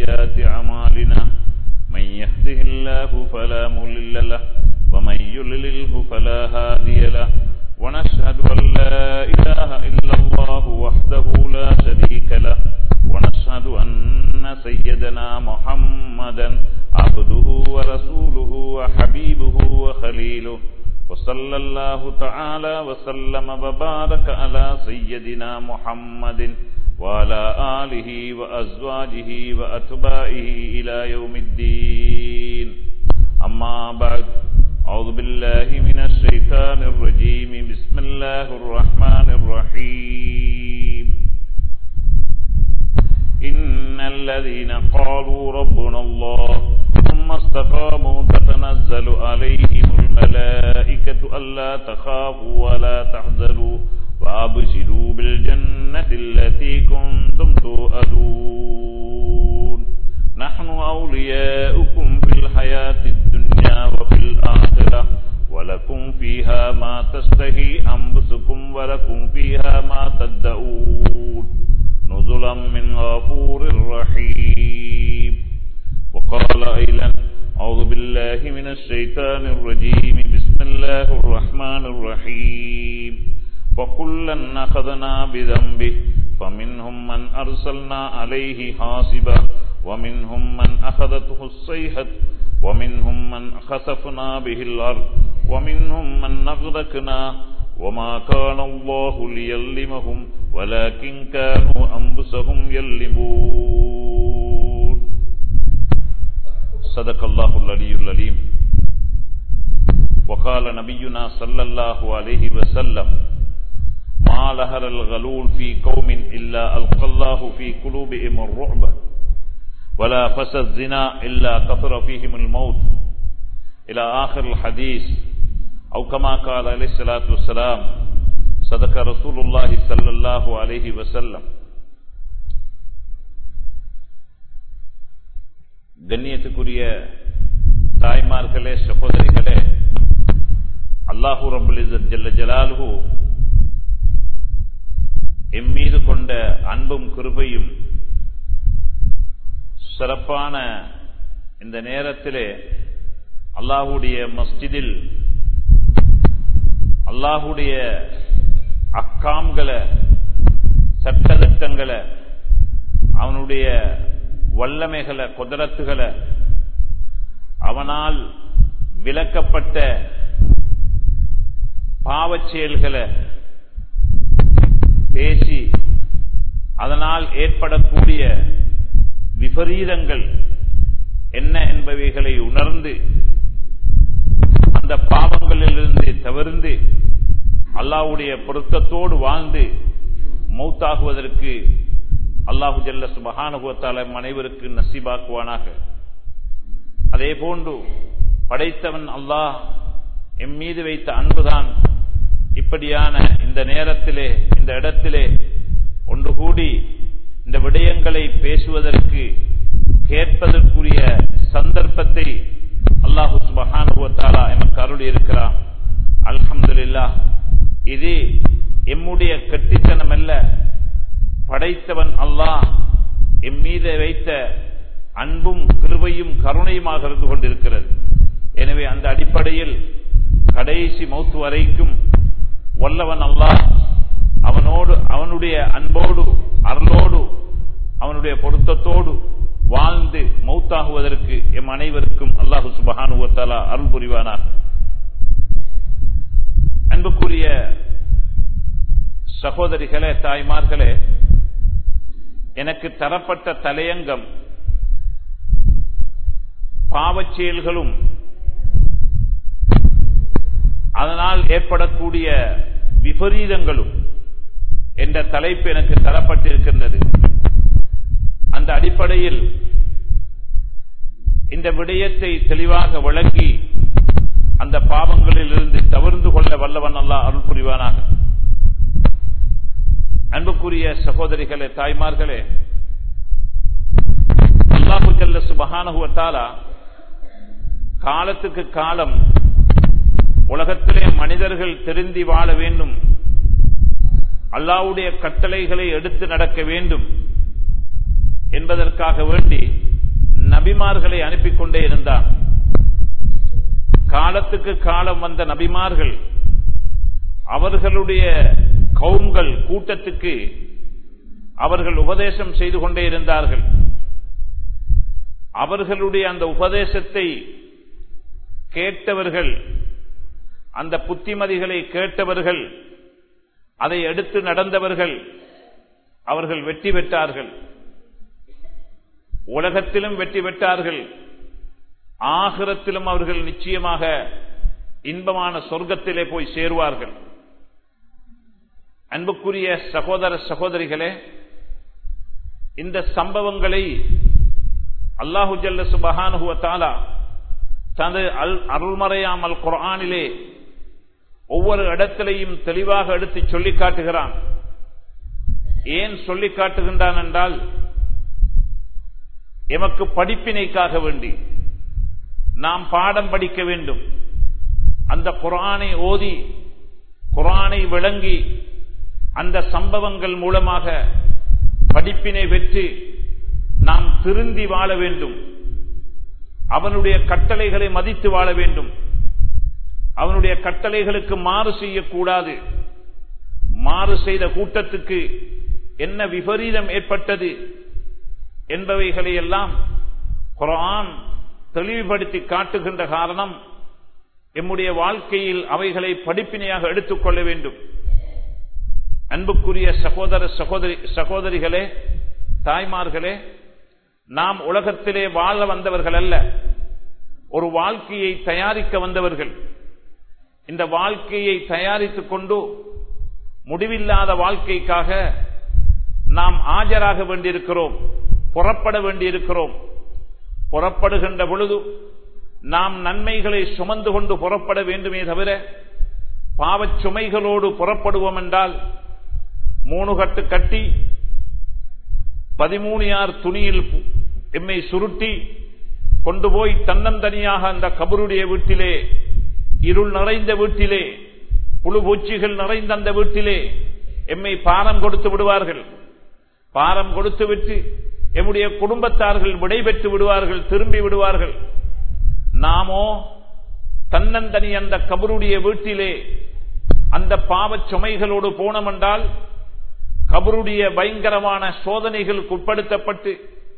سيئات أعمالنا من يهده الله فلا مضل له ومن يضلله فلا هادي له ونشهد أن لا إله إلا الله وحده لا شريك له ونشهد أن سيدنا محمدا عبده ورسوله وحبيبه وخليله وصلى الله تعالى وسلم وبارك على سيدنا محمد وعلى آله وأزواجه وأتباعه إلى يوم الدين أما بعد أعوذ بالله من الشيطان الرجيم بسم الله الرحمن الرحيم إن الذين قالوا ربنا الله ثم استقاموا تتنزل عليهم الملائكة ألا تخافوا ولا تحزنوا وأبشروا بالجنة التي كنتم توعدون نحن أولياؤكم في الحياة الدنيا وفي الآخرة ولكم فيها ما تشتهي أنفسكم ولكم فيها ما تدعون نزلا من غفور رحيم وقال أيضا أعوذ بالله من الشيطان الرجيم بسم الله الرحمن الرحيم وكلا أخذنا بذنبه فمنهم من أرسلنا عليه حاصبا ومنهم من أخذته الصيحة ومنهم من خسفنا به الأرض ومنهم من أغرقنا وما كان الله ليظلمهم ولكن كانوا أنفسهم يظلمون صدق الله العلي العليم وقال نبينا صلى الله عليه وسلم ما لهر الغلول في قوم إلا ألقى الله في قلوبهم الرعب ولا فس الزنا إلا كثر فيهم الموت إلى آخر الحديث أو كما قال عليه الصلاة والسلام صدق رسول الله صلى الله عليه وسلم கண்ணியத்துக்குரிய தாய்மார்களே சகோதரிகளே அல்லாஹூ ரபுல் ஜல்ல ஜலாலுஹூ எம்மீது கொண்ட அன்பும் கிருபையும் சிறப்பான இந்த நேரத்திலே அல்லாஹுடைய மஸ்ஜிதில் அல்லாஹுடைய அக்காம்களை சட்டத்திட்டங்களை அவனுடைய வல்லமைகளை குதிரத்துகளை அவனால் விளக்கப்பட்ட பாவச் செயல்களை பேசி அதனால் ஏற்படக்கூடிய விபரீதங்கள் என்ன என்பவைகளை உணர்ந்து அந்த பாவங்களிலிருந்து தவிர்ந்து அல்லாவுடைய பொருத்தத்தோடு வாழ்ந்து மௌத்தாகுவதற்கு அல்லாஹு ஜல்ல சுபகானுபவத்தால அனைவருக்கு நசிபாக்குவானாக அதே போன்று படைத்தவன் அல்லாஹ் எம் மீது வைத்த அன்புதான் இப்படியான இந்த நேரத்திலே இந்த இடத்திலே ஒன்று கூடி இந்த விடயங்களை பேசுவதற்கு கேட்பதற்குரிய சந்தர்ப்பத்தை அல்லாஹு சுபஹானுவத்தாலா எமக்கு அருளி இருக்கிறான் அல்ஹம்துல்லா இது எம்முடைய கட்டித்தனம் அல்ல படைத்தவன் அல்லாஹ் எம் மீது வைத்த அன்பும் கிருபையும் கருணையுமாக இருந்து கொண்டிருக்கிறது எனவே அந்த அடிப்படையில் கடைசி மௌத்து வரைக்கும் வல்லவன் அல்லாஹ் அவனோடு அவனுடைய அன்போடு அருளோடு அவனுடைய பொருத்தத்தோடு வாழ்ந்து மௌத்தாகுவதற்கு எம் அனைவருக்கும் அல்லாஹு சுபஹானுவத்தாலா அருள் புரிவானாக அன்புக்குரிய சகோதரிகளே தாய்மார்களே எனக்கு தரப்பட்ட தலையங்கம் பாவச் செயல்களும் அதனால் ஏற்படக்கூடிய விபரீதங்களும் என்ற தலைப்பு எனக்கு தரப்பட்டிருக்கின்றது அந்த அடிப்படையில் இந்த விடயத்தை தெளிவாக விளங்கி அந்த பாவங்களில் இருந்து தவிர்ந்து கொள்ள வல்லவன் அல்லா அருள் புரிவானாக அன்புக்குரிய சகோதரிகளே தாய்மார்களே அல்லாஹு ஜல்ல சுபஹானகுவத்தாலா காலத்துக்கு காலம் உலகத்திலே மனிதர்கள் திருந்தி வாழ வேண்டும் அல்லாவுடைய கட்டளைகளை எடுத்து நடக்க வேண்டும் என்பதற்காக வேண்டி நபிமார்களை அனுப்பி கொண்டே இருந்தான் காலத்துக்கு காலம் வந்த நபிமார்கள் அவர்களுடைய கவுங்கள் கூட்டத்துக்கு அவர்கள் உபதேசம் செய்து கொண்டே இருந்தார்கள் அவர்களுடைய அந்த உபதேசத்தை கேட்டவர்கள் அந்த புத்திமதிகளை கேட்டவர்கள் அதை எடுத்து நடந்தவர்கள் அவர்கள் வெற்றி பெற்றார்கள் உலகத்திலும் வெற்றி பெற்றார்கள் ஆகிரத்திலும் அவர்கள் நிச்சயமாக இன்பமான சொர்க்கத்திலே போய் சேருவார்கள் அன்புக்குரிய சகோதர சகோதரிகளே இந்த சம்பவங்களை அல்லாஹு ஜல்ல சுபஹானுவ தாலா தனது அல் அருள்மறையாமல் குரானிலே ஒவ்வொரு இடத்திலையும் தெளிவாக எடுத்து சொல்லி காட்டுகிறான் ஏன் சொல்லி காட்டுகின்றான் என்றால் எமக்கு படிப்பினைக்காக வேண்டி நாம் பாடம் படிக்க வேண்டும் அந்த குரானை ஓதி குரானை விளங்கி அந்த சம்பவங்கள் மூலமாக படிப்பினை பெற்று நாம் திருந்தி வாழ வேண்டும் அவனுடைய கட்டளைகளை மதித்து வாழ வேண்டும் அவனுடைய கட்டளைகளுக்கு மாறு செய்யக்கூடாது மாறு செய்த கூட்டத்துக்கு என்ன விபரீதம் ஏற்பட்டது என்பவைகளை எல்லாம் குரான் தெளிவுபடுத்தி காட்டுகின்ற காரணம் எம்முடைய வாழ்க்கையில் அவைகளை படிப்பினையாக எடுத்துக்கொள்ள வேண்டும் அன்புக்குரிய சகோதர சகோதரி சகோதரிகளே தாய்மார்களே நாம் உலகத்திலே வாழ வந்தவர்கள் அல்ல ஒரு வாழ்க்கையை தயாரிக்க வந்தவர்கள் இந்த வாழ்க்கையை தயாரித்துக் கொண்டு முடிவில்லாத வாழ்க்கைக்காக நாம் ஆஜராக வேண்டியிருக்கிறோம் புறப்பட வேண்டியிருக்கிறோம் புறப்படுகின்ற பொழுது நாம் நன்மைகளை சுமந்து கொண்டு புறப்பட வேண்டுமே தவிர பாவச் சுமைகளோடு புறப்படுவோம் என்றால் மூணு கட்டு கட்டி பதிமூணியார் துணியில் எம்மை சுருட்டி கொண்டு போய் தன்னந்தனியாக அந்த கபருடைய வீட்டிலே இருள் நிறைந்த வீட்டிலே புழு பூச்சிகள் நிறைந்த அந்த வீட்டிலே எம்மை பாரம் கொடுத்து விடுவார்கள் பாரம் கொடுத்து விட்டு எம்முடைய குடும்பத்தார்கள் விடைபெற்று விடுவார்கள் திரும்பி விடுவார்கள் நாமோ தன்னந்தனி அந்த கபருடைய வீட்டிலே அந்த பாவச் சுமைகளோடு போனோம் என்றால் கபருடைய பயங்கரமான சோதனைகளுக்கு உட்படுத்தப்பட்டு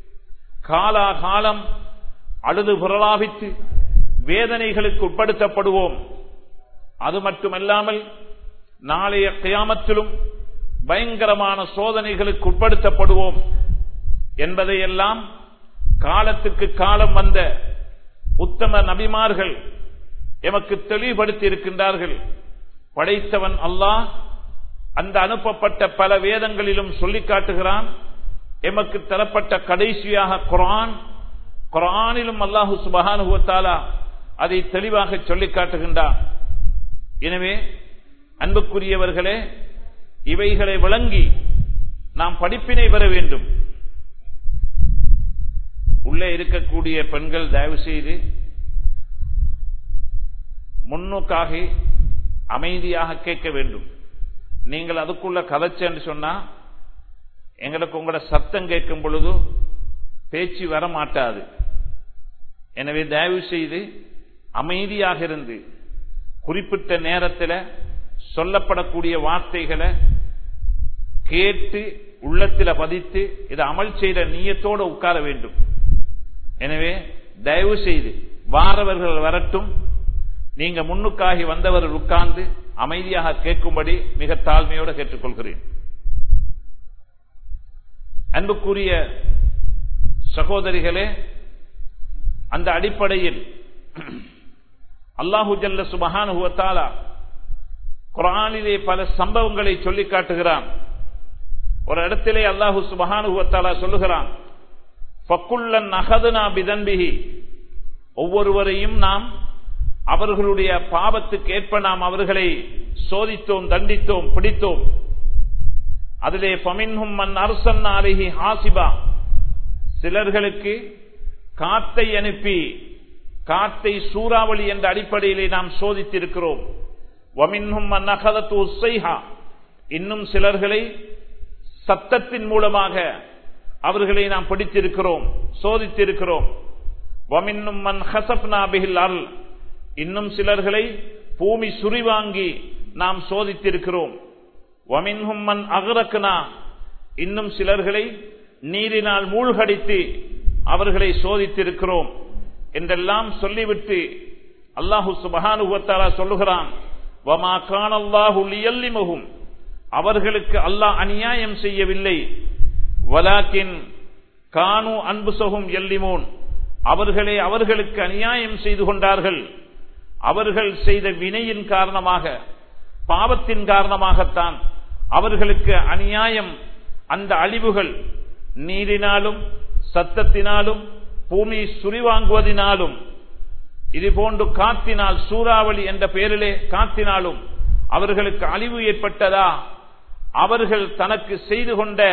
காலாகாலம் அழுது புரளாவித்து வேதனைகளுக்கு உட்படுத்தப்படுவோம் அது மட்டுமல்லாமல் நாளைய கியாமத்திலும் பயங்கரமான சோதனைகளுக்கு உட்படுத்தப்படுவோம் என்பதையெல்லாம் காலத்துக்கு காலம் வந்த உத்தம நபிமார்கள் எமக்கு தெளிவுபடுத்தி இருக்கின்றார்கள் படைத்தவன் அல்லாஹ் அந்த அனுப்பப்பட்ட பல வேதங்களிலும் சொல்லி காட்டுகிறான் எமக்கு தரப்பட்ட கடைசியாக குரான் குரானிலும் அல்லாஹு சுபகானுவத்தாலா அதை தெளிவாக சொல்லி காட்டுகின்றான் எனவே அன்புக்குரியவர்களே இவைகளை விளங்கி நாம் படிப்பினை பெற வேண்டும் உள்ளே இருக்கக்கூடிய பெண்கள் தயவு செய்து முன்னுக்காக அமைதியாக கேட்க வேண்டும் நீங்கள் அதுக்குள்ள கதைச்சேன்னு சொன்னா எங்களுக்கு உங்களோட சத்தம் கேட்கும் பொழுது பேச்சு வர மாட்டாது எனவே தயவு செய்து அமைதியாக இருந்து குறிப்பிட்ட நேரத்தில் சொல்லப்படக்கூடிய வார்த்தைகளை கேட்டு உள்ளத்தில் பதித்து இதை அமல் செய்த நீயத்தோடு உட்கார வேண்டும் எனவே தயவு செய்து வாரவர்கள் வரட்டும் நீங்க முன்னுக்காகி வந்தவர்கள் உட்கார்ந்து அமைதியாக கேட்கும்படி மிக தாழ்மையோடு கேட்டுக்கொள்கிறேன் அன்புக்குரிய சகோதரிகளே அந்த அடிப்படையில் அல்லாஹு ஜல்ல சுபஹானுவத்தாலா குரானிலே பல சம்பவங்களை சொல்லி காட்டுகிறான் ஒரு இடத்திலே அல்லாஹு சுபஹானுவத்தாலா சொல்லுகிறான் பக்குள்ளன் அகதுனா பிதன்பிகி ஒவ்வொருவரையும் நாம் அவர்களுடைய பாவத்துக்கு ஏற்ப நாம் அவர்களை சோதித்தோம் தண்டித்தோம் பிடித்தோம் அதிலே பமின்ஹும் மன் அரசன் அருகி ஹாசிபா சிலர்களுக்கு காத்தை அனுப்பி காத்தை சூறாவளி என்ற அடிப்படையிலே நாம் சோதித்திருக்கிறோம் வமின்ஹும் மன் அகதத்து உசைஹா இன்னும் சிலர்களை சத்தத்தின் மூலமாக அவர்களை நாம் பிடித்திருக்கிறோம் சோதித்திருக்கிறோம் வமின்னும் மன் ஹசப்னா பிஹில் அருள் இன்னும் சிலர்களை பூமி சுரிவாங்கி நாம் சோதித்திருக்கிறோம் வமின்ஹும் மன் அகரக்னா இன்னும் சிலர்களை நீரினால் மூழ்கடித்து அவர்களை சோதித்திருக்கிறோம் என்றெல்லாம் சொல்லிவிட்டு அல்லாஹு சுபஹானுவத்தாலா சொல்லுகிறான் வமா காணல்லாஹு லியல்லிமகும் அவர்களுக்கு அல்லாஹ் அநியாயம் செய்யவில்லை வலாக்கின் கானு அன்புசகும் எல்லிமோன் அவர்களே அவர்களுக்கு அநியாயம் செய்து கொண்டார்கள் அவர்கள் செய்த வினையின் காரணமாக பாவத்தின் காரணமாகத்தான் அவர்களுக்கு அநியாயம் அந்த அழிவுகள் நீரினாலும் சத்தத்தினாலும் பூமி சுரிவாங்குவதினாலும் இது போன்று காத்தினால் சூறாவளி என்ற பெயரிலே காத்தினாலும் அவர்களுக்கு அழிவு ஏற்பட்டதா அவர்கள் தனக்கு செய்து கொண்ட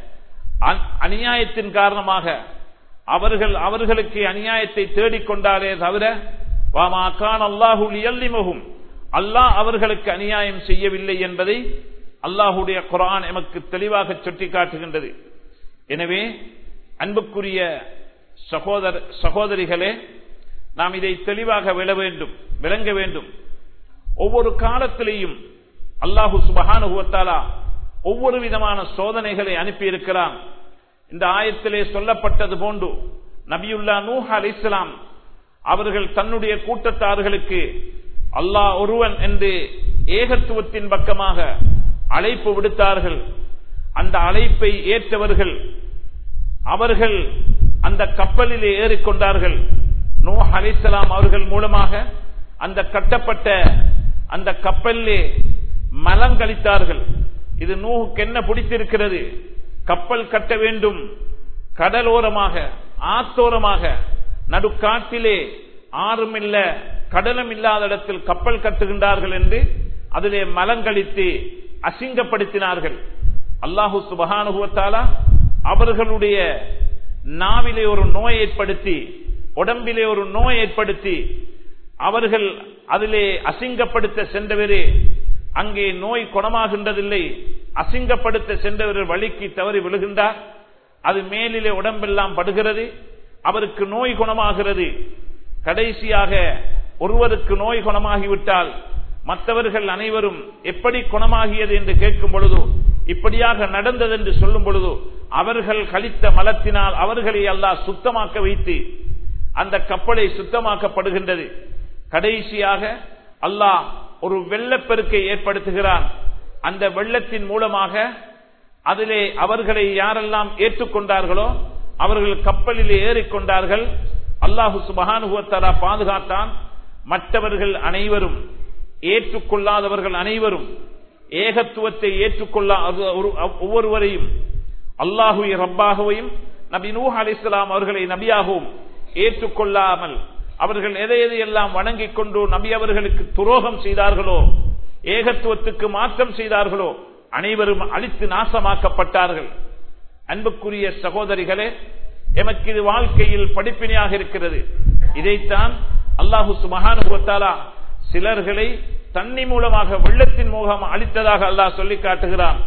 அநியாயத்தின் காரணமாக அவர்கள் அவர்களுக்கு அநியாயத்தை தேடிக்கொண்டாரே தவிர வாமாக்கான் அல்லாஹுல் எல்லிமகும் அல்லாஹ் அவர்களுக்கு அநியாயம் செய்யவில்லை என்பதை அல்லாஹுடைய குரான் எமக்கு தெளிவாக சுட்டி காட்டுகின்றது எனவே அன்புக்குரிய சகோதர சகோதரிகளே நாம் இதை தெளிவாக விட வேண்டும் விளங்க வேண்டும் ஒவ்வொரு காலத்திலேயும் அல்லாஹு சுபஹானுவத்தாலா ஒவ்வொரு விதமான சோதனைகளை அனுப்பியிருக்கிறான் இந்த ஆயத்திலே சொல்லப்பட்டது போன்று நபியுல்லா நூஹ் அலி இஸ்லாம் அவர்கள் தன்னுடைய கூட்டத்தார்களுக்கு அல்லாஹ் ஒருவன் என்று ஏகத்துவத்தின் பக்கமாக அழைப்பு விடுத்தார்கள் அந்த அழைப்பை ஏற்றவர்கள் அவர்கள் அந்த கப்பலிலே ஏறிக்கொண்டார்கள் நூ அலிசலாம் அவர்கள் மூலமாக அந்த கட்டப்பட்ட அந்த கப்பலிலே மலங்கழித்தார்கள் இது நூஹுக்கு என்ன பிடித்திருக்கிறது கப்பல் கட்ட வேண்டும் கடலோரமாக ஆத்தோரமாக நடுக்காட்டிலே ஆறும் இல்ல கடலும் இல்லாத இடத்தில் கப்பல் கட்டுகின்றார்கள் என்று அதிலே மலங்கழித்து அசிங்கப்படுத்தினார்கள் அல்லாஹு சுபகானுகுவத்தாலா அவர்களுடைய நாவிலே ஒரு நோய் ஏற்படுத்தி உடம்பிலே ஒரு நோய் ஏற்படுத்தி அவர்கள் அதிலே அசிங்கப்படுத்த சென்றவரே அங்கே நோய் குணமாகின்றதில்லை அசிங்கப்படுத்த சென்றவர் வழிக்கு தவறி விழுகின்றார் அது மேலிலே உடம்பெல்லாம் படுகிறது அவருக்கு நோய் குணமாகிறது கடைசியாக ஒருவருக்கு நோய் குணமாகிவிட்டால் மற்றவர்கள் அனைவரும் எப்படி குணமாகியது என்று கேட்கும் பொழுதோ இப்படியாக நடந்தது என்று சொல்லும் பொழுதோ அவர்கள் கழித்த மலத்தினால் அவர்களை அல்லாஹ் சுத்தமாக்க வைத்து அந்த கப்பலை சுத்தமாக்கப்படுகின்றது கடைசியாக அல்லாஹ் ஒரு வெள்ளப்பெருக்கை ஏற்படுத்துகிறான் அந்த வெள்ளத்தின் மூலமாக அதிலே அவர்களை யாரெல்லாம் ஏற்றுக்கொண்டார்களோ அவர்கள் கப்பலிலே ஏறிக்கொண்டார்கள் அல்லாஹு சுபகானுகுவத்தாரா பாதுகாத்தான் மற்றவர்கள் அனைவரும் ஏற்றுக்கொள்ளாதவர்கள் அனைவரும் ஏகத்துவத்தை ஏற்றுக்கொள்ளாத ஒவ்வொருவரையும் அல்லாஹு ரப்பாகவையும் நபி நூஹ் அலி இஸ்லாம் அவர்களை நபியாகவும் ஏற்றுக்கொள்ளாமல் அவர்கள் எதை எதையெல்லாம் வணங்கிக் கொண்டு நபி அவர்களுக்கு துரோகம் செய்தார்களோ ஏகத்துவத்துக்கு மாற்றம் செய்தார்களோ அனைவரும் அழித்து நாசமாக்கப்பட்டார்கள் அன்புக்குரிய சகோதரிகளே எமக்கு இது வாழ்க்கையில் படிப்பினையாக இருக்கிறது இதைத்தான் அல்லாஹு சுமகானுபவத்தாலா சிலர்களை தண்ணி மூலமாக வெள்ளத்தின் மூலம் அழித்ததாக அல்லாஹ் சொல்லி காட்டுகிறான்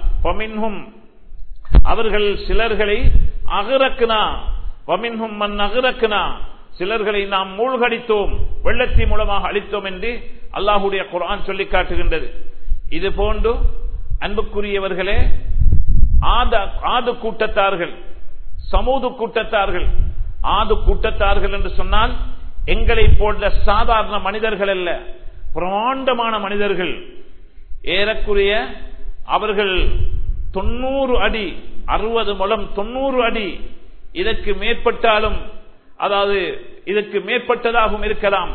அவர்கள் சிலர்களை அகரக்குனா வமின்ஹும் மண் அகரக்குனா சிலர்களை நாம் மூழ்கடித்தோம் வெள்ளத்தின் மூலமாக அழித்தோம் என்று அல்லாஹுடைய குரான் சொல்லி காட்டுகின்றது இது போன்று அன்புக்குரியவர்களே ஆது கூட்டத்தார்கள் சமூது கூட்டத்தார்கள் ஆது கூட்டத்தார்கள் என்று சொன்னால் எங்களை போன்ற சாதாரண மனிதர்கள் அல்ல பிரமாண்டமான மனிதர்கள் ஏறக்குறைய அவர்கள் தொண்ணூறு அடி அறுபது முலம் தொண்ணூறு அடி இதற்கு மேற்பட்டாலும் அதாவது இதற்கு மேற்பட்டதாகவும் இருக்கலாம்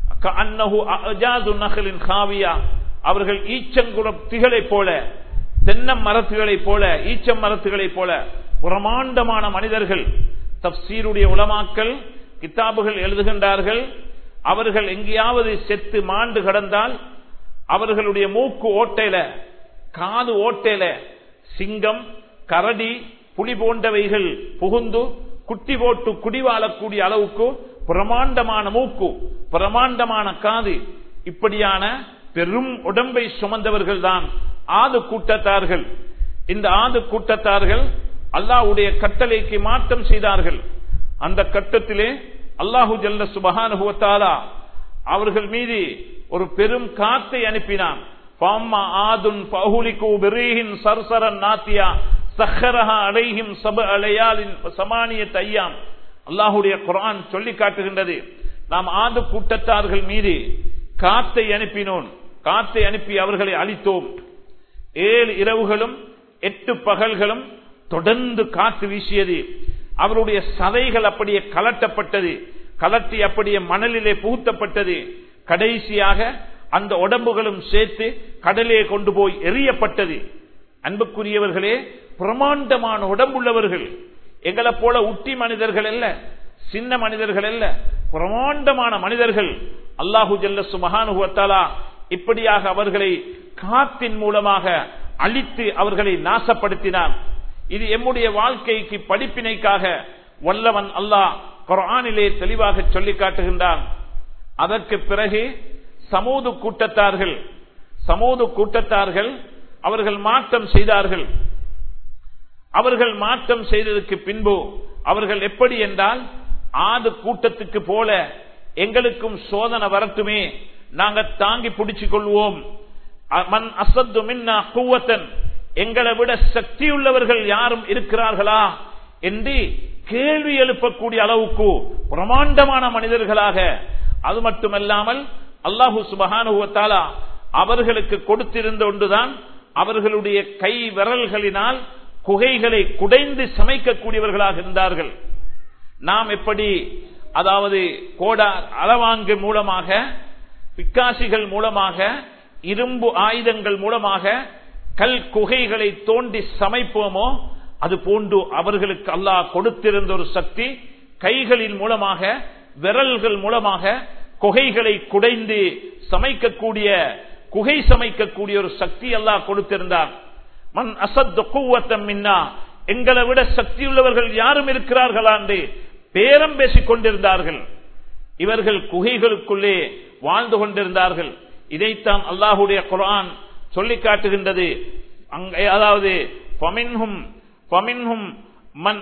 அவர்கள் ஈச்சங்குளத்திகளைப் போல தென்னம் மரத்துகளைப் போல ஈச்சம் மரத்துகளைப் போல புறமாண்டமான மனிதர்கள் தப்சீருடைய உலமாக்கல் கித்தாபுகள் எழுதுகின்றார்கள் அவர்கள் எங்கேயாவது செத்து மாண்டு கடந்தால் அவர்களுடைய மூக்கு ஓட்டையில காது ஓட்டையில சிங்கம் கரடி புலி போன்றவைகள் புகுந்து குட்டி போட்டு குடிவாழக்கூடிய அளவுக்கு பிரமாண்டமான மூக்கு பிரமாண்டமான காது இப்படியான பெரும் உடம்பை சுமந்தவர்கள் தான் ஆது கூட்டத்தார்கள் இந்த ஆது கூட்டத்தார்கள் அல்லாஹ்வுடைய கட்டளைக்கு மாற்றம் செய்தார்கள் அந்த கட்டத்திலே அல்லாஹு ஜல்ல சுபஹானுவத்தாலா அவர்கள் மீது ஒரு பெரும் காத்தை அனுப்பினான் பாம்மா ஆதுன் பகுலிக்கு பெரீஹின் சர்சரன் நாத்தியா சஹரஹா அலைஹிம் சப அலையாலின் சமானிய தையாம் அல்லாஹுடைய குரான் சொல்லி காட்டுகின்றது நாம் ஆது கூட்டத்தார்கள் மீது காத்தை அனுப்பினோம் காத்தை அனுப்பி அவர்களை அழித்தோம் ஏழு இரவுகளும் எட்டு பகல்களும் தொடர்ந்து காத்து வீசியது அவருடைய சதைகள் அப்படியே கலட்டப்பட்டது கலட்டி அப்படியே மணலிலே புகுத்தப்பட்டது கடைசியாக அந்த உடம்புகளும் சேர்த்து கடலே கொண்டு போய் எரியப்பட்டது அன்புக்குரியவர்களே பிரமாண்டமான உடம்புள்ளவர்கள் எங்களை போல உட்டி மனிதர்கள் அல்ல சின்ன மனிதர்கள் அல்ல பிரமாண்டமான மனிதர்கள் அல்லாஹு ஜல்ல சுமகானுவத்தாலா இப்படியாக அவர்களை காத்தின் மூலமாக அழித்து அவர்களை நாசப்படுத்தினான் இது எம்முடைய வாழ்க்கைக்கு படிப்பினைக்காக வல்லவன் அல்லாஹ் குரானிலே தெளிவாக சொல்லி காட்டுகின்றான் அதற்கு பிறகு சமூது கூட்டத்தார்கள் சமூது கூட்டத்தார்கள் அவர்கள் மாற்றம் செய்தார்கள் அவர்கள் மாற்றம் செய்ததற்கு பின்பு அவர்கள் எப்படி என்றால் ஆது கூட்டத்துக்கு போல எங்களுக்கும் சோதனை வரட்டுமே நாங்க தாங்கி பிடிச்சு கொள்வோம் மண் அசத்து மின்னா கூவத்தன் எங்களை விட சக்தியுள்ளவர்கள் யாரும் இருக்கிறார்களா என்று கேள்வி எழுப்பக்கூடிய அளவுக்கு பிரமாண்டமான மனிதர்களாக அது மட்டுமல்லாமல் அல்லாஹு சுபகானுவத்தாலா அவர்களுக்கு கொடுத்திருந்த ஒன்றுதான் அவர்களுடைய கை விரல்களினால் குகைகளை குடைந்து சமைக்கக்கூடியவர்களாக இருந்தார்கள் நாம் எப்படி அதாவது கோடா அளவாங்கு மூலமாக பிக்காசிகள் மூலமாக இரும்பு ஆயுதங்கள் மூலமாக கல் குகைகளை தோண்டி சமைப்போமோ அது போன்று அவர்களுக்கு அல்லாஹ் கொடுத்திருந்த ஒரு சக்தி கைகளின் மூலமாக விரல்கள் மூலமாக குகைகளை குடைந்து சமைக்கக்கூடிய குகை சமைக்கக்கூடிய ஒரு சக்தி அல்லாஹ் கொடுத்திருந்தார் மண் அசத் கூவத்தம் மின்னா எங்களை விட சக்தியுள்ளவர்கள் யாரும் இருக்கிறார்களா என்று பேரம் பேசிக் கொண்டிருந்தார்கள் இவர்கள் குகைகளுக்குள்ளே வாழ்ந்து கொண்டிருந்தார்கள் இதைத்தான் அல்லாஹுடைய குரான் சொல்லி காட்டுகின்றது அதாவது மண்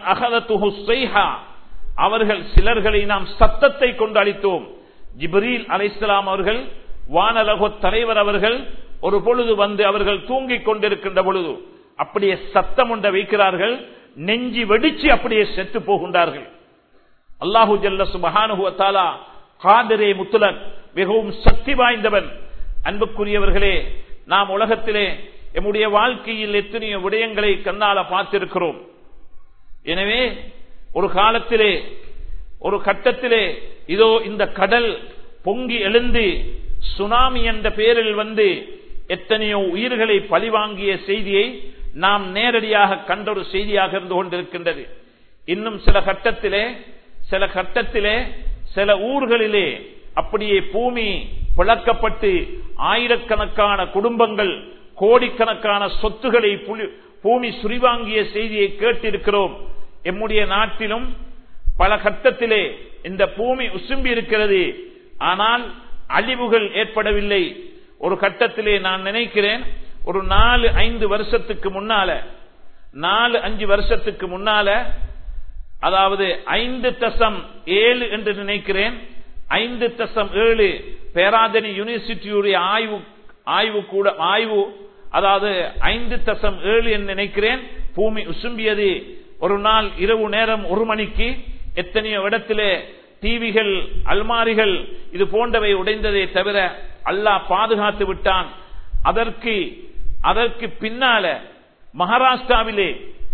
அவர்கள் சிலர்களை நாம் சத்தத்தை கொண்டு அளித்தோம் ஜிப்ரீல் அலைசலாம் அவர்கள் வானலகோ தலைவர் அவர்கள் ஒரு பொழுது வந்து அவர்கள் தூங்கிக் கொண்டிருக்கின்ற பொழுது அப்படியே சத்தம் உண்ட வைக்கிறார்கள் நெஞ்சி வெடிச்சு அப்படியே செத்து போகின்றார்கள் அல்லாஹூ ஜல்ல சுபஹானுவத்தாலா காதரே முத்துலக் மிகவும் சக்தி வாய்ந்தவன் அன்புக்குரியவர்களே நாம் உலகத்திலே எம்முடைய வாழ்க்கையில் எத்தனையோ விடயங்களை கண்ணால பார்த்திருக்கிறோம் எனவே ஒரு காலத்திலே ஒரு கட்டத்திலே இதோ இந்த கடல் பொங்கி எழுந்து சுனாமி என்ற பெயரில் வந்து எத்தனையோ உயிர்களை பழிவாங்கிய செய்தியை நாம் நேரடியாக கண்ட ஒரு செய்தியாக இருந்து கொண்டிருக்கின்றது இன்னும் சில கட்டத்திலே சில கட்டத்திலே சில ஊர்களிலே அப்படியே பூமி பிளக்கப்பட்டு ஆயிரக்கணக்கான குடும்பங்கள் கோடிக்கணக்கான சொத்துக்களை பூமி சுரிவாங்கிய செய்தியை கேட்டிருக்கிறோம் எம்முடைய நாட்டிலும் பல கட்டத்திலே இந்த பூமி உசும்பி இருக்கிறது ஆனால் அழிவுகள் ஏற்படவில்லை ஒரு கட்டத்திலே நான் நினைக்கிறேன் ஒரு நாலு ஐந்து வருஷத்துக்கு முன்னால நாலு அஞ்சு வருஷத்துக்கு முன்னால அதாவது ஐந்து தசம் ஏழு என்று நினைக்கிறேன் ஐந்து தசம் ஏழு பேராதனி யூனிவர்சிட்டியுடைய ஆய்வு ஆய்வு கூட ஆய்வு அதாவது ஐந்து தசம் ஏழு என்று நினைக்கிறேன் பூமி உசும்பியது ஒரு நாள் இரவு நேரம் ஒரு மணிக்கு எத்தனையோ இடத்திலே டிவிகள் அல்மாரிகள் இது போன்றவை உடைந்ததை தவிர அல்லாஹ் பாதுகாத்து விட்டான் அதற்கு அதற்கு பின்னால மகாராஷ்டிராவிலே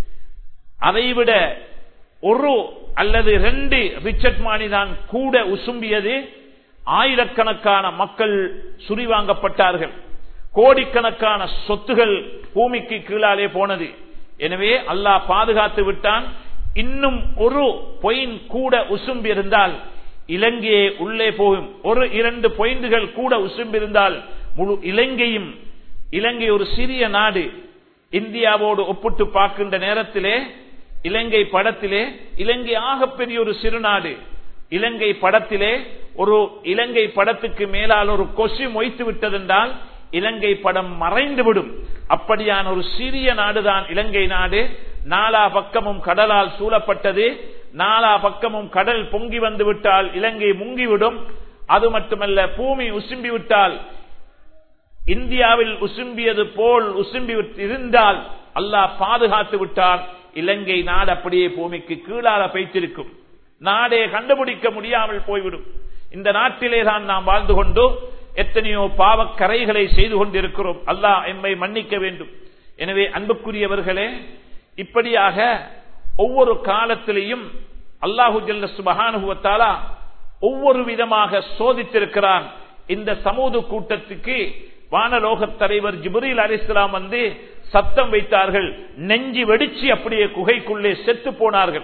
அதைவிட ஒரு அல்லது ரெண்டு ரிச்சர்ட் மானிதான் கூட உசும்பியது ஆயிரக்கணக்கான மக்கள் சுரிவாங்கப்பட்டார்கள் கோடிக்கணக்கான சொத்துகள் பூமிக்கு கீழாலே போனது எனவே அல்லாஹ் பாதுகாத்து விட்டான் இன்னும் ஒரு பொயின் கூட உசும்பி இருந்தால் இலங்கையே உள்ளே போகும் ஒரு இரண்டு பொயிண்டுகள் கூட உசும்பி இருந்தால் முழு இலங்கையும் இலங்கை ஒரு சிறிய நாடு இந்தியாவோடு ஒப்பிட்டு பார்க்கின்ற நேரத்திலே இலங்கை படத்திலே இலங்கை ஆகப்பெரிய ஒரு சிறுநாடு இலங்கை படத்திலே ஒரு இலங்கை படத்துக்கு மேலால் ஒரு கொசு மொய்த்து விட்டதென்றால் இலங்கை படம் மறைந்துவிடும் அப்படியான ஒரு சிறிய நாடுதான் இலங்கை நாடு நாலா பக்கமும் கடலால் சூழப்பட்டது நாலா பக்கமும் கடல் பொங்கி வந்து விட்டால் இலங்கை முங்கிவிடும் அது மட்டுமல்ல பூமி உசும்பி விட்டால் இந்தியாவில் உசும்பியது போல் உசும்பி இருந்தால் அல்லாஹ் பாதுகாத்து விட்டால் இலங்கை நாடு அப்படியே பூமிக்கு கீழால பைத்திருக்கும் நாடே கண்டுபிடிக்க முடியாமல் போய்விடும் இந்த நாட்டிலே தான் நாம் வாழ்ந்து கொண்டு எத்தனையோ பாவக்கரைகளை செய்து கொண்டிருக்கிறோம் அல்லாஹ் எம்மை மன்னிக்க வேண்டும் எனவே அன்புக்குரியவர்களே இப்படியாக ஒவ்வொரு காலத்திலேயும் அல்லாஹு ஜல்ல சுபகானுபவத்தாலா ஒவ்வொரு விதமாக சோதித்திருக்கிறான் இந்த சமூக கூட்டத்துக்கு வானலோக தலைவர் ஜிபுரில் அலிஸ்லாம் வந்து சத்தம் வைத்தார்கள் நெஞ்சி வெடிச்சு அப்படியே குகைக்குள்ளே செத்து போனார்கள்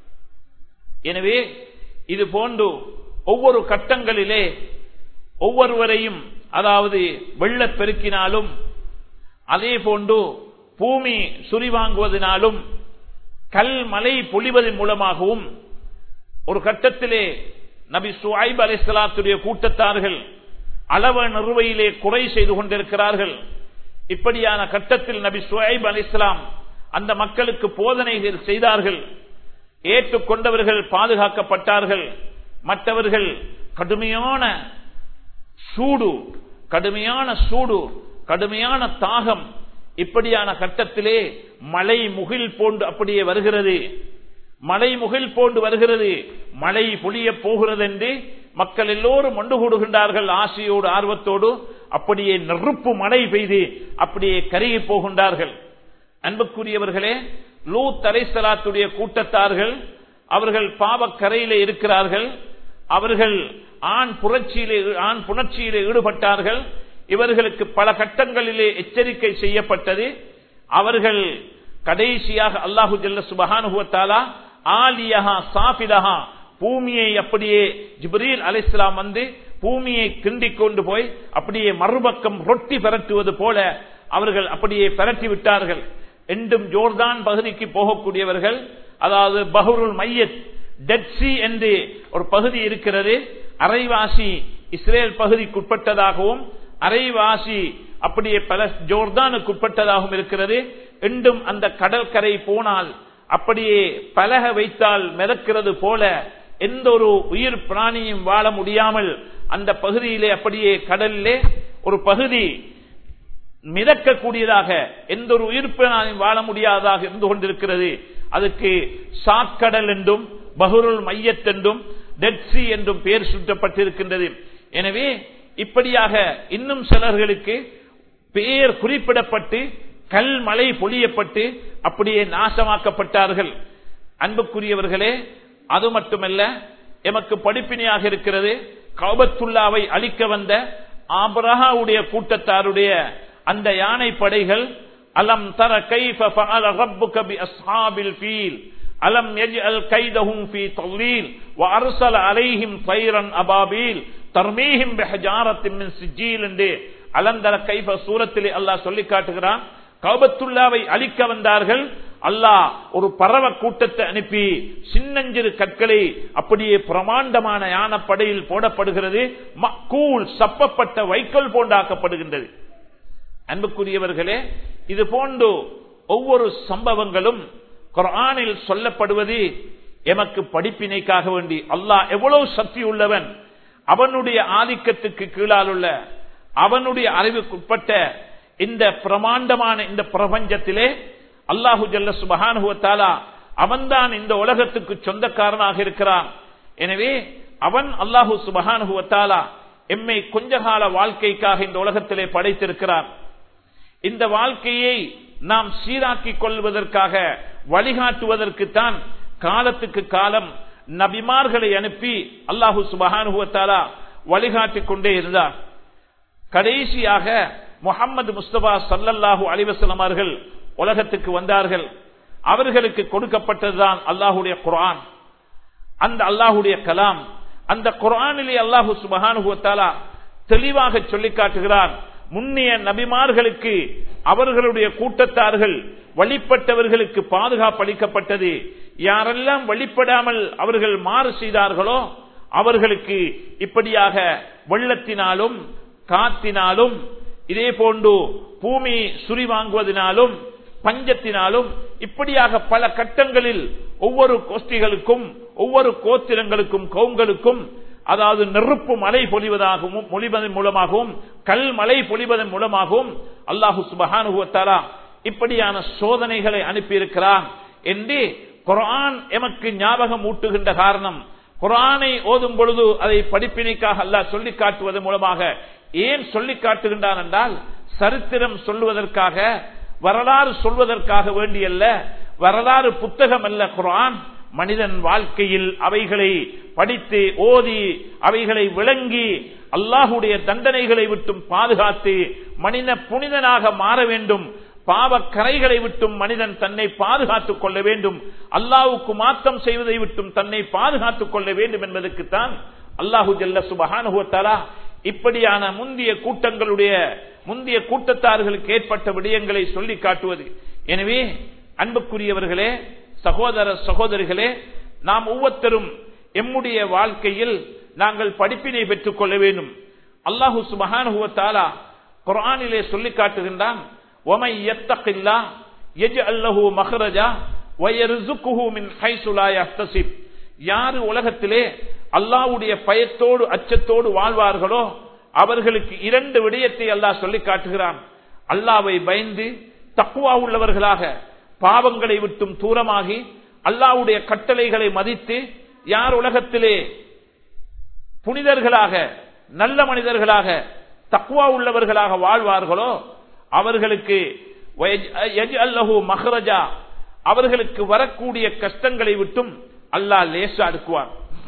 எனவே இது போன்று ஒவ்வொரு கட்டங்களிலே ஒவ்வொருவரையும் அதாவது வெள்ளப்பெருக்கினாலும் அதே போன்று பூமி சுரிவாங்குவதனாலும் கல் மலை பொழிவதன் மூலமாகவும் ஒரு கட்டத்திலே நபி சுஐப் அலிஸ்லாத்துடைய கூட்டத்தார்கள் அளவ நிறுவையிலே குறை செய்து கொண்டிருக்கிறார்கள் இப்படியான கட்டத்தில் நபி சுஐப் அலிஸ்லாம் அந்த மக்களுக்கு போதனைகள் செய்தார்கள் ஏற்றுக்கொண்டவர்கள் பாதுகாக்கப்பட்டார்கள் மற்றவர்கள் கடுமையான சூடு கடுமையான சூடு கடுமையான தாகம் இப்படியான கட்டத்திலே மழை முகில் போன்று அப்படியே வருகிறது மழை முகில் போன்று வருகிறது மழை பொழிய போகிறது என்று மக்கள் எல்லோரும் ஒன்று கூடுகின்றார்கள் ஆசையோடு ஆர்வத்தோடு அப்படியே நெருப்பு மழை பெய்து அப்படியே கருகி போகின்றார்கள் அன்புக்குரியவர்களே லூ தரைசலாத்துடைய கூட்டத்தார்கள் அவர்கள் பாவக்கரையிலே இருக்கிறார்கள் அவர்கள் ஆண் புரட்சியிலே ஆண் புணர்ச்சியிலே ஈடுபட்டார்கள் இவர்களுக்கு பல கட்டங்களிலே எச்சரிக்கை செய்யப்பட்டது அவர்கள் கடைசியாக அல்லாஹு ஜல்ல சுபஹானுவத்தாலா ஆலியஹா சாபிலஹா பூமியை அப்படியே ஜிப்ரீல் அலிஸ்லாம் வந்து பூமியை கிண்டிக் கொண்டு போய் அப்படியே மறுபக்கம் ரொட்டி பரட்டுவது போல அவர்கள் அப்படியே பரட்டி விட்டார்கள் என்றும் ஜோர்தான் பகுதிக்கு போகக்கூடியவர்கள் அதாவது பஹருல் மையத் டெட்சி என்று ஒரு பகுதி இருக்கிறது அரைவாசி இஸ்ரேல் பகுதிக்குட்பட்டதாகவும் அரைவாசி அப்படியே பல ஜோர்தானுக்கு உட்பட்டதாகவும் இருக்கிறது என்றும் அந்த கடற்கரை போனால் அப்படியே பலக வைத்தால் மிதக்கிறது போல எந்த ஒரு உயிர் பிராணியும் வாழ முடியாமல் அந்த பகுதியிலே அப்படியே கடலிலே ஒரு பகுதி மிதக்கக்கூடியதாக எந்த ஒரு உயிர் பிராணியும் வாழ முடியாததாக இருந்து கொண்டிருக்கிறது அதுக்கு சாக்கடல் என்றும் பஹருல் மையத் என்றும் டெட்சி என்றும் பெயர் சுட்டப்பட்டிருக்கின்றது எனவே இப்படியாக இன்னும் சிலர்களுக்கு பெயர் குறிப்பிடப்பட்டு கல் மலை பொழியப்பட்டு அப்படியே நாசமாக்கப்பட்டார்கள் அன்புக்குரியவர்களே அது மட்டுமல்ல எமக்கு படிப்பினையாக இருக்கிறது கௌபத்துல்லாவை அழிக்க வந்த ஆபரகாவுடைய கூட்டத்தாருடைய அந்த யானை படைகள் அலம் தர கைஃப ஃபஅல ரப்புக பி அஸ்ஹாபில் ஃபீல் அலம் யஜ்அல் கைதஹும் ஃபீ தல்லீல் வ அர்ஸல அலைஹிம் தைரன் அபாபீல் தர்மீஹிம் பிஹஜாரத்தின் மின் சிஜீல் என்று அலந்தர கைஃப சூரத்திலே அல்லாஹ் சொல்லி காட்டுகிறான் கௌபத்துல்லாவை அழிக்க வந்தார்கள் அல்லாஹ் ஒரு பறவ கூட்டத்தை அனுப்பி சின்னஞ்சிறு கற்களை அப்படியே பிரமாண்டமான யானப்படையில் போடப்படுகிறது கூழ் சப்பப்பட்ட வைக்கோல் போண்டாக்கப்படுகின்றது அன்புக்குரியவர்களே இது போன்று ஒவ்வொரு சம்பவங்களும் குரானில் சொல்லப்படுவது எமக்கு படிப்பினைக்காக வேண்டி அல்லாஹ் எவ்வளவு சக்தி உள்ளவன் அவனுடைய ஆதிக்கத்துக்கு கீழால் உள்ள அவனுடைய அறிவுக்குட்பட்ட இந்த பிரமாண்டமான இந்த பிரபஞ்சத்திலே அல்லாஹு ஜல்ல சுபகானுவத்தாலா அவன்தான் இந்த உலகத்துக்கு சொந்தக்காரனாக இருக்கிறான் எனவே அவன் அல்லாஹு சுபகானுவத்தாலா எம்மை கொஞ்ச கால வாழ்க்கைக்காக இந்த உலகத்திலே படைத்திருக்கிறான் இந்த வாழ்க்கையை நாம் சீராக்கிக் கொள்வதற்காக வழிகாட்டுவதற்குத்தான் காலத்துக்கு காலம் நபிமார்களை அனுப்பி அல்லாஹு சுபகானுவத்தாலா வழிகாட்டிக் கொண்டே இருந்தார் கடைசியாக முகமது முஸ்தபா சல்லல்லாஹூ அலிவசலம் அவர்கள் உலகத்துக்கு வந்தார்கள் அவர்களுக்கு கொடுக்கப்பட்டதுதான் அல்லாஹுடைய குரான் அந்த அல்லாஹுடைய கலாம் அந்த குரானிலே அல்லாஹு சுபகானுகுவத்தாலா தெளிவாக சொல்லி காட்டுகிறார் முன்னிய நபிமார்களுக்கு அவர்களுடைய கூட்டத்தார்கள் வழிபட்டவர்களுக்கு பாதுகாப்பு அளிக்கப்பட்டது யாரெல்லாம் வழிபடாமல் அவர்கள் மாறு செய்தார்களோ அவர்களுக்கு இப்படியாக வெள்ளத்தினாலும் காத்தினாலும் இதே போன்று பூமி சுரி வாங்குவதனாலும் பஞ்சத்தினாலும் இப்படியாக பல கட்டங்களில் ஒவ்வொரு கோஷ்டிகளுக்கும் ஒவ்வொரு கோத்திரங்களுக்கும் கவுங்களுக்கும் அதாவது நெருப்பு மழை பொழிவதாகவும் பொழிவதன் மூலமாகவும் கல் மழை பொழிவதன் மூலமாகவும் அல்லாஹு சுபஹானுவத்தாலா இப்படியான சோதனைகளை அனுப்பியிருக்கிறான் என்று குரான் எமக்கு ஞாபகம் ஊட்டுகின்ற காரணம் குரானை ஓதும் பொழுது அதை படிப்பினைக்காக அல்லாஹ் சொல்லி காட்டுவதன் மூலமாக ஏன் சொல்லி காட்டுகின்றான் என்றால் சரித்திரம் சொல்லுவதற்காக வரலாறு சொல்வதற்காக வேண்டியல்ல வரலாறு புத்தகம் அல்ல குரான் மனிதன் வாழ்க்கையில் அவைகளை படித்து ஓதி அவைகளை விளங்கி அல்லாஹுடைய தண்டனைகளை விட்டும் பாதுகாத்து மனித புனிதனாக மாற வேண்டும் பாவக்கரைகளை விட்டும் மனிதன் தன்னை பாதுகாத்துக் கொள்ள வேண்டும் அல்லாவுக்கு மாத்தம் செய்வதை விட்டும் தன்னை பாதுகாத்துக் கொள்ள வேண்டும் என்பதற்குத்தான் அல்லாஹு ஜல்ல சுபஹானுவத்தாலா இப்படியான முந்திய கூட்டங்களுடைய முந்திய கூட்டத்தார்களுக்கு ஏற்பட்ட விடயங்களை சொல்லி காட்டுவது எனவே அன்புக்குரியவர்களே சகோதர சகோதரிகளே நாம் ஒவ்வொருத்தரும் எம்முடைய வாழ்க்கையில் நாங்கள் படிப்பினை பெற்றுக் கொள்ள வேண்டும் அல்லாஹு சுபஹானுவத்தாலா குரானிலே சொல்லி காட்டுகின்றான் ومن يتق الله يجعل له مخرجا ويرزقه من حيث لا يحتسب யார் உலகத்திலே அல்லாஹ்வுடைய பயத்தோடு அச்சத்தோடு வாழ்வார்களோ அவர்களுக்கு இரண்டு விடயத்தை அல்லாஹ் சொல்லி காட்டுகிறான் அல்லாவை பயந்து தக்குவா உள்ளவர்களாக பாவங்களை விட்டும் தூரமாகி அல்லாஹ்வுடைய கட்டளைகளை மதித்து யார் உலகத்திலே புனிதர்களாக நல்ல மனிதர்களாக தக்குவா உள்ளவர்களாக வாழ்வார்களோ அவர்களுக்கு அல்லஹு மஹரஜா அவர்களுக்கு வரக்கூடிய கஷ்டங்களை விட்டும் அல்லாஹ் லேசா அடுக்குவான்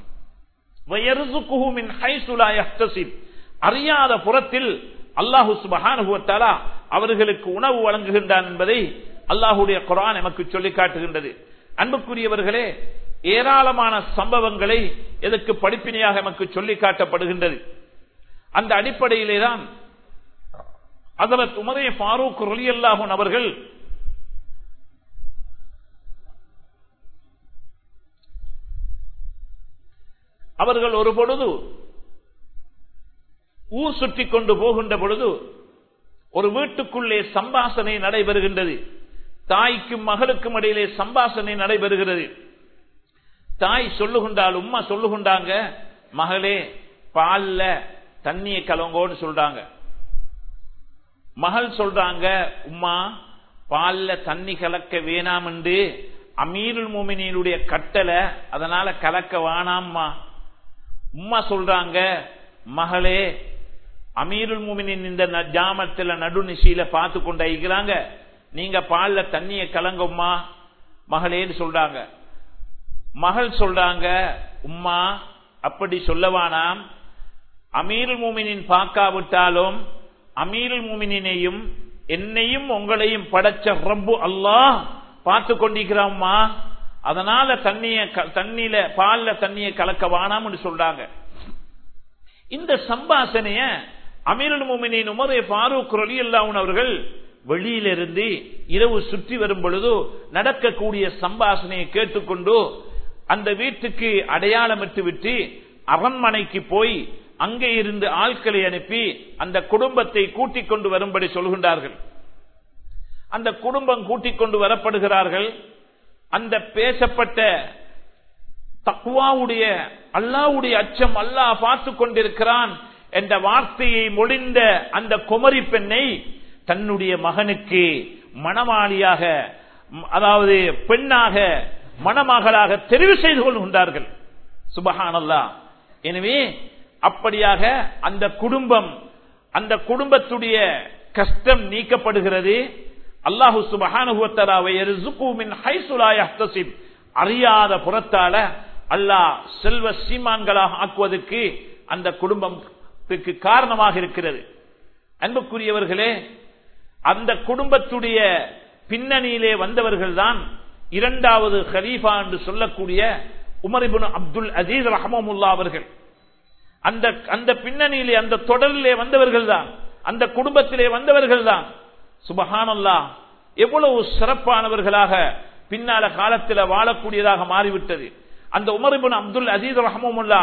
அறியாத புறத்தில் அல்லாஹு சுபஹானுவத்தாலா அவர்களுக்கு உணவு வழங்குகின்றான் என்பதை அல்லாஹுடைய குரான் எமக்கு சொல்லி காட்டுகின்றது அன்புக்குரியவர்களே ஏராளமான சம்பவங்களை எதற்கு படிப்பினையாக எமக்கு சொல்லி காட்டப்படுகின்றது அந்த அடிப்படையிலே தான் அதரத் உமரே ஃபாரூக் ரலி அல்லாஹன் அவர்கள் அவர்கள் ஒரு பொழுது ஊர் சுற்றி கொண்டு போகின்ற பொழுது ஒரு வீட்டுக்குள்ளே சம்பாசனை நடைபெறுகின்றது தாய்க்கும் மகளுக்கும் இடையிலே சம்பாசனை நடைபெறுகிறது தாய் சொல்லுகின்றால் உம்மா சொல்லுகின்றாங்க மகளே பால்ல தண்ணியை கலங்கோன்னு சொல்றாங்க மகள் சொல்றாங்க உம்மா பால்ல தண்ணி கலக்க வேணாம் என்று அமீருல் மோமினியுடைய கட்டளை அதனால கலக்க வேணாம்மா உம்மா சொல்றாங்க மகளே அமீருல் மோமினின் இந்த ஜாமத்துல நடுநிசையில பார்த்து கொண்டு இருக்கிறாங்க நீங்க பால்ல தண்ணிய கலங்கம்மா மகளேன்னு சொல்றாங்க மகள் சொல்றாங்க உம்மா அப்படி சொல்லவானாம் அமீருல் மூமினின் பார்க்காவிட்டாலும் அமீருல் மூமினையும் என்னையும் உங்களையும் படைச்ச ரப்பு அல்லாஹ் பார்த்து கொண்டிருக்கிறாம்மா அதனால தண்ணிய தண்ணியில பால்ல தண்ணிய கலக்க வானாம்னு சொல்றாங்க இந்த சம்பாசனைய அமீருல் மூமினின் உமரே ஃபாரூக் ரலி அல்லாஹன் அவர்கள் வெளியிலிருந்து இரவு சுற்றி வரும் பொழுது நடக்கக்கூடிய சம்பாசனையை கேட்டுக்கொண்டு அந்த வீட்டுக்கு அடையாளமிட்டு விட்டு அரண்மனைக்கு போய் அங்கே இருந்து ஆட்களை அனுப்பி அந்த குடும்பத்தை கூட்டிக் கொண்டு வரும்படி சொல்கின்றார்கள் அந்த குடும்பம் கூட்டிக் கொண்டு வரப்படுகிறார்கள் அந்த பேசப்பட்ட தக்குவாவுடைய அல்லாவுடைய அச்சம் அல்லாஹ் பார்த்து கொண்டிருக்கிறான் என்ற வார்த்தையை மொழிந்த அந்த குமரி பெண்ணை தன்னுடைய மகனுக்கு மணமாளியாக அதாவது பெண்ணாக மணமகளாக தெரிவு செய்து கொள்கின்றார்கள் சுபஹானல்லா எனவே அப்படியாக அந்த குடும்பம் அந்த குடும்பத்துடைய கஷ்டம் நீக்கப்படுகிறது அல்லாஹு சுபஹானுவத்தராவை அறியாத புறத்தால அல்லாஹ் செல்வ சீமான்களாக ஆக்குவதற்கு அந்த குடும்பத்துக்கு காரணமாக இருக்கிறது அன்புக்குரியவர்களே அந்த குடும்பத்துடைய பின்னணியிலே வந்தவர்கள் தான் இரண்டாவது ஹலீஃபா என்று சொல்லக்கூடிய உமரிபுன் அப்துல் அசீஸ் ரஹமுல்லா அவர்கள் அந்த அந்த பின்னணியிலே அந்த தொடரிலே வந்தவர்கள் தான் அந்த குடும்பத்திலே வந்தவர்கள் தான் சுபஹானல்லா எவ்வளவு சிறப்பானவர்களாக பின்னால காலத்தில் வாழக்கூடியதாக மாறிவிட்டது அந்த உமரிபுன் அப்துல் அசீஸ் ரஹமுல்லா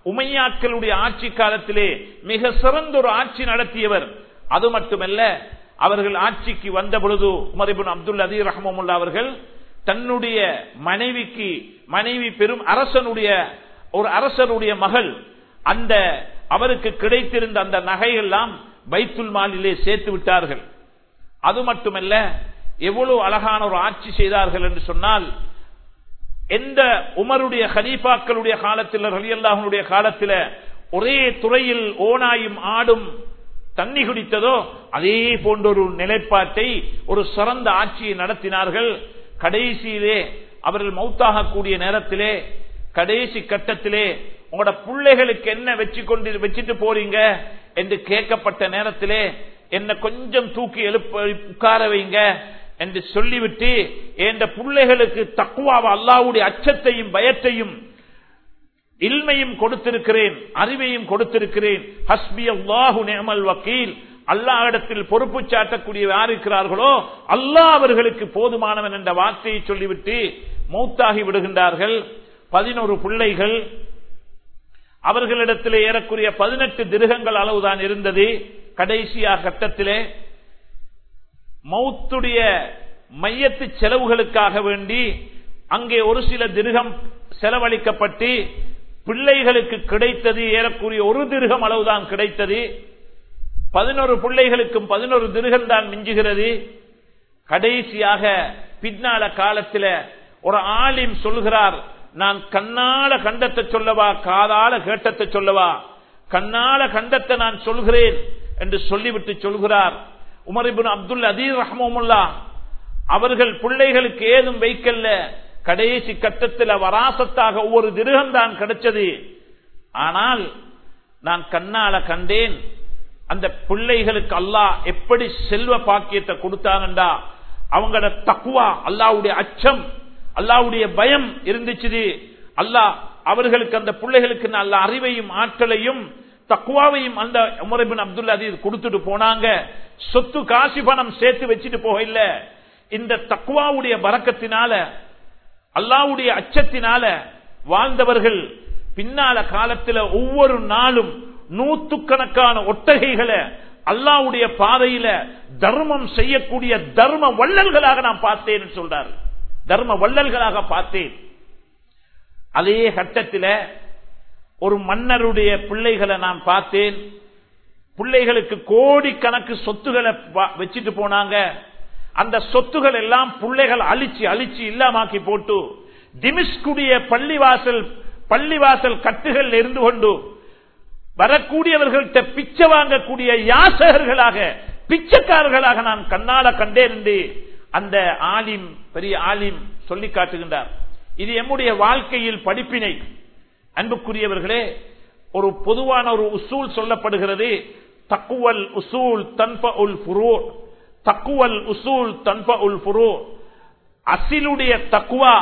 உமையாக்களுடைய ஆட்சி காலத்திலே மிக சிறந்த ஒரு ஆட்சி நடத்தியவர் அது மட்டுமல்ல அவர்கள் ஆட்சிக்கு வந்த பொழுது உமரிபுன் அப்துல் அதீர் ரஹமுல்லா அவர்கள் தன்னுடைய மனைவிக்கு மனைவி பெரும் அரசனுடைய ஒரு அரசனுடைய மகள் அந்த அவருக்கு கிடைத்திருந்த அந்த நகையெல்லாம் பைத்துல் மாலிலே சேர்த்து விட்டார்கள் அது மட்டுமல்ல எவ்வளவு அழகான ஒரு ஆட்சி செய்தார்கள் என்று சொன்னால் எந்த உமருடைய ஹலீஃபாக்களுடைய காலத்தில் ரலியல்லாஹனுடைய காலத்தில் ஒரே துறையில் ஓனாயும் ஆடும் தண்ணி குடித்ததோ அதே போன்ற ஒரு நிலைப்பாட்டை ஒரு சிறந்த ஆட்சியை நடத்தினார்கள் கடைசியிலே அவர்கள் மௌத்தாகக்கூடிய நேரத்திலே கடைசி கட்டத்திலே உங்களோட பிள்ளைகளுக்கு என்ன வச்சு கொண்டு வச்சுட்டு போறீங்க என்று கேட்கப்பட்ட நேரத்திலே என்ன கொஞ்சம் தூக்கி எழுப்ப உட்கார வைங்க என்று சொல்லிவிட்டு என்ற பிள்ளைகளுக்கு தக்குவாவ அல்லாவுடைய அச்சத்தையும் பயத்தையும் இல்மையும் கொடுத்திருக்கிறேன் அறிவையும் கொடுத்திருக்கிறேன் ஹஸ்பி அல்லாஹு நேமல் வக்கீல் அல்லாஹ் இடத்தில் பொறுப்பு சாட்டக்கூடிய யார் இருக்கிறார்களோ அல்லாஹ் அவர்களுக்கு போதுமானவன் என்ற வார்த்தையை சொல்லிவிட்டு மௌத்தாகி விடுகின்றார்கள் பதினோரு பிள்ளைகள் அவர்களிடத்திலே ஏறக்குரிய பதினெட்டு திருகங்கள் அளவுதான் இருந்தது கடைசியா கட்டத்திலே மௌத்துடைய மையத்து செலவுகளுக்காக வேண்டி அங்கே ஒரு சில திருகம் செலவழிக்கப்பட்டு பிள்ளைகளுக்கு கிடைத்தது ஏறக்குரிய ஒரு திருகம் அளவுதான் கிடைத்தது பதினொரு பிள்ளைகளுக்கும் பதினொரு திருகம் தான் மிஞ்சுகிறது கடைசியாக பின்னால காலத்தில் ஒரு ஆலிம் சொல்கிறார் நான் கண்ணால கண்டத்தை சொல்லவா காதால கேட்டத்தை சொல்லவா கண்ணால கண்டத்தை நான் சொல்கிறேன் என்று சொல்லிவிட்டு சொல்கிறார் உமரிபின் அப்துல் அதீர் ரஹமுல்லா அவர்கள் பிள்ளைகளுக்கு ஏதும் வைக்கல்ல கடைசி கட்டத்தில் வராசத்தாக ஒவ்வொரு திருகம் தான் கிடைச்சது ஆனால் நான் கண்ணால கண்டேன் அந்த பிள்ளைகளுக்கு அல்லாஹ் எப்படி செல்வ பாக்கியத்தை கொடுத்தாங்கண்டா அவங்களோட தக்குவா அல்லாவுடைய அச்சம் அல்லாவுடைய பயம் இருந்துச்சு அல்லாஹ் அவர்களுக்கு அந்த பிள்ளைகளுக்கு நல்ல அறிவையும் ஆற்றலையும் தக்குவாவையும் அந்த உமரபின் அப்துல் அதீஸ் கொடுத்துட்டு போனாங்க சொத்து காசி பணம் சேர்த்து வச்சுட்டு போக இல்ல இந்த தக்குவாவுடைய பறக்கத்தினால அல்லாவுடைய அச்சத்தினால வாழ்ந்தவர்கள் பின்னால காலத்தில் ஒவ்வொரு நாளும் நூத்துக்கணக்கான ஒட்டகைகளை அல்லாவுடைய பாதையில தர்மம் செய்யக்கூடிய தர்ம வள்ளல்களாக நான் பார்த்தேன் சொல்றார் தர்ம வள்ளல்களாக பார்த்தேன் அதே கட்டத்தில் ஒரு மன்னருடைய பிள்ளைகளை நான் பார்த்தேன் பிள்ளைகளுக்கு கோடிக்கணக்கு சொத்துக்களை வச்சுட்டு போனாங்க அந்த சொத்துகள் எல்லாம் பிள்ளைகள் அழிச்சு அழிச்சு இல்லாமாக்கி போட்டு திமிஷ்குடிய பள்ளிவாசல் பள்ளிவாசல் கட்டுகள் இருந்து கொண்டு வரக்கூடியவர்கள்ட்ட பிச்சை வாங்கக்கூடிய யாசகர்களாக பிச்சைக்காரர்களாக நான் கண்ணால கண்டேன் என்று அந்த ஆலிம் பெரிய ஆலிம் சொல்லி காட்டுகின்றார் இது எம்முடைய வாழ்க்கையில் படிப்பினை அன்புக்குரியவர்களே ஒரு பொதுவான ஒரு உசூல் சொல்லப்படுகிறது தக்குவல் உசூல் தன்ப உல் புரூ தக்குவல் உசூல் தன்ப உல் புரூ அசிலுடைய தக்குவா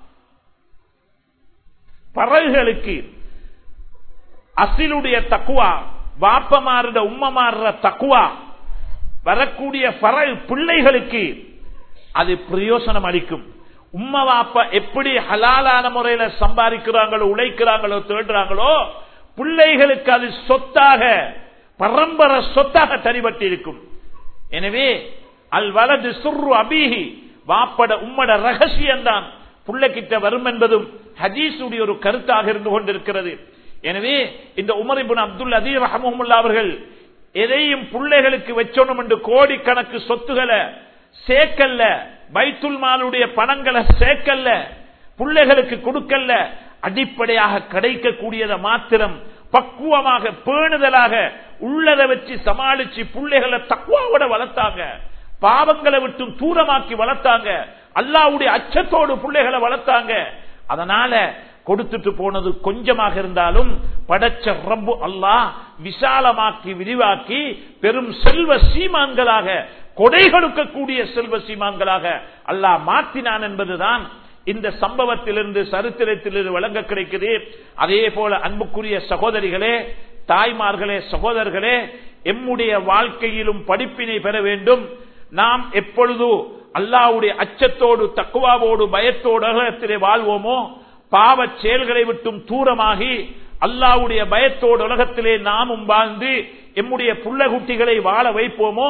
பறகுகளுக்கு அசிலுடைய தக்குவா வாப்ப மாறுற உம்ம மாறுற தக்குவா வரக்கூடிய பறகு பிள்ளைகளுக்கு அது பிரயோசனம் அளிக்கும் உம்ம வாப்ப எப்படி ஹலாலான முறையில சம்பாதிக்கிறாங்களோ உழைக்கிறாங்களோ தேடுறாங்களோ பிள்ளைகளுக்கு அது சொத்தாக பரம்பரை சொத்தாக தனிபட்டு இருக்கும் எனவே அல் வலது சுர்ரு அபீஹி வாப்பட உம்மட ரகசியம் தான் புள்ளக்கிட்ட வரும் என்பதும் ஹதீஸுடைய ஒரு கருத்தாக இருந்து கொண்டிருக்கிறது எனவே இந்த உமரிபுன் அப்துல் அதீர் ரஹமுல்லா அவர்கள் எதையும் பிள்ளைகளுக்கு வச்சோணும் என்று கோடிக்கணக்கு சொத்துக்களை சேர்க்கல்ல பைத்துல் மாலுடைய பணங்களை சேர்க்கல்ல பிள்ளைகளுக்கு கொடுக்கல்ல அடிப்படையாக கிடைக்கக்கூடியதை மாத்திரம் பக்குவமாக பேணுதலாக உள்ளதை வச்சு சமாளிச்சு பிள்ளைகளை தக்குவாவோட வளர்த்தாங்க பாவங்களை விட்டு தூரமாக்கி வளர்த்தாங்க அல்லாவுடைய அச்சத்தோடு பிள்ளைகளை வளர்த்தாங்க அதனால கொடுத்துட்டு போனது கொஞ்சமாக இருந்தாலும் படைச்ச ரப்பு அல்லாஹ் விசாலமாக்கி விரிவாக்கி பெரும் செல்வ சீமான்களாக கொடை கொடுக்கக்கூடிய செல்வ சீமான்களாக அல்லாஹ் மாற்றினான் என்பதுதான் இந்த சம்பவத்திலிருந்து சரித்திரத்திலிருந்து வழங்க கிடைக்குது அதே போல அன்புக்குரிய சகோதரிகளே தாய்மார்களே சகோதரர்களே எம்முடைய வாழ்க்கையிலும் படிப்பினை பெற வேண்டும் நாம் எப்பொழுது அல்லாவுடைய அச்சத்தோடு தக்குவாவோடு பயத்தோடு உலகத்திலே வாழ்வோமோ பாவ செயல்களை விட்டும் தூரமாகி அல்லாவுடைய பயத்தோடு உலகத்திலே நாமும் வாழ்ந்து எம்முடைய புள்ளகுட்டிகளை வாழ வைப்போமோ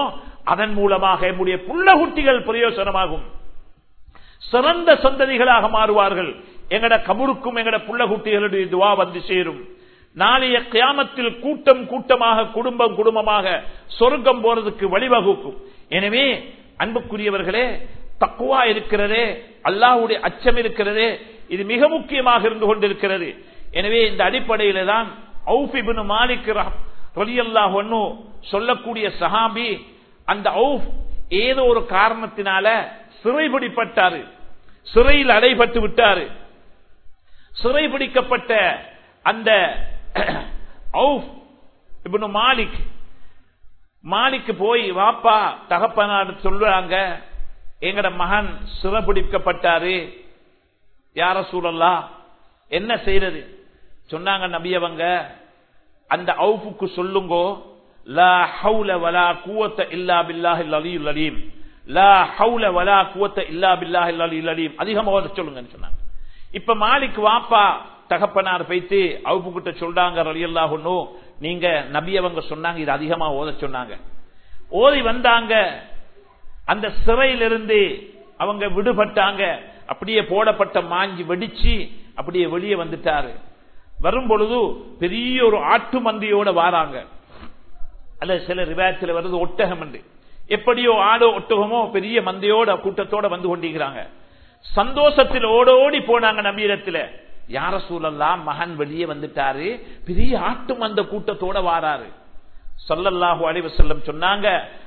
அதன் மூலமாக நம்முடைய புள்ளகுட்டிகள் பிரயோசனமாகும் சிறந்த சந்ததிகளாக மாறுவார்கள் எங்கட கபருக்கும் எங்கட புள்ளகுட்டிகளுடைய துவா வந்து சேரும் நாளைய கியாமத்தில் கூட்டம் கூட்டமாக குடும்பம் குடும்பமாக சொர்க்கம் போறதுக்கு வழிவகுக்கும் எனவே அன்புக்குரியவர்களே தக்குவா இருக்கிறதே அல்லாஹுடைய அச்சம் இருக்கிறதே இது மிக முக்கியமாக இருந்து கொண்டிருக்கிறது எனவே இந்த அடிப்படையில தான் ஔஃபிபின் மாலிக் ரலியல்லாஹு அன்ஹு சொல்லக்கூடிய சஹாபி அந்த ஔஃப் ஏதோ ஒரு காரணத்தினால சிறைபிடிப்பட்டாரு சிறையில் அடைபட்டு விட்டாரு சிறைபிடிக்கப்பட்ட அந்த ஔஃப் இப்னு மாலிக் மாலிக்கு போய் வாப்பா தகப்பனார் சொல்றாங்க எங்கட மகன் சிறைபிடிக்கப்பட்டாரு யார சூழல்லா என்ன செய்யறது சொன்னாங்க நபியவங்க அந்த அவுஃபுக்கு சொல்லுங்கோ லா ஹவுல வலா குவத்த இல்லா பில்லாஹில் அலியுல் அலீம் லா ஹவுல வலா குவத்த இல்லா பில்லாஹில் அலியுல் அலீம் அதிகமா ஓத சொல்லுங்கன்னு சொன்னாங்க இப்ப மாலிக் வாப்பா தகப்பனார் வைத்து அவுப்பு கிட்ட சொல்றாங்க ரலியல்லாஹு நீங்க நபியவங்க சொன்னாங்க இது அதிகமா ஓத சொன்னாங்க ஓதி வந்தாங்க அந்த சிறையிலிருந்து அவங்க விடுபட்டாங்க அப்படியே போடப்பட்ட மாஞ்சி வெடிச்சு அப்படியே வெளியே வந்துட்டாரு வரும் பொழுது பெரிய ஒரு ஆட்டு மந்தியோட வாராங்க அல்ல சில ரிவாயத்தில் வருது ஒட்டகம் என்று எப்படியோ ஆடோ ஒட்டகமோ பெரிய மந்தையோட கூட்டத்தோட வந்து கொண்டிருக்கிறாங்க சந்தோஷத்தில் ஓடோடி போனாங்க நம்பீரத்துல யார சூழல்லாம் மகன் வெளியே வந்துட்டாரு பெரிய ஆட்டு மந்த கூட்டத்தோட வாராரு சொல்லல்லாஹு அலைவ செல்லம் சொன்னாங்க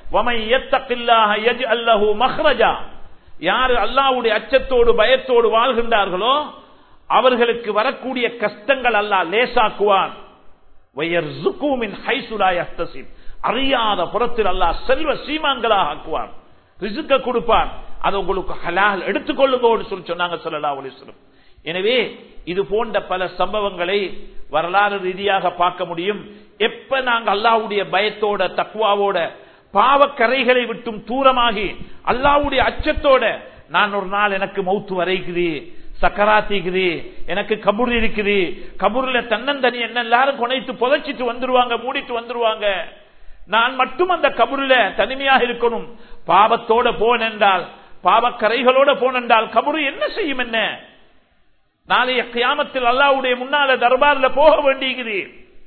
யாரு அல்லாவுடைய அச்சத்தோடு பயத்தோடு வாழ்கின்றார்களோ அவர்களுக்கு வரக்கூடிய கஷ்டங்கள் அல்லா லேசாக்குவான் அறியாத புறத்தில் அல்லா செல்வ சீமான்களாக ஆக்குவான் ரிசுக்க கொடுப்பான் அதை உங்களுக்கு ஹலால் எடுத்துக்கொள்ளுங்க சொல்லி சொன்னாங்க சொல்லலா அலிஸ்லம் எனவே இது போன்ற பல சம்பவங்களை வரலாறு ரீதியாக பார்க்க முடியும் எப்ப நாங்க அல்லாவுடைய பயத்தோட தக்குவாவோட பாவக்கரைகளை விட்டும் தூரமாகி அல்லாவுடைய அச்சத்தோட நான் ஒரு நாள் எனக்கு மௌத்து வரைக்குது சக்கராத்திக்குது எனக்கு கபூர் இருக்குது கபூர்ல தன்னந்தனி என்ன எல்லாரும் கொனைத்து புதைச்சிட்டு வந்துருவாங்க மூடிட்டு வந்துருவாங்க நான் மட்டும் அந்த கபூர்ல தனிமையாக இருக்கணும் பாவத்தோட போனென்றால் பாவக்கரைகளோட போனென்றால் கபுரு என்ன செய்யும் என்ன நாளைய கியாமத்தில் அல்லாவுடைய முன்னால தர்பார்ல போக வேண்டியது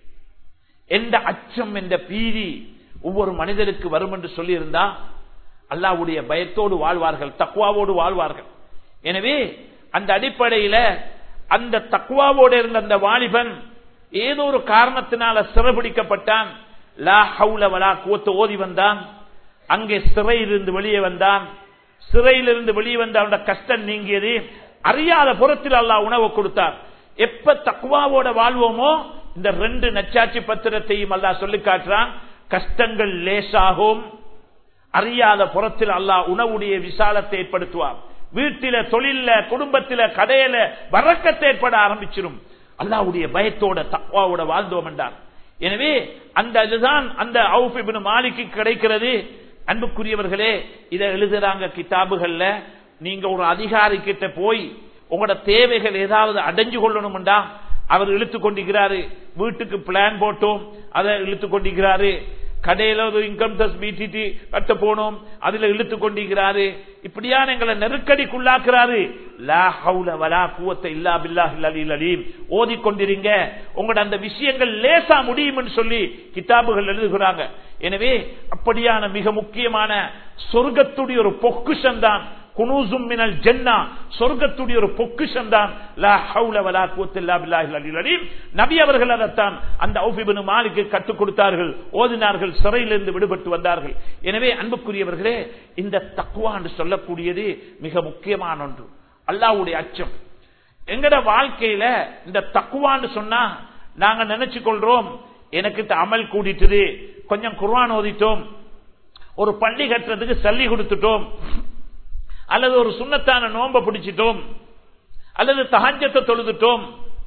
எந்த அச்சம் என்ற பீதி ஒவ்வொரு மனிதனுக்கு வரும் என்று சொல்லியிருந்தா அல்லாவுடைய பயத்தோடு வாழ்வார்கள் தக்குவாவோடு வாழ்வார்கள் எனவே அந்த அடிப்படையில அந்த தக்குவாவோடு இருந்த அந்த வாலிபன் ஏதோ ஒரு காரணத்தினால சிறைபிடிக்கப்பட்டான் லா ஹவுல வலா கூத்து ஓதி வந்தான் அங்கே சிறையிலிருந்து வெளியே வந்தான் சிறையிலிருந்து வெளியே வந்த அவனோட கஷ்டம் நீங்கியது அறியாத புறத்தில் அல்லாஹ் உணவு கொடுத்தார் எப்ப தக்குவாவோட வாழ்வோமோ இந்த ரெண்டு நச்சாட்சி பத்திரத்தையும் அல்லாஹ் சொல்லி காட்டுறான் கஷ்டங்கள் லேசாகும் அறியாத புறத்தில் அல்லாஹ் உணவுடைய விசாலத்தை ஏற்படுத்துவார் வீட்டில தொழில குடும்பத்தில கடையில வரக்கத்தை ஏற்பட ஆரம்பிச்சிடும் அல்லாவுடைய பயத்தோட தக்குவாவோட வாழ்ந்தோம் என்றார் எனவே அந்த இதுதான் அந்த அவுபிபின் மாலிக்கு கிடைக்கிறது அன்புக்குரியவர்களே இதை எழுதுறாங்க கிதாபுகள்ல நீங்க ஒரு அதிகாரி கிட்ட போய் உங்களோட தேவைகள் ஏதாவது அடைஞ்சு கொள்ளணும்டா அவர் இழுத்து கொண்டிருக்கிறாரு வீட்டுக்கு பிளான் போட்டோம் அதை இழுத்து கொண்டிருக்கிறாரு கடையில ஒரு இன்கம் டேக்ஸ் பிடிடி கட்ட போனோம் அதுல இழுத்து கொண்டிருக்கிறாரு இப்படியான எங்களை நெருக்கடிக்குள்ளாக்குறாரு லா ஹவுல வலா கூவத்தை இல்லா பில்லாஹ் அலீம் ஓதிக்கொண்டிருங்க உங்களோட அந்த விஷயங்கள் லேசா முடியும்னு சொல்லி கிதாபுகள் எழுதுகிறாங்க எனவே அப்படியான மிக முக்கியமான சொர்க்கத்துடைய ஒரு பொக்குஷம் தான் குனூசும் மினல் ஜென்னா சொர்க்கத்துடைய ஒரு பொக்குஷம் தான் லா ஹவுல வலா குவத்தில்லா பில்லாஹில் அலில் அலீம் நபி அவர்கள் அதைத்தான் அந்த ஔஃபிபின் மாலிக்கு கற்றுக் கொடுத்தார்கள் ஓதினார்கள் சிறையிலிருந்து விடுபட்டு வந்தார்கள் எனவே அன்புக்குரியவர்களே இந்த தக்குவா என்று சொல்லக்கூடியது மிக முக்கியமான ஒன்று அல்லாவுடைய அச்சம் எங்கட வாழ்க்கையில இந்த தக்குவான்னு சொன்னா நாங்க நினைச்சு கொள்றோம் எனக்கு இந்த அமல் கூடிட்டுது கொஞ்சம் குர்வான் ஓதிட்டோம் ஒரு பள்ளி கட்டுறதுக்கு சல்லி கொடுத்துட்டோம் அல்லது ஒரு சுண்ணத்தான நோம்ப பிடிச்சிட்டோம் அல்லது தகஞ்சத்தை தொழுதுட்டோம்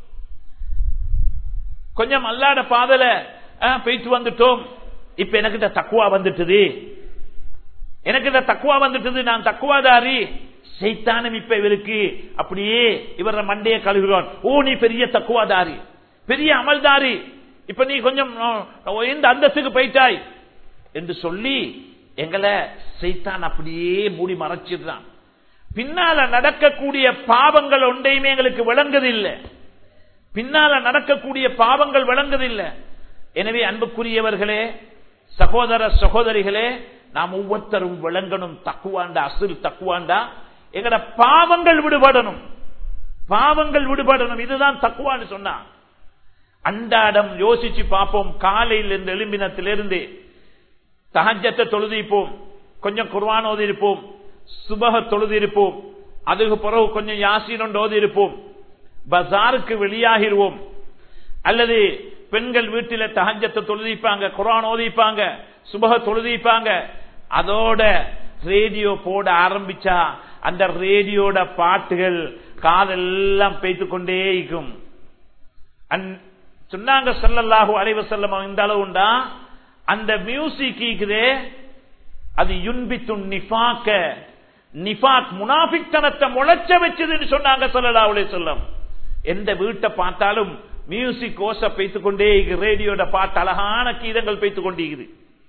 கொஞ்சம் அல்லாட பாதல போயிட்டு வந்துட்டோம் இப்ப எனக்கு இந்த தக்குவா வந்துட்டுது எனக்கு இந்த தக்குவா வந்துட்டது நான் தக்குவாதாரி செய்தானம் இப்ப இவருக்கு அப்படியே இவர மண்டைய கழுகுறான் ஓ நீ பெரிய தக்குவாதாரி பெரிய அமல்தாரி இப்ப நீ கொஞ்சம் இந்த அந்தஸ்துக்கு போயிட்டாய் என்று சொல்லி எங்களை சைத்தான் அப்படியே மூடி மறைச்சிடுறான் பின்னால நடக்கக்கூடிய பாவங்கள் ஒன்றையுமே எங்களுக்கு விளங்குதில்லை பின்னால நடக்கக்கூடிய பாவங்கள் விளங்குதில்லை எனவே அன்புக்குரியவர்களே சகோதர சகோதரிகளே நாம் ஒவ்வொருத்தரும் விளங்கணும் தக்குவாண்டா அசில் தக்குவாண்டா எங்கட பாவங்கள் விடுபடணும் பாவங்கள் விடுபடணும் இதுதான் தக்குவான்னு சொன்னா அன்றாடம் யோசிச்சு பார்ப்போம் காலையில் இருந்து எழும்பினத்திலிருந்து தகஜத்தை தொழுதிப்போம் கொஞ்சம் குர்வான் ஓதி இருப்போம் சுபக தொழுது இருப்போம் அதுக்கு பிறகு கொஞ்சம் யாசீன் ஓதி இருப்போம் பஜாருக்கு வெளியாகிருவோம் அல்லது பெண்கள் வீட்டில தகஜத்தை தொழுதிப்பாங்க குரான் ஓதிப்பாங்க சுபக தொழுதிப்பாங்க அதோட ரேடியோ போட ஆரம்பிச்சா அந்த ரேடியோட பாட்டுகள் காதெல்லாம் பெய்த்து கொண்டே இருக்கும் சொன்னாங்க செல்லல்லாஹு அலைவ செல்லம் இந்த அளவு உண்டா அந்த மியூசிக் இருக்குதே அது யுன்பித்து நிஃபாக்க நிஃபாக் முனாபித்தனத்தை முளைச்ச வச்சதுன்னு சொன்னாங்க சொல்லலா அலே சொல்லம் எந்த வீட்டை பார்த்தாலும் மியூசிக் ஓச பெய்த்து கொண்டே ரேடியோட பாட்டு அழகான கீதங்கள் பெய்த்து கொண்டிருக்குது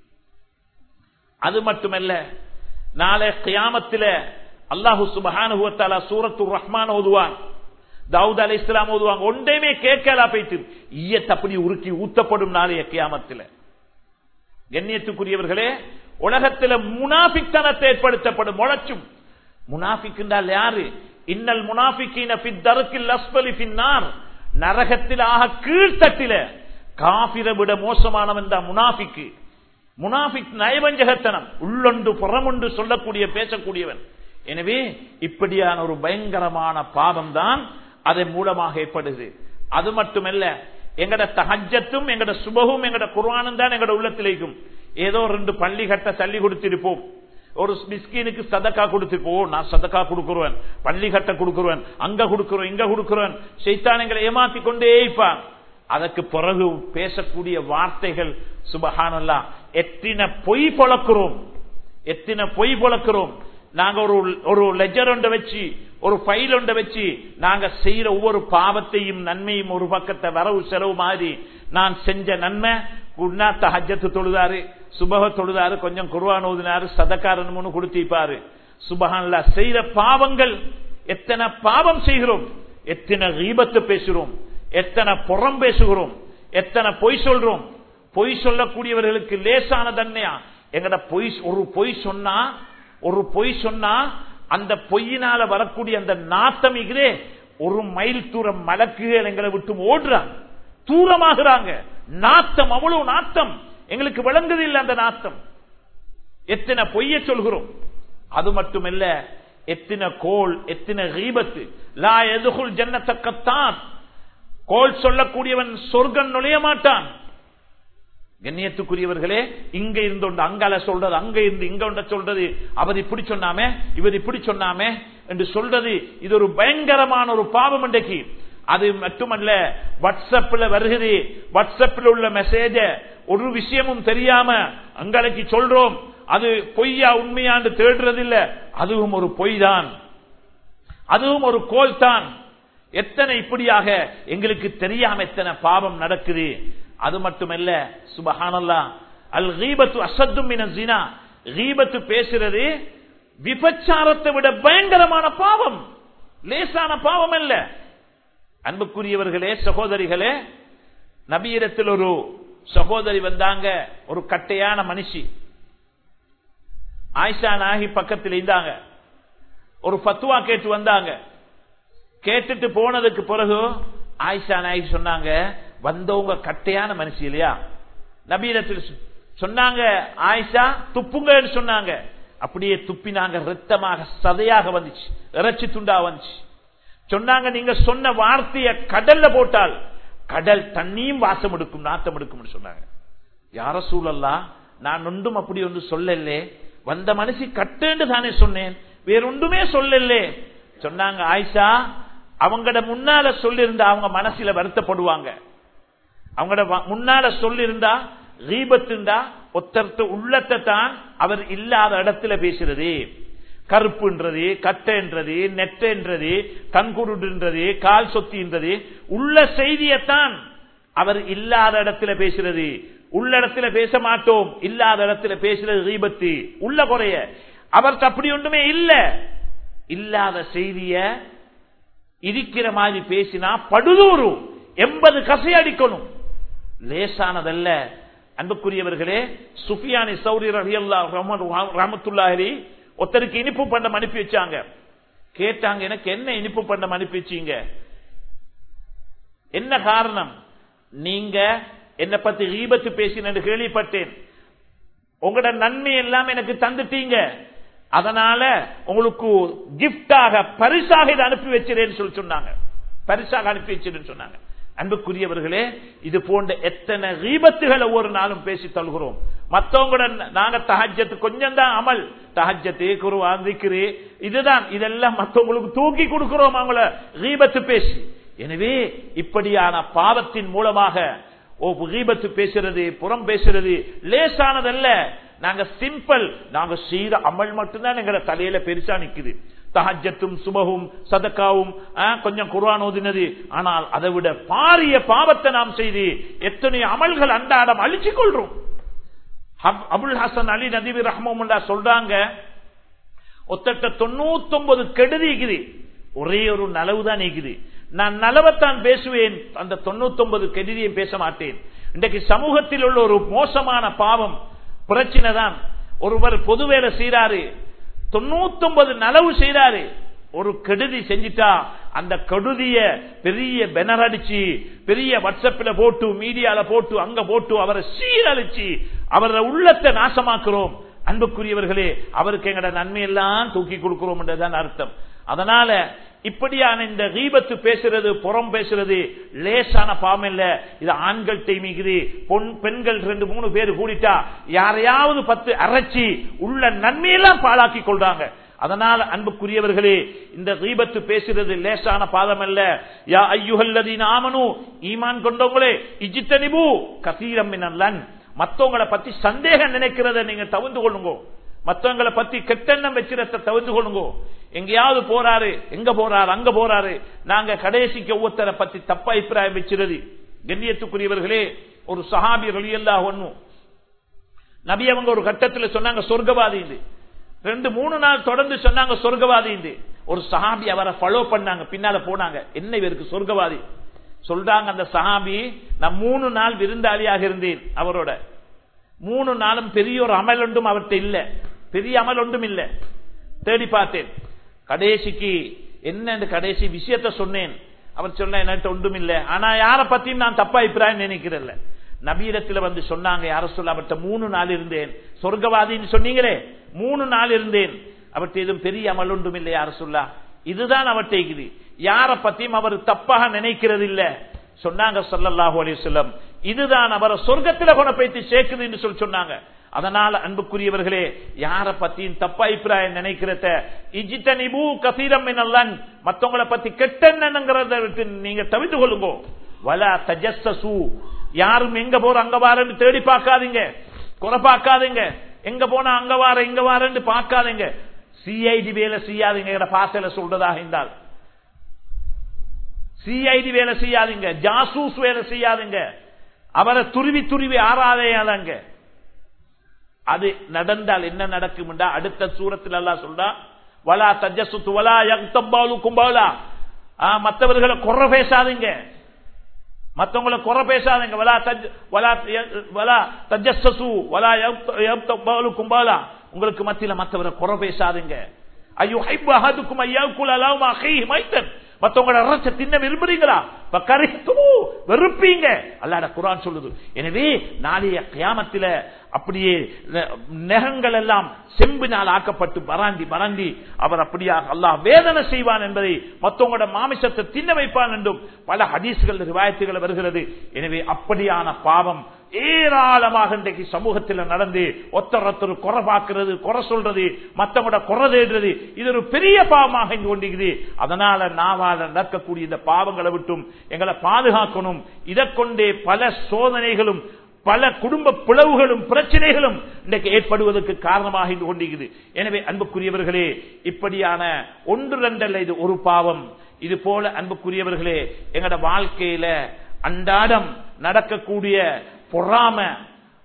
அது மட்டுமல்ல நாளை கியாமத்தில் அல்லாஹு சுபஹானுவத்தாலா சூரத்து ரஹ்மான் ஓதுவான் தாவூத் அலி இஸ்லாம் ஓதுவாங்க ஒன்றையுமே கேட்கலா போயிட்டு ஈயத் அப்படி உருக்கி ஊத்தப்படும் நாளைய கியாமத்தில் கண்ணியத்துக்குரியவர்களே உலகத்தில் முனாபித்தனத்தை ஏற்படுத்தப்படும் முளைச்சும் முனாபிக் என்றால் யாரு இன்னல் முனாபிக்கின பித்தருக்கில் அஸ்பலி பின்னார் நரகத்தில் ஆக கீழ்த்தட்டில காபிரை விட மோசமானவன் தான் முனாபிக்கு முனாபிக் நயவஞ்சகத்தனம் உள்ளொன்று புறமுண்டு சொல்லக்கூடிய பேசக்கூடியவன் எனவே இப்படியான ஒரு பயங்கரமான பாவம் தான் அதன் மூலமாக ஏற்படுது அது மட்டுமல்ல எங்கட தகஜத்தும் எங்கட சுபகும் எங்கட குர்வானும் தான் எங்கட உள்ளத்தில் இருக்கும் ஏதோ ரெண்டு பள்ளி கட்ட தள்ளி கொடுத்திருப்போம் ஒரு மிஸ்கீனுக்கு சதக்கா கொடுத்திருப்போம் நான் சதக்கா கொடுக்குறேன் பள்ளி கட்ட கொடுக்குறேன் அங்க கொடுக்குறேன் இங்க கொடுக்குறேன் சைத்தானங்களை ஏமாத்தி கொண்டே இருப்பான் அதற்கு பிறகு பேசக்கூடிய வார்த்தைகள் சுபஹானல்லா எத்தின பொய் பொழக்கிறோம் எத்தனை பொய் பொழக்கிறோம் நாங்க ஒரு ஒரு லெஜர் ஒன்றை வச்சு ஒரு ஃபைல் ஒன்றை வச்சு நாங்க செய்யற ஒவ்வொரு பாவத்தையும் நன்மையும் ஒரு பக்கத்தை வரவு செலவு மாதிரி நான் செஞ்ச நன்மை குண்ணா தஹஜத்து தொழுதாரு சுபக தொழுதாரு கொஞ்சம் குருவான் ஓதினாரு சதக்காரன் கொடுத்திப்பாரு சுபஹான்ல செய்யற பாவங்கள் எத்தனை பாவம் செய்கிறோம் எத்தனை ரீபத்து பேசுகிறோம் எத்தனை புறம் பேசுகிறோம் எத்தனை பொய் சொல்றோம் பொய் சொல்லக்கூடியவர்களுக்கு லேசான தன்மையா எங்கட பொய் ஒரு பொய் சொன்னா ஒரு பொய் சொன்னா அந்த பொய்யினால வரக்கூடிய அந்த நாத்தம் இருக்கிறே ஒரு மைல் தூரம் மலக்குகள் எங்களை விட்டு ஓடுறாங்க தூரமாகிறாங்க நாத்தம் அவ்வளவு நாத்தம் எங்களுக்கு விளங்குது இல்லை அந்த நாத்தம் எத்தனை பொய்ய சொல்கிறோம் அது மட்டுமல்ல எத்தனை கோல் எத்தனை ரீபத்து லா எதுகுல் ஜன்னத்தக்கத்தான் கோல் சொல்லக்கூடியவன் சொர்க்கம் நுழைய மாட்டான் கண்ணியத்துக்குரியவர்களே இங்க இருந்து ஒன்று அங்கால சொல்றது அங்க இருந்து இங்க ஒன்ற சொல்றது அவர் இப்படி சொன்னாமே இவர் இப்படி சொன்னாமே என்று சொல்றது இது ஒரு பயங்கரமான ஒரு பாவம் இன்றைக்கு அது மட்டுமல்ல வாட்ஸ்அப்ல வருகிறது வாட்ஸ்அப்ல உள்ள மெசேஜ ஒரு விஷயமும் தெரியாம அங்கலைக்கு சொல்றோம் அது பொய்யா உண்மையாண்டு தேடுறது இல்ல அதுவும் ஒரு பொய் தான் அதுவும் ஒரு கோல் தான் எத்தனை இப்படியாக எங்களுக்கு தெரியாம எத்தனை பாவம் நடக்குது அது மட்டுமல்ல சுபஹானல்லா அல் கீபத்து அசத்தும் ஜினா கீபத்து பேசுறது விபச்சாரத்தை விட பயங்கரமான பாவம் லேசான பாவம் அல்ல அன்புக்குரியவர்களே சகோதரிகளே நபீரத்தில் ஒரு சகோதரி வந்தாங்க ஒரு கட்டையான மனுஷி ஆயிஷா நாகி பக்கத்தில் இருந்தாங்க ஒரு பத்துவா கேட்டு வந்தாங்க கேட்டுட்டு போனதுக்கு பிறகு ஆயிஷா நாயகி சொன்னாங்க வந்தவங்க கட்டையான மனுஷி இல்லையா நபீரத்தில் சொன்னாங்க ஆயிஷா துப்புங்கன்னு சொன்னாங்க அப்படியே துப்பினாங்க ரத்தமாக சதையாக வந்துச்சு இறைச்சி துண்டா வந்துச்சு சொன்னாங்க நீங்க சொன்ன வார்த்தைய கடல்ல போட்டால் கடல் தண்ணியும் வாசம் எடுக்கும் நாத்தம் எடுக்கும் சொன்னாங்க யார சூழல்லா நான் ஒன்றும் அப்படி ஒன்று சொல்லலே வந்த மனுஷி கட்டுன்னு தானே சொன்னேன் வேற ஒன்றுமே சொல்லலே சொன்னாங்க ஆயிஷா அவங்கட முன்னால சொல்லிருந்தா அவங்க மனசுல வருத்தப்படுவாங்க அவங்களோட முன்னால சொல்லிருந்தா ரீபத்துண்டா ஒத்தர்த்த உள்ளத்தை தான் அவர் இல்லாத இடத்துல பேசுறது கருப்புன்றது கட்டைன்றது நெட்டன்றது கண்குருடுன்றது கால் சொத்தின்றது உள்ள செய்தியத்தான் அவர் இல்லாத இடத்துல பேசுறது உள்ள இடத்துல பேச மாட்டோம் இல்லாத இடத்துல பேசுறது ரீபத்து உள்ள குறைய அவருக்கு அப்படி ஒன்றுமே இல்ல இல்லாத செய்திய இருக்கிற மாதிரி பேசினா படுதூரும் எண்பது கசை அடிக்கணும் லேசானதல்ல அன்புக்குரியவர்களே சுஃபியானி சௌரி ரவி அல்லா ரமத்துல்லாஹரி ஒருத்தருக்கு இனிப்பு பண்டம் அனுப்பி வச்சாங்க கேட்டாங்க எனக்கு என்ன இனிப்பு பண்டம் அனுப்பி வச்சீங்க என்ன காரணம் நீங்க என்ன பத்தி ஈபத்து பேசின கேள்விப்பட்டேன் உங்களோட நன்மை எல்லாம் எனக்கு தந்துட்டீங்க அதனால உங்களுக்கு கிப்டாக பரிசாக இதை அனுப்பி வச்சிருன்னு சொல்லி சொன்னாங்க பரிசாக அனுப்பி வச்சிருன்னு சொன்னாங்க அன்புக்குரியவர்களே இது போன்ற எத்தனை ரீபத்துகளை ஒவ்வொரு நாளும் பேசி தழுகிறோம் மத்தவங்களோட நாங்க தஹஜத்து கொஞ்சம் தான் அமல் தஹஜத்து குருவான் திக்ரு இதுதான் இதெல்லாம் மத்தவங்களுக்கு தூக்கி கொடுக்கிறோம் அவங்கள ரீபத்து பேசி எனவே இப்படியான பாவத்தின் மூலமாக ஓ கீபத்து பேசுறது புறம் பேசுறது லேசானதல்ல நாங்க சிம்பிள் நாங்க செய்த அமல் மட்டும்தான் எங்க தலையில பெருசா நிக்குது தஹஜத்தும் சுபகும் சதக்காவும் கொஞ்சம் குர்வான் ஓதினது ஆனால் அதை விட பாரிய பாவத்தை நாம் செய்து எத்தனை அமல்கள் அன்றாடம் அழிச்சு கொள்றோம் அபுல் ஹசன் அலி நதீபி ரஹ்மல்லா சொல்றாங்க ஒத்தட்ட தொண்ணூத்தி ஒன்பது கெடுதிக்குது ஒரே ஒரு நலவு தான் நீக்குது நான் நலவத்தான் பேசுவேன் அந்த தொண்ணூத்தி ஒன்பது கெடுதியை பேச மாட்டேன் இன்றைக்கு சமூகத்தில் உள்ள ஒரு மோசமான பாவம் பிரச்சனை தான் ஒருவர் பொது வேலை செய்யறாரு தொண்ணூத்தி ஒன்பது நலவு செய்யறாரு ஒரு கெடுதி செஞ்சிட்டா அந்த கெடுதிய பெரிய பெனர் அடிச்சு பெரிய வாட்ஸ்அப்ல போட்டு மீடியால போட்டு அங்க போட்டு அவரை சீரழிச்சு அவரை உள்ளத்தை நாசமாக்குறோம் அன்புக்குரியவர்களே அவருக்கு எங்கட நன்மையெல்லாம் தூக்கி கொடுக்கிறோம் என்றுதான் அர்த்தம் அதனால இப்படியான இந்த ரீபத்து பேசுறது புறம் பேசுறது லேசான பாவம் இல்ல இது ஆண்கள் டைமிக்குது பொன் பெண்கள் ரெண்டு மூணு பேர் கூடிட்டா யாரையாவது பத்து அரைச்சி உள்ள நன்மையெல்லாம் பாழாக்கி கொள்றாங்க அதனால அன்புக்குரியவர்களே இந்த ரீபத்து பேசுறது லேசான பாதம் அல்ல யா ஐயுகல்லதீன் ஆமனு ஈமான் கொண்டவங்களே இஜித்தனிபு கசீரம் மினல்லன் மத்தவங்களை பத்தி சந்தேகம் நினைக்கிறத நீங்க தவிர்த்து கொள்ளுங்க மத்தவங்களை பத்தி கெட்டெண்ணம் வச்சிரத்தை தவிர்த்து கொள்ளுங்க எங்கேயாவது போறாரு எங்க போறாரு அங்க போறாரு நாங்க கடைசிக்கு ஒவ்வொருத்தரை பத்தி தப்பா அபிப்பிராயம் வச்சிருது கண்ணியத்துக்குரியவர்களே ஒரு சஹாபி வெளியல்லா ஒண்ணும் நபி அவங்க ஒரு கட்டத்துல சொன்னாங்க சொர்க்கவாதி ரெண்டு மூணு நாள் தொடர்ந்து சொன்னாங்க சொர்க்கவாதி ஒரு சஹாபி அவரை ஃபாலோ பண்ணாங்க பின்னால போனாங்க என்ன இவருக்கு சொர்க்கவாதி சொல்றாங்க அந்த சஹாபி நான் மூணு நாள் விருந்தாளியாக இருந்தேன் அவரோட மூணு நாளும் பெரிய ஒரு அமல் ஒன்றும் அவர்கிட்ட இல்ல பெரிய அமல் ஒன்றும் இல்ல தேடி பார்த்தேன் கடைசிக்கு என்ன கடைசி விஷயத்த சொன்னேன் அவர் சொன்ன என்கிட்ட ஒன்றும் இல்ல ஆனா யார பத்தியும் நான் தப்பா அபிப்பிராயம் நினைக்கிறேன் நபீரத்துல வந்து சொன்னாங்க யார சொல்ல அவர்கிட்ட மூணு நாள் இருந்தேன் சொர்க்கவாதின்னு சொன்னீங்களே மூணு நாள் இருந்தேன் அவர்கிட்ட எதுவும் பெரிய அமல் ஒன்றும் இல்லை யார சொல்லா இதுதான் அவர்கிட்ட இருக்குது யார பத்தியும் அவர் தப்பாக நினைக்கிறது இல்ல சொன்னாங்க சொல்லல்லாஹு அலிசல்லம் இதுதான் அவரை சொர்க்கத்தில் கொண்டு போய்த்து சேர்க்குது என்று சொல்லி சொன்னாங்க அதனால அன்புக்குரியவர்களே யார பத்தியும் தப்பா அபிப்பிராயம் நினைக்கிறத இஜித்தனிபு கசீரம் என்னல்லன் மத்தவங்களை பத்தி கெட்டங்கிறத விட்டு நீங்க தவிர்த்து கொள்ளுங்க வல தஜஸ்ஸு யாரும் எங்க போற அங்க வாரன்னு தேடி பார்க்காதீங்க குறை பார்க்காதீங்க எங்க போனா அங்க வார இங்க வாரன்னு பார்க்காதீங்க சிஐடி வேலை செய்யாதீங்க பாசையில சொல்றதாக இருந்தால் சிஐடி வேலை செய்யாதீங்க ஜாசூஸ் வேலை செய்யாதீங்க அவரை துருவி துருவி ஆறாதையாதங்க அது நடந்தால் என்ன நடக்கும் அடுத்த சூரத்தில் எல்லாம் சொல்றா வலா தஜசுத்து வலா யக்தம்பாலு கும்பாலா மற்றவர்களை குறை பேசாதீங்க மற்றவங்களை குறை பேசாதீங்க வலா தஜ் வலா வலா தஜஸ்ஸு வலா யக்தம்பாலு கும்பாலா உங்களுக்கு மத்தியில மற்றவரை குறை பேசாதீங்க ஐயோ ஹைப்பு அஹதுக்கும் ஐயாவுக்குள் அலாவும் அகை மைத்தன் மத்தவங்களோட ரச தின்ன விரும்புறீங்களா வெறுப்பீங்க அல்லாட குரான் சொல்லுது எனவே நாளைய கியாமத்தில அப்படியே நெகங்கள் எல்லாம் செம்பினால் ஆக்கப்பட்டு பராண்டி பராண்டி அவர் அப்படியாக அல்லாஹ் வேதனை செய்வான் என்பதை மத்தவங்களோட மாமிசத்தை தின்ன வைப்பான் என்றும் பல ஹதீஸ்கள் ரிவாயத்துகள் வருகிறது எனவே அப்படியான பாவம் ஏராளமாக இன்றைக்கு சமூகத்தில் நடந்து ஒத்தர் ஒத்தர் குறை பார்க்கிறது குறை சொல்றது மத்தவங்களோட குறை தேடுறது இது ஒரு பெரிய பாவமாக இங்கு கொண்டிருக்குது அதனால நாவால நடக்கக்கூடிய இந்த பாவங்களை விட்டும் எங்களை பாதுகாக்கணும் இதை கொண்டே பல சோதனைகளும் பல குடும்ப பிளவுகளும் பிரச்சனைகளும் இன்றைக்கு ஏற்படுவதற்கு காரணமாக இருந்து கொண்டிருக்குது எனவே அன்புக்குரியவர்களே இப்படியான ஒன்று ரெண்டல்ல இது ஒரு பாவம் இது போல அன்புக்குரியவர்களே எங்கட வாழ்க்கையில அன்றாடம் நடக்கக்கூடிய பொறாம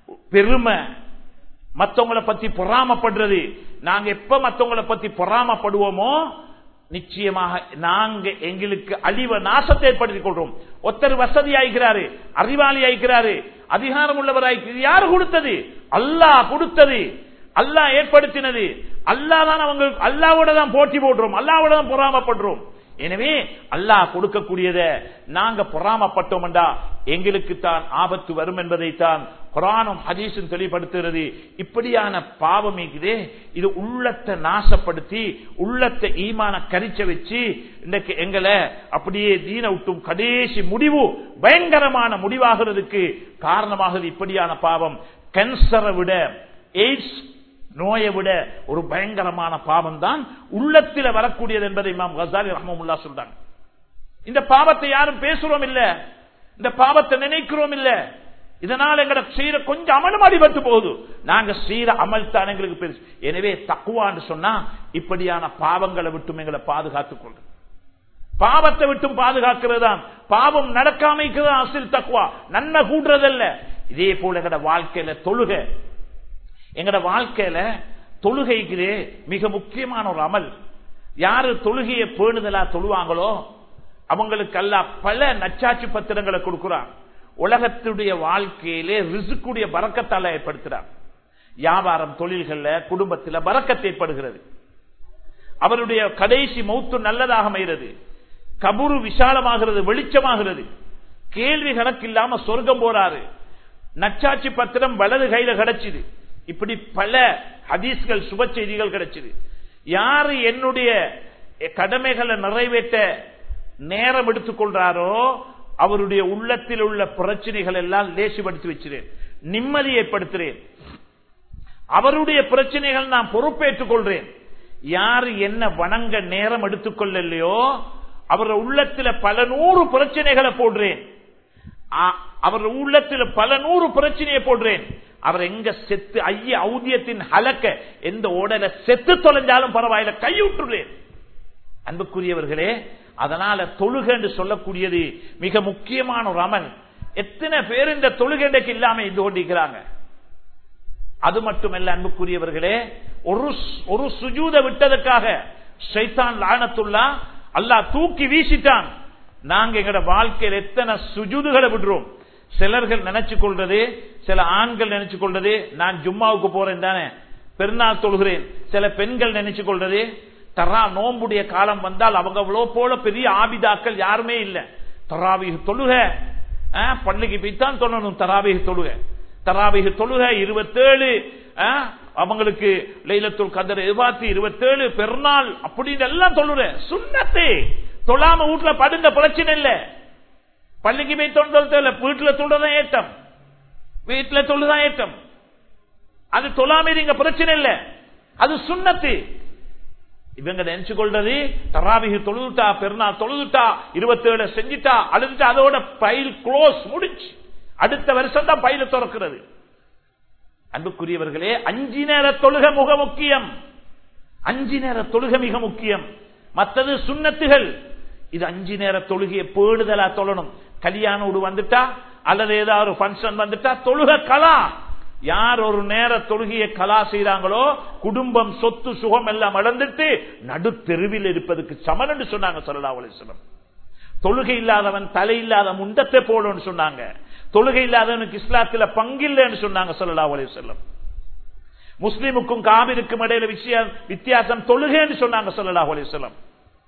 பெருமை மத்தவங்களை பத்தி பொறாமப்படுறது நாங்க எப்ப மத்தவங்களை பத்தி பொறாமப்படுவோமோ நிச்சயமாக நாங்க எங்களுக்கு அழிவ நாசத்தை ஏற்படுத்திக் கொள்றோம் ஒருத்தர் வசதி ஆயிக்கிறாரு அறிவாளி ஆயிக்கிறாரு அதிகாரம் உள்ளவராய்க்கு யாரு கொடுத்தது அல்லாஹ் கொடுத்தது அல்லாஹ் ஏற்படுத்தினது அல்லாஹ் தான் அவங்க அல்லாவோட தான் போட்டி போடுறோம் அல்லாவோட தான் பொறாமப்படுறோம் எனவே அல்லாஹ் கொடுக்கக்கூடியத நாங்க பொறாமப்பட்டோம்டா எங்களுக்கு தான் ஆபத்து வரும் என்பதைத்தான் குரானும் ஹதீஸும் தெளிவுபடுத்துகிறது இப்படியான பாவம் இருக்குதே இது உள்ளத்தை நாசப்படுத்தி உள்ளத்தை ஈமான கரிச்ச வச்சு இன்றைக்கு எங்களை அப்படியே தீன விட்டும் கடைசி முடிவு பயங்கரமான முடிவாகிறதுக்கு காரணமாகுது இப்படியான பாவம் கேன்சரை விட எய்ட்ஸ் நோயை விட ஒரு பயங்கரமான பாவம் தான் உள்ளத்தில் வரக்கூடியது என்பதை இமாம் கசாலி ரஹமுல்லா சொல்றாங்க இந்த பாவத்தை யாரும் பேசுறோம் இல்ல இந்த பாவத்தை நினைக்கிறோம் இல்ல இதனால் எங்கட சீர கொஞ்சம் அமலும் அடிபட்டு போகுது நாங்க சீர அமல் தான் எங்களுக்கு பெருசு எனவே தக்குவான்னு சொன்னா இப்படியான பாவங்களை விட்டும் எங்களை பாதுகாத்துக் கொள்றது பாவத்தை விட்டும் பாதுகாக்கிறது தான் பாவம் நடக்காம அசில் தக்குவா நன்மை கூடுறதல்ல இதே போல எங்கட வாழ்க்கையில தொழுக எங்கட வாழ்க்கையில தொழுகைக்கு மிக முக்கியமான ஒரு அமல் யாரு தொழுகையை பேணுதலா தொழுவாங்களோ அவங்களுக்கு அல்ல பல நச்சாட்சி பத்திரங்களை கொடுக்கிறான் உலகத்துடைய வாழ்க்கையிலே ரிசுக்குடைய பறக்கத்தால ஏற்படுத்துறான் வியாபாரம் தொழில்கள்ல குடும்பத்தில் பறக்கத்தை ஏற்படுகிறது அவருடைய கடைசி மௌத்து நல்லதாக அமைகிறது கபுரு விசாலமாகிறது வெளிச்சமாகிறது கேள்வி கணக்கு இல்லாம சொர்க்கம் போறாரு நச்சாட்சி பத்திரம் வலது கையில கிடைச்சிது இப்படி பல ஹதீஸ்கள் சுப செய்திகள் கிடைச்சது யாரு என்னுடைய கடமைகளை நிறைவேற்ற நேரம் எடுத்துக்கொள்றாரோ அவருடைய உள்ளத்தில் உள்ள பிரச்சனைகள் எல்லாம் லேசிப்படுத்தி வச்சிருேன் நிம்மதி ஏற்படுத்துறேன் அவருடைய பிரச்சனைகள் நான் பொறுப்பேற்றுக் கொள்றேன் யாரு என்ன வணங்க நேரம் எடுத்துக்கொள்ளலையோ அவர் உள்ளத்துல பல நூறு பிரச்சனைகளை போடுறேன் அவர் உள்ளத்தில் பல நூறு பிரச்சனையை போடுறேன் அவர் எங்க செத்து ஐய ஔதியத்தின் ஹலக்க எந்த ஓடல செத்து தொலைஞ்சாலும் பரவாயில்ல கைவிட்டுள்ளேன் அன்புக்குரியவர்களே அதனால தொழுகை என்று சொல்லக்கூடியது மிக முக்கியமான ஒரு அமல் எத்தனை பேர் இந்த தொழுகைக்கு இல்லாம இருந்து கொண்டிருக்கிறாங்க அது மட்டுமல்ல அன்புக்குரியவர்களே ஒரு ஒரு சுஜூத விட்டதுக்காக ஷைத்தான் லானத்துள்ளா அல்லாஹ் தூக்கி வீசிட்டான் நாங்க எங்கட வாழ்க்கையில் எத்தனை சுஜூதுகளை விடுறோம் சிலர்கள் நினைச்சு கொள்றது சில ஆண்கள் நினைச்சு கொள்றது நான் ஜும்மாவுக்கு போறேன் தானே பெருநாள் தொழுகிறேன் சில பெண்கள் நினைச்சு கொள்றது தரா நோம்புடைய காலம் வந்தால் அவங்க அவ்வளோ போல பெரிய ஆபிதாக்கள் யாருமே இல்லை தராவிக தொழுக பள்ளிக்கு போய்த்தான் சொல்லணும் தராவிக தொழுக தராவிக தொழுக இருபத்தேழு அவங்களுக்கு லைலத்துல் கதர் எதிர்பார்த்து இருபத்தேழு பெருநாள் அப்படின்னு எல்லாம் தொழுற சுண்ணத்தை தொழாம வீட்டுல படுங்க பிரச்சனை இல்ல பள்ளிக்கு போய் தொழுத வீட்டுல தொழுதான் ஏற்றம் வீட்டுல தொழுதான் ஏற்றம் அது தொழாம இருங்க பிரச்சனை இல்ல அது சுண்ணத்து இவங்க நினைச்சு கொள்றது தராவிகு தொழுதுட்டா பெருநாள் தொழுதுட்டா இருபத்தேழு செஞ்சுட்டா அழுதுட்டா அதோட பயில் க்ளோஸ் முடிச்சு அடுத்த வருஷம் தான் பயில திறக்கிறது அன்புக்குரியவர்களே அஞ்சு நேர தொழுக முக முக்கியம் அஞ்சு நேர தொழுக மிக முக்கியம் மற்றது சுண்ணத்துகள் இது அஞ்சு நேர தொழுகையை பேடுதலா தொழணும் கல்யாண வீடு வந்துட்டா அல்லது ஏதாவது ஒரு பங்கன் வந்துட்டா தொழுக கலா யார் ஒரு நேர தொழுகையை கலா செய்யறாங்களோ குடும்பம் சொத்து சுகம் எல்லாம் இழந்துட்டு நடு தெருவில் இருப்பதுக்கு சமன் என்று சொன்னாங்க சொல்லலா அலிஸ்லம் தொழுகை இல்லாதவன் தலை இல்லாத முண்டத்தை போடுன்னு சொன்னாங்க தொழுகை இல்லாதவனுக்கு இஸ்லாத்துல பங்கில்லைன்னு சொன்னாங்க சொல்லலா அலிஸ்லம் முஸ்லிமுக்கும் காபிருக்கும் இடையில விஷயம் வித்தியாசம் தொழுகைன்னு சொன்னாங்க சொல்லலா அலிஸ்லம்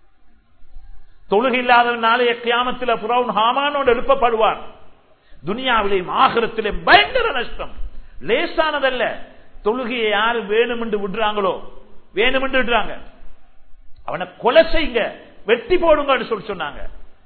தொழுகை இல்லாதவன் நாளைய கியாமத்தில் புறவுன் ஹாமானோடு எழுப்பப்படுவான் துனியாவிலேயும் ஆகிரத்திலே பயங்கர நஷ்டம் லேசானதல்ல தொழுகையை யாரு வேணும் என்று விடுறாங்களோ வேணும் என்று விடுறாங்க அவனை கொலை செய்யுங்க வெட்டி போடுங்கன்னு சொல்லி சொன்னாங்க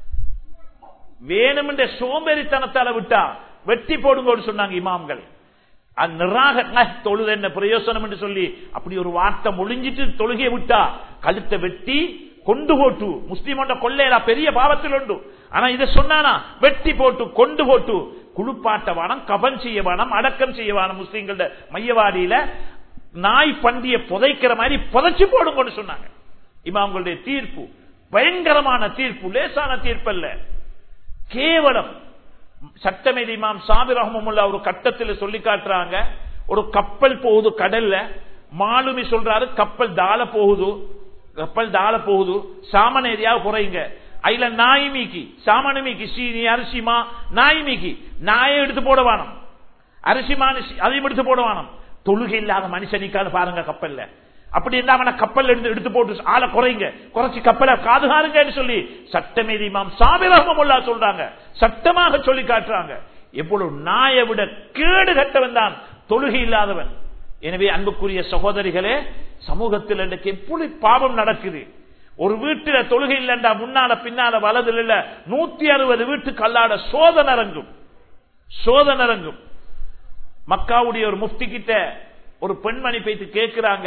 வேணும் என்ற சோம்பேறித்தனத்தால விட்டா வெட்டி போடுங்கன்னு சொன்னாங்க இமாம்கள் நிராக தொழுது என்ன பிரயோசனம் என்று சொல்லி அப்படி ஒரு வார்த்தை ஒளிஞ்சிட்டு தொழுகையை விட்டா கழுத்தை வெட்டி கொண்டு போட்டு முஸ்லீமோட கொள்ளையில பெரிய பாவத்தில் உண்டு ஆனா இதை சொன்னானா வெட்டி போட்டு கொண்டு போட்டு குளிப்பாட்ட வானம் கபன் செய்ய வானம் அடக்கம் செய்ய வானம் முஸ்லீம்கள மையவாடியில நாய் பண்டிய புதைக்கிற மாதிரி புதைச்சு போடுங்கன்னு சொன்னாங்க இமாம்களுடைய தீர்ப்பு பயங்கரமான தீர்ப்பு லேசான தீர்ப்பு அல்ல கேவலம் சட்டமேதி இமாம் சாபி ரஹமுல்லா ஒரு கட்டத்தில் சொல்லி காட்டுறாங்க ஒரு கப்பல் போகுது கடல்ல மாலுமி சொல்றாரு கப்பல் தாழ போகுது கப்பல் தாழ போகுது சாமன் ஏரியாவை குறைங்க அதுல நாய் மீக்கி சாமான மீக்கி சீனி அரிசிமா நாய் மீக்கி நாயை எடுத்து போட வேணும் அரிசிமான அதையும் எடுத்து போட வேணும் தொழுகை இல்லாத மனுஷனிக்காது பாருங்க கப்பல்ல அப்படி இருந்தா அவனை கப்பல் எடுத்து எடுத்து போட்டு ஆளை குறைங்க குறைச்சி கப்பலை காதுகாருங்கன்னு சொல்லி சட்டமேதி மாம் சாபிரகமுல்லா சொல்றாங்க சட்டமாக சொல்லி காட்டுறாங்க எவ்வளவு நாயை விட கேடு கட்டவன் தான் தொழுகை இல்லாதவன் எனவே அன்புக்குரிய சகோதரிகளே சமூகத்தில் இன்றைக்கு எப்படி பாவம் நடக்குது ஒரு வீட்டுல தொழுகை இல்லைண்டா முன்னால பின்னால வலதுல இல்ல நூத்தி அறுபது வீட்டுக்கு அல்லாட சோதனை இறங்கும் சோதனை இறங்கும் மக்காவுடைய ஒரு முஃப்தி கிட்ட ஒரு பெண்மணி போய்த்து கேட்கிறாங்க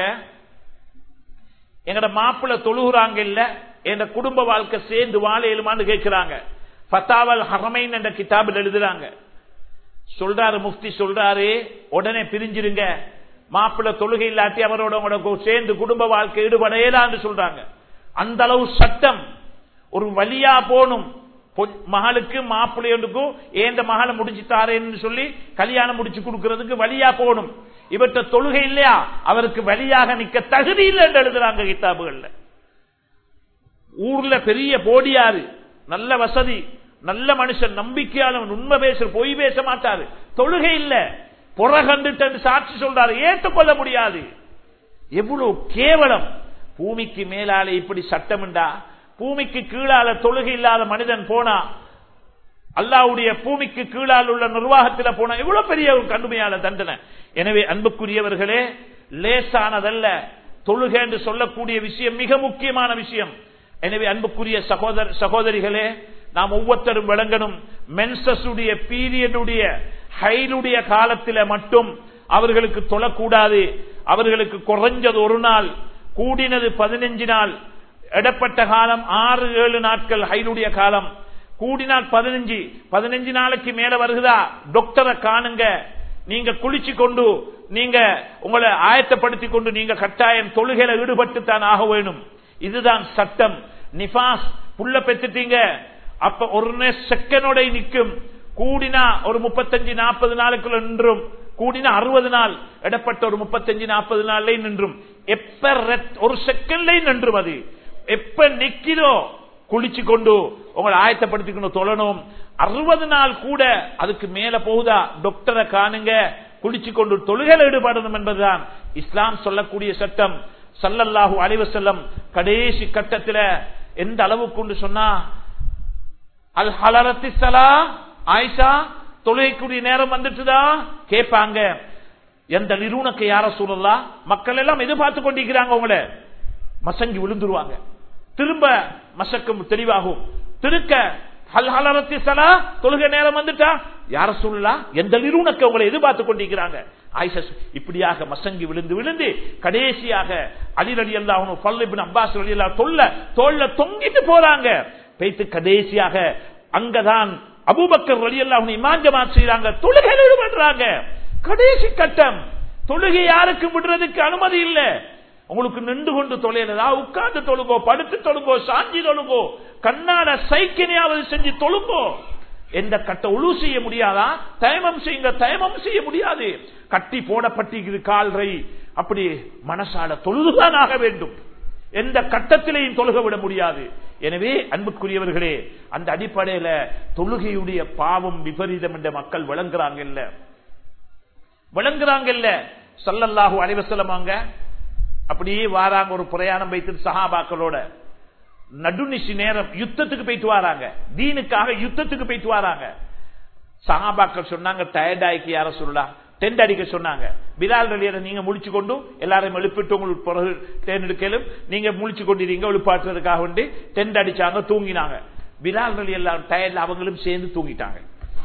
எங்கட மாப்பிள்ள தொழுகிறாங்க இல்ல என் குடும்ப வாழ்க்கை சேர்ந்து வாழ இயலுமான்னு கேட்கிறாங்க பத்தாவல் ஹரமைன் என்ற கிதாபில் எழுதுறாங்க சொல்றாரு முஃப்தி சொல்றாரு உடனே பிரிஞ்சிருங்க மாப்பிள்ள தொழுகை இல்லாட்டி அவரோட உங்களோட சேர்ந்து குடும்ப வாழ்க்கை ஈடுபடையலான்னு சொல்றாங்க அந்த அளவு சட்டம் ஒரு வழியா போனும் மகளுக்கு மாப்பிள்ளைகளுக்கும் ஏந்த மகளை முடிச்சு தாரேன்னு சொல்லி கல்யாணம் முடிச்சு கொடுக்கறதுக்கு வழியா போகணும் இவற்ற தொழுகை இல்லையா அவருக்கு வழியாக நிக்க தகுதி இல்லை என்று எழுதுறாங்க கிதாபுகள்ல ஊர்ல பெரிய போடியாரு நல்ல வசதி நல்ல மனுஷன் நம்பிக்கையாளவன் உண்மை பேச பொய் பேச மாட்டாரு தொழுகை இல்ல புற கண்டுட்டு சாட்சி சொல்றாரு ஏற்றுக்கொள்ள முடியாது எவ்வளவு கேவலம் பூமிக்கு மேலால இப்படி சட்டம்ண்டா பூமிக்கு கீழால தொழுகை இல்லாத மனிதன் போனா அல்லாவுடைய பூமிக்கு கீழால் உள்ள நிர்வாகத்தில் போனா எவ்வளவு பெரிய ஒரு கடுமையான தண்டனை எனவே அன்புக்குரியவர்களே லேசானதல்ல தொழுகை என்று சொல்லக்கூடிய விஷயம் மிக முக்கியமான விஷயம் எனவே அன்புக்குரிய சகோதர சகோதரிகளே நாம் ஒவ்வொருத்தரும் விளங்கணும் மென்சஸுடைய பீரியடுடைய ஹைலுடைய காலத்தில் மட்டும் அவர்களுக்கு தொழக்கூடாது அவர்களுக்கு குறைஞ்சது ஒரு நாள் கூடினது பதினஞ்சு நாள் இடப்பட்ட காலம் ஆறு ஏழு நாட்கள் ஹைலுடைய காலம் கூடினால் பதினஞ்சு பதினஞ்சு நாளைக்கு மேல வருகுதா டாக்டரை காணுங்க நீங்க குளிச்சு கொண்டு நீங்க உங்களை ஆயத்தப்படுத்திக் கொண்டு நீங்க கட்டாயம் தொழுகையில ஈடுபட்டு தான் ஆக வேணும் இதுதான் சட்டம் நிபாஸ் புள்ள பெற்றுட்டீங்க அப்ப ஒரு செகண்டோட நிற்கும் கூடினா ஒரு முப்பத்தஞ்சு நாற்பது நாளுக்குள்ள நின்றும் கூடினா அறுபது நாள் இடப்பட்ட ஒரு முப்பத்தஞ்சு நாற்பது நாள்ல நின்றும் எப்ப ஒரு செகண்ட்ல நின்றும் அது எப்ப நிக்கிறோ குளிச்சு கொண்டு உங்களை ஆயத்தப்படுத்திக்கணும் தொழணும் அறுபது நாள் கூட அதுக்கு மேல போகுதா டாக்டரை காணுங்க குளிச்சு கொண்டு தொழுகையில் ஈடுபடணும் என்பதுதான் இஸ்லாம் சொல்லக்கூடிய சட்டம் சல்லல்லாஹு அலைவ செல்லம் கடைசி கட்டத்தில் எந்த அளவுக்கு சொன்னா அல் ஹலரத்தி சலா ஆயிஷா தொழுகைக்குரிய நேரம் வந்துட்டுதா கேட்பாங்க எந்த நிறுவனக்கு யார சூழலா மக்கள் எல்லாம் எதிர்பார்த்து கொண்டிருக்கிறாங்க உங்களை மசங்கி விழுந்துருவாங்க திரும்ப மசக்கம் தெளிவாகும் திருக்க ஹல்ஹலரத்தி சலா தொழுகை நேரம் வந்துட்டா யார சொல்லலாம் எந்த நிறுவனக்க உங்களை எதிர்பார்த்து கொண்டிருக்கிறாங்க ஆயிஷஸ் இப்படியாக மசங்கி விழுந்து விழுந்து கடைசியாக அலி அலி அல்லாஹனும் பல்லிபின் அப்பாஸ் அலி அல்லா தொல்ல தோல்ல தொங்கிட்டு போறாங்க பேத்து கடைசியாக அங்கதான் அபூபக்கர் அலி அல்லாஹன் இமாஞ்சமா செய்யறாங்க தொழுகையில் ஈடுபடுறாங்க கடைசி கட்டம் தொழுகை யாருக்கும் விடுறதுக்கு அனுமதி இல்லை உங்களுக்கு நின்று கொண்டு தொலைலதா உட்கார்ந்து தொழுங்கோ படுத்து தொழுங்கோ சாஞ்சி தொழுங்கோ கண்ணாட சைக்கினையாவது செஞ்சு தொழுங்கோ எந்த கட்ட உழு செய்ய முடியாதா தயமம் செய்யுங்க தயமம் செய்ய முடியாது கட்டி போடப்பட்டிருக்கிறது கால்ரை அப்படி மனசால தொழுதுதான் ஆக வேண்டும் எந்த கட்டத்திலையும் தொழுக விட முடியாது எனவே அன்புக்குரியவர்களே அந்த அடிப்படையில தொழுகையுடைய பாவம் விபரீதம் என்ற மக்கள் விளங்குறாங்க இல்ல விளங்குறாங்க இல்ல சல்லல்லாஹு அனைவசலமாங்க அப்படியே வாராங்க ஒரு பிரயாணம் வைத்து சஹாபாக்களோட நடுநிசி நேரம் யுத்தத்துக்கு போயிட்டு வராங்க தீனுக்காக யுத்தத்துக்கு போயிட்டு வராங்க சஹாபாக்கள் சொன்னாங்க டயர்டாய்க்கு யார சொல்லலாம் டென்ட் அடிக்க சொன்னாங்க பிலால் ரலியரை நீங்க முழிச்சு கொண்டு எல்லாரையும் எழுப்பிட்டு உங்களுக்கு பிறகு தேர்ந்தெடுக்கலும் நீங்க முழிச்சு கொண்டிருங்க எழுப்பாட்டுறதுக்காக வேண்டி டென்ட் அடிச்சாங்க தூங்கினாங்க பிலால் ரலி எல்லாம் டயர்ல அவங்களும் சேர்ந்து தூங்கிட்டாங்க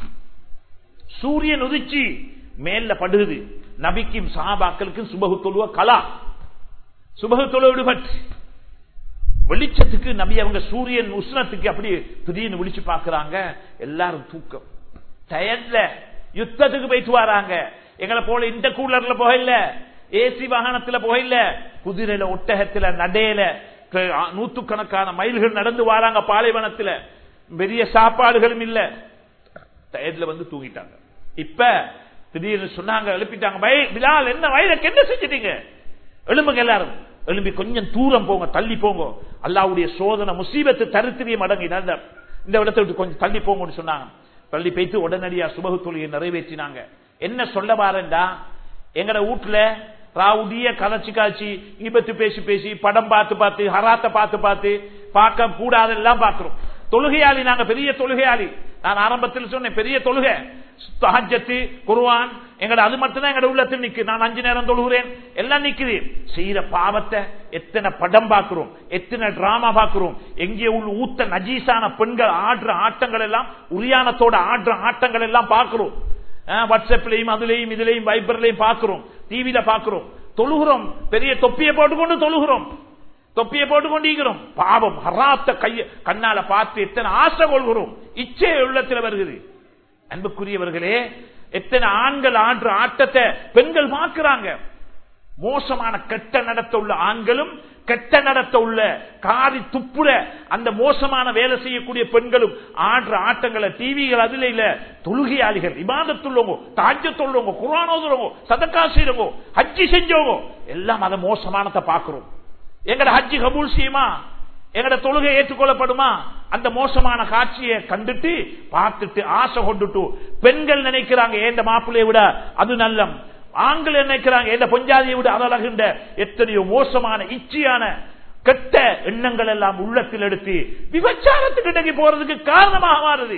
சூரியன் உதிச்சு மேல படுகுது நபிக்கும் சஹாபாக்களுக்கும் சுபகு தொழுவ கலா சுபகு தொழு விடுபட்டு வெளிச்சத்துக்கு நபி அவங்க சூரியன் உஷ்ணத்துக்கு அப்படி திடீர்னு விழிச்சு பாக்குறாங்க எல்லாரும் தூக்கம் டயர்ல யுத்தத்துக்கு போயிட்டு வராங்க எங்களை போல இந்த கூலர்ல போக இல்ல ஏசி வாகனத்துல போக இல்ல குதிரையில ஒட்டகத்துல நடையில நூத்துக்கணக்கான மைல்கள் நடந்து வராங்க பாலைவனத்துல பெரிய சாப்பாடுகளும் இல்ல டயர்ல வந்து தூங்கிட்டாங்க இப்ப திடீர்னு சொன்னாங்க எழுப்பிட்டாங்க "பை- பிலால் என்ன வயலுக்கு என்ன செஞ்சிட்டீங்க எழும்புங்க எல்லாரும் எழும்பி கொஞ்சம் தூரம் போங்க தள்ளி போங்க அல்லாவுடைய சோதனை முசீபத்து தரித்திரியம் அடங்கி இந்த இந்த இடத்தை விட்டு கொஞ்சம் தள்ளி போங்கன்னு சொன்னாங்க தள்ளி போயிட்டு உடனடியா சுபகு தொழிலை நிறைவேற்றினாங்க என்ன சொல்ல பாருண்டா எங்கட வீட்டுல ராவுடிய கலைச்சு காய்ச்சி இபத்து பேசி பேசி படம் பார்த்து பார்த்து ஹராத்த பார்த்து பார்த்து பார்க்க கூடாதெல்லாம் பார்க்கிறோம் தொழுகையாளி நாங்க பெரிய தொழுகையாளி நான் ஆரம்பத்தில் சொன்னேன் பெரிய தொழுகை தஹஜத்து குர்ஆன் எங்கட அது மட்டும் தான் எங்கட உள்ளத்தில் நிக்கு நான் அஞ்சு நேரம் தொழுகிறேன் எல்லாம் நிக்குது செய்யற பாவத்தை எத்தனை படம் பார்க்கிறோம் எத்தனை டிராமா பார்க்கிறோம் எங்கே உள்ள ஊத்த நஜீசான பெண்கள் ஆடுற ஆட்டங்கள் எல்லாம் உரியானத்தோட ஆடுற ஆட்டங்கள் எல்லாம் பார்க்கிறோம் அஹ், வாட்ஸ்அப்லயும் அதுலயும் இதுலயும் வைபர்லயும் பார்க்கிறோம் டிவியில பார்க்கிறோம் தொழுகிறோம் பெரிய தொப்பியை போட்டுக்கொண்டு தொழுகிறோம் தொப்பியை போட்டுக்கொண்டிருக்கிறோம் பாவம் ஹராத்த கைய கண்ணால பார்த்து எத்தனை ஆசை கொள்கிறோம் இச்சை உள்ளத்தில் வருகிறது அன்புக்குரியவர்களே எத்தனை ஆண்கள் ஆடுற ஆட்டத்தை பெண்கள் பார்க்கிறாங்க மோசமான கெட்ட நடத்த உள்ள ஆண்களும் கெட்ட நடத்த உள்ள காரி துப்புல அந்த மோசமான வேலை செய்யக்கூடிய பெண்களும் ஆடுற ஆட்டங்களை டிவிகள் அதுல இல்ல தொழுகையாளிகள் இபாதத்துள்ளவங்க தாஜ்யத்துள்ளவங்க குரானோதுறவங்க சதக்கா செய்யறவங்க ஹஜ்ஜி செஞ்சவங்க எல்லாம் அதை மோசமானதை பார்க்கிறோம் எங்கட ஹஜ்ஜி கபூல் செய்யுமா எங்கட தொழுகை ஏற்றுக்கொள்ளப்படுமா அந்த மோசமான காட்சியை கண்டுட்டு பார்த்துட்டு ஆசை கொண்டுட்டு பெண்கள் நினைக்கிறாங்க ஏந்த மாப்பிள்ளையை விட அது நல்லம் ஆண்கள் நினைக்கிறாங்க ஏந்த பொஞ்சாதியை விட அது அழகுண்ட எத்தனையோ மோசமான இச்சையான கெட்ட எண்ணங்கள் எல்லாம் உள்ளத்தில் எடுத்து விபச்சாரத்துக்கு இன்றைக்கு போறதுக்கு காரணமாக மாறுது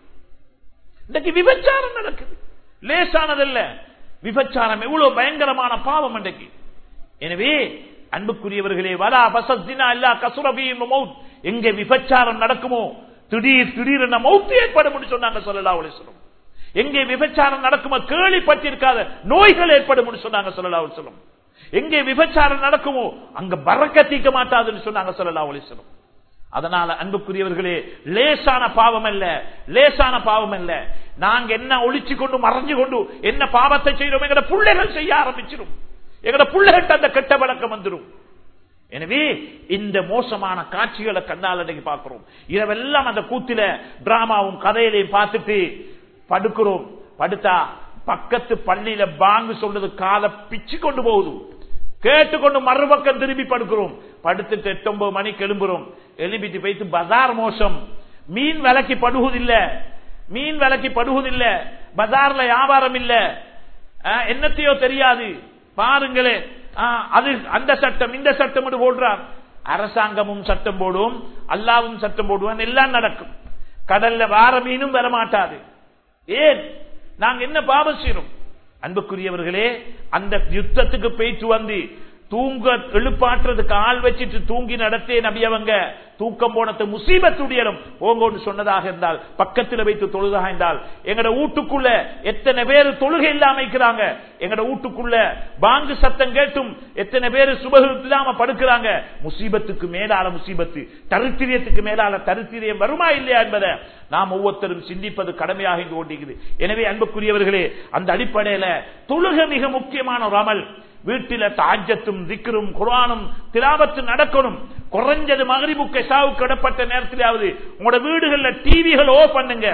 இன்றைக்கு விபச்சாரம் நடக்குது லேசானதல்ல விபச்சாரம் எவ்வளவு பயங்கரமான பாவம் இன்றைக்கு எனவே அன்புக்குரியவர்களே வலா பசத்தினா இல்லா கசுரபியும் மௌத் எங்கே விபச்சாரம் நடக்குமோ திடீர் திடீரென மௌத்து ஏற்படும் சொன்னாங்க சொல்லலா சொல்லும் எங்கே விபச்சாரம் நடக்குமோ கேள்விப்பட்டிருக்காத நோய்கள் ஏற்படும் சொன்னாங்க சொல்லலா சொல்லும் எங்கே விபச்சாரம் நடக்குமோ அங்க பறக்கத்திக்க மாட்டாதுன்னு சொன்னாங்க சொல்லலா சொல்லும் அதனால அன்புக்குரியவர்களே லேசான பாவம் அல்ல லேசான பாவம் அல்ல நாங்க என்ன ஒழிச்சு கொண்டு மறைஞ்சு கொண்டு என்ன பாவத்தை செய்யறோம் எங்கட பிள்ளைகள் செய்ய ஆரம்பிச்சிடும் எங்கட பிள்ளைகிட்ட அந்த கெட்ட வழக்கம் வந்துடும் எனவே இந்த மோசமான காட்சிகளை கண்ணால் அன்னைக்கு பார்க்கிறோம் இரவெல்லாம் அந்த கூத்தில டிராமாவும் கதையிலையும் பார்த்துட்டு படுக்கிறோம் படுத்தா பக்கத்து பள்ளியில பாங்கு சொல்றது காலை பிச்சு கொண்டு போகுது கேட்டுக்கொண்டு மறுபக்கம் திரும்பி படுக்கிறோம் படுத்துட்டு எட்டு ஒன்பது மணிக்கு எழும்புறோம் எழுப்பிட்டு போயிட்டு பஜார் மோசம் மீன் விலைக்கு படுவதில்ல மீன் விலைக்கு படுவதில்ல பஜார்ல வியாபாரம் இல்ல அஹ், என்னத்தையோ தெரியாது பாருங்களே அஹ், அது அந்த சட்டம் இந்த சட்டம் என்று போடுறார் அரசாங்கமும் சட்டம் போடும் அல்லாவும் சட்டம் போடுவான் எல்லாம் நடக்கும் கடல்ல வார மீனும் வரமாட்டாது ஏன் நாங்க என்ன பாவம் செய்யறோம் அன்புக்குரியவர்களே அந்த யுத்தத்துக்கு போயிட்டு வந்து தூங்க எழுப்பாற்றுறதுக்கு ஆள் வச்சிட்டு தூங்கி நடத்தே நபியவங்க தூக்கம் போனது முசீபத்துடையலும் போங்கன்னு சொன்னதாக இருந்தால் பக்கத்தில் வைத்து தொழுதாக இருந்தால் எங்கட வீட்டுக்குள்ள எத்தனை பேர் தொழுகை இல்லாம இருக்கிறாங்க எங்கட வீட்டுக்குள்ள பாங்கு சத்தம் கேட்டும் எத்தனை பேர் சுபகு இல்லாம படுக்கிறாங்க முசீபத்துக்கு மேலால முசீபத்து தரித்திரியத்துக்கு மேலால தரித்திரியம் வருமா இல்லையா என்பதை நாம் ஒவ்வொருத்தரும் சிந்திப்பது கடமையாக இங்கு கொண்டிருக்குது எனவே அன்புக்குரியவர்களே அந்த அடிப்படையில தொழுகை மிக முக்கியமான ஒரு அமல் வீட்டில தாஜத்தும் திக்கரும் குரானும் திலாபத்து நடக்கணும் குறைஞ்சது மகரிபுக்கு சாவுக்கு இடப்பட்ட நேரத்திலாவது உங்களோட வீடுகள்ல டிவிகள் ஓ பண்ணுங்க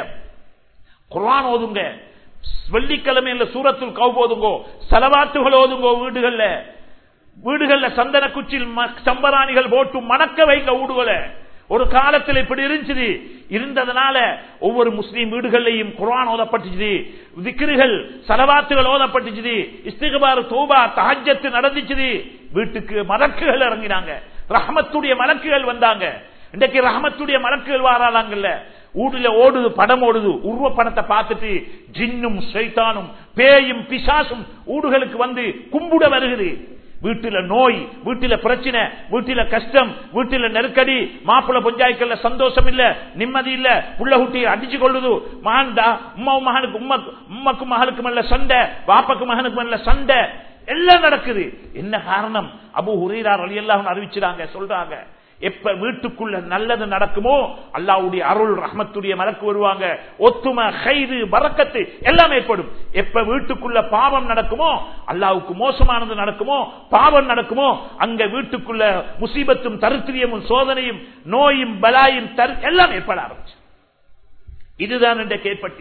குரான் ஓதுங்க வெள்ளிக்கிழமையில சூரத்துல் கவு ஓதுங்கோ செலவாத்துகள் ஓதுங்கோ வீடுகள்ல வீடுகள்ல சந்தன குச்சில் ம- சம்பராணிகள் போட்டு மணக்க வைங்க வீடுகளை ஒரு காலத்தில் இப்படி இருந்துச்சு இருந்ததுனால ஒவ்வொரு முஸ்லீம் வீடுகள்லையும் குர்ஆன் ஓதப்பட்டுச்சு விக்கிரிகள் சலவாத்துகள் ஓதப்பட்டுச்சு இஸ்திகபார் தோபா தஹஜத்து நடந்துச்சு வீட்டுக்கு மலக்குகள் இறங்கினாங்க ரஹமத்துடைய மலக்குகள் வந்தாங்க இன்றைக்கு ரஹமத்துடைய மலக்குகள் வாராளாங்கல்ல ஊடுல ஓடுது படம் ஓடுது உருவ படத்தை பார்த்துட்டு ஜின்னும் சைத்தானும் பேயும் பிசாசும் ஊடுகளுக்கு வந்து கும்பிட வருகிறது வீட்டுல நோய் வீட்டுல பிரச்சனை வீட்டுல கஷ்டம் வீட்டுல நெருக்கடி மாப்பிள்ள பஞ்சாயத்துல சந்தோஷம் இல்ல நிம்மதி இல்ல புள்ள குட்டி அடிச்சு கொள்ளுது மகன்டா உம்மா மகனுக்கு உம்மா உம்மக்கு மகளுக்கு மேல சண்டை பாப்பாக்கு மகனுக்கு மேல சண்டை எல்லாம் நடக்குது என்ன காரணம் அபு ஹுரீரார் அலி எல்லாம் அறிவிச்சுறாங்க சொல்றாங்க எப்ப வீட்டுக்குள்ள நல்லது நடக்குமோ அல்லாவுடைய அருள் ரஹமத்துடைய மலக்கு வருவாங்க ஒத்துமை கைது பறக்கத்து எல்லாம் ஏற்படும் எப்ப வீட்டுக்குள்ள பாவம் நடக்குமோ அல்லாவுக்கு மோசமானது நடக்குமோ பாவம் நடக்குமோ அங்க வீட்டுக்குள்ள முசீபத்தும் தருத்திரியமும் சோதனையும் நோயும் பலாயும் தரு எல்லாம் ஏற்பட ஆரம்பிச்சு இதுதான் இன்றைக்கு ஏற்பட்டிருக்கிறது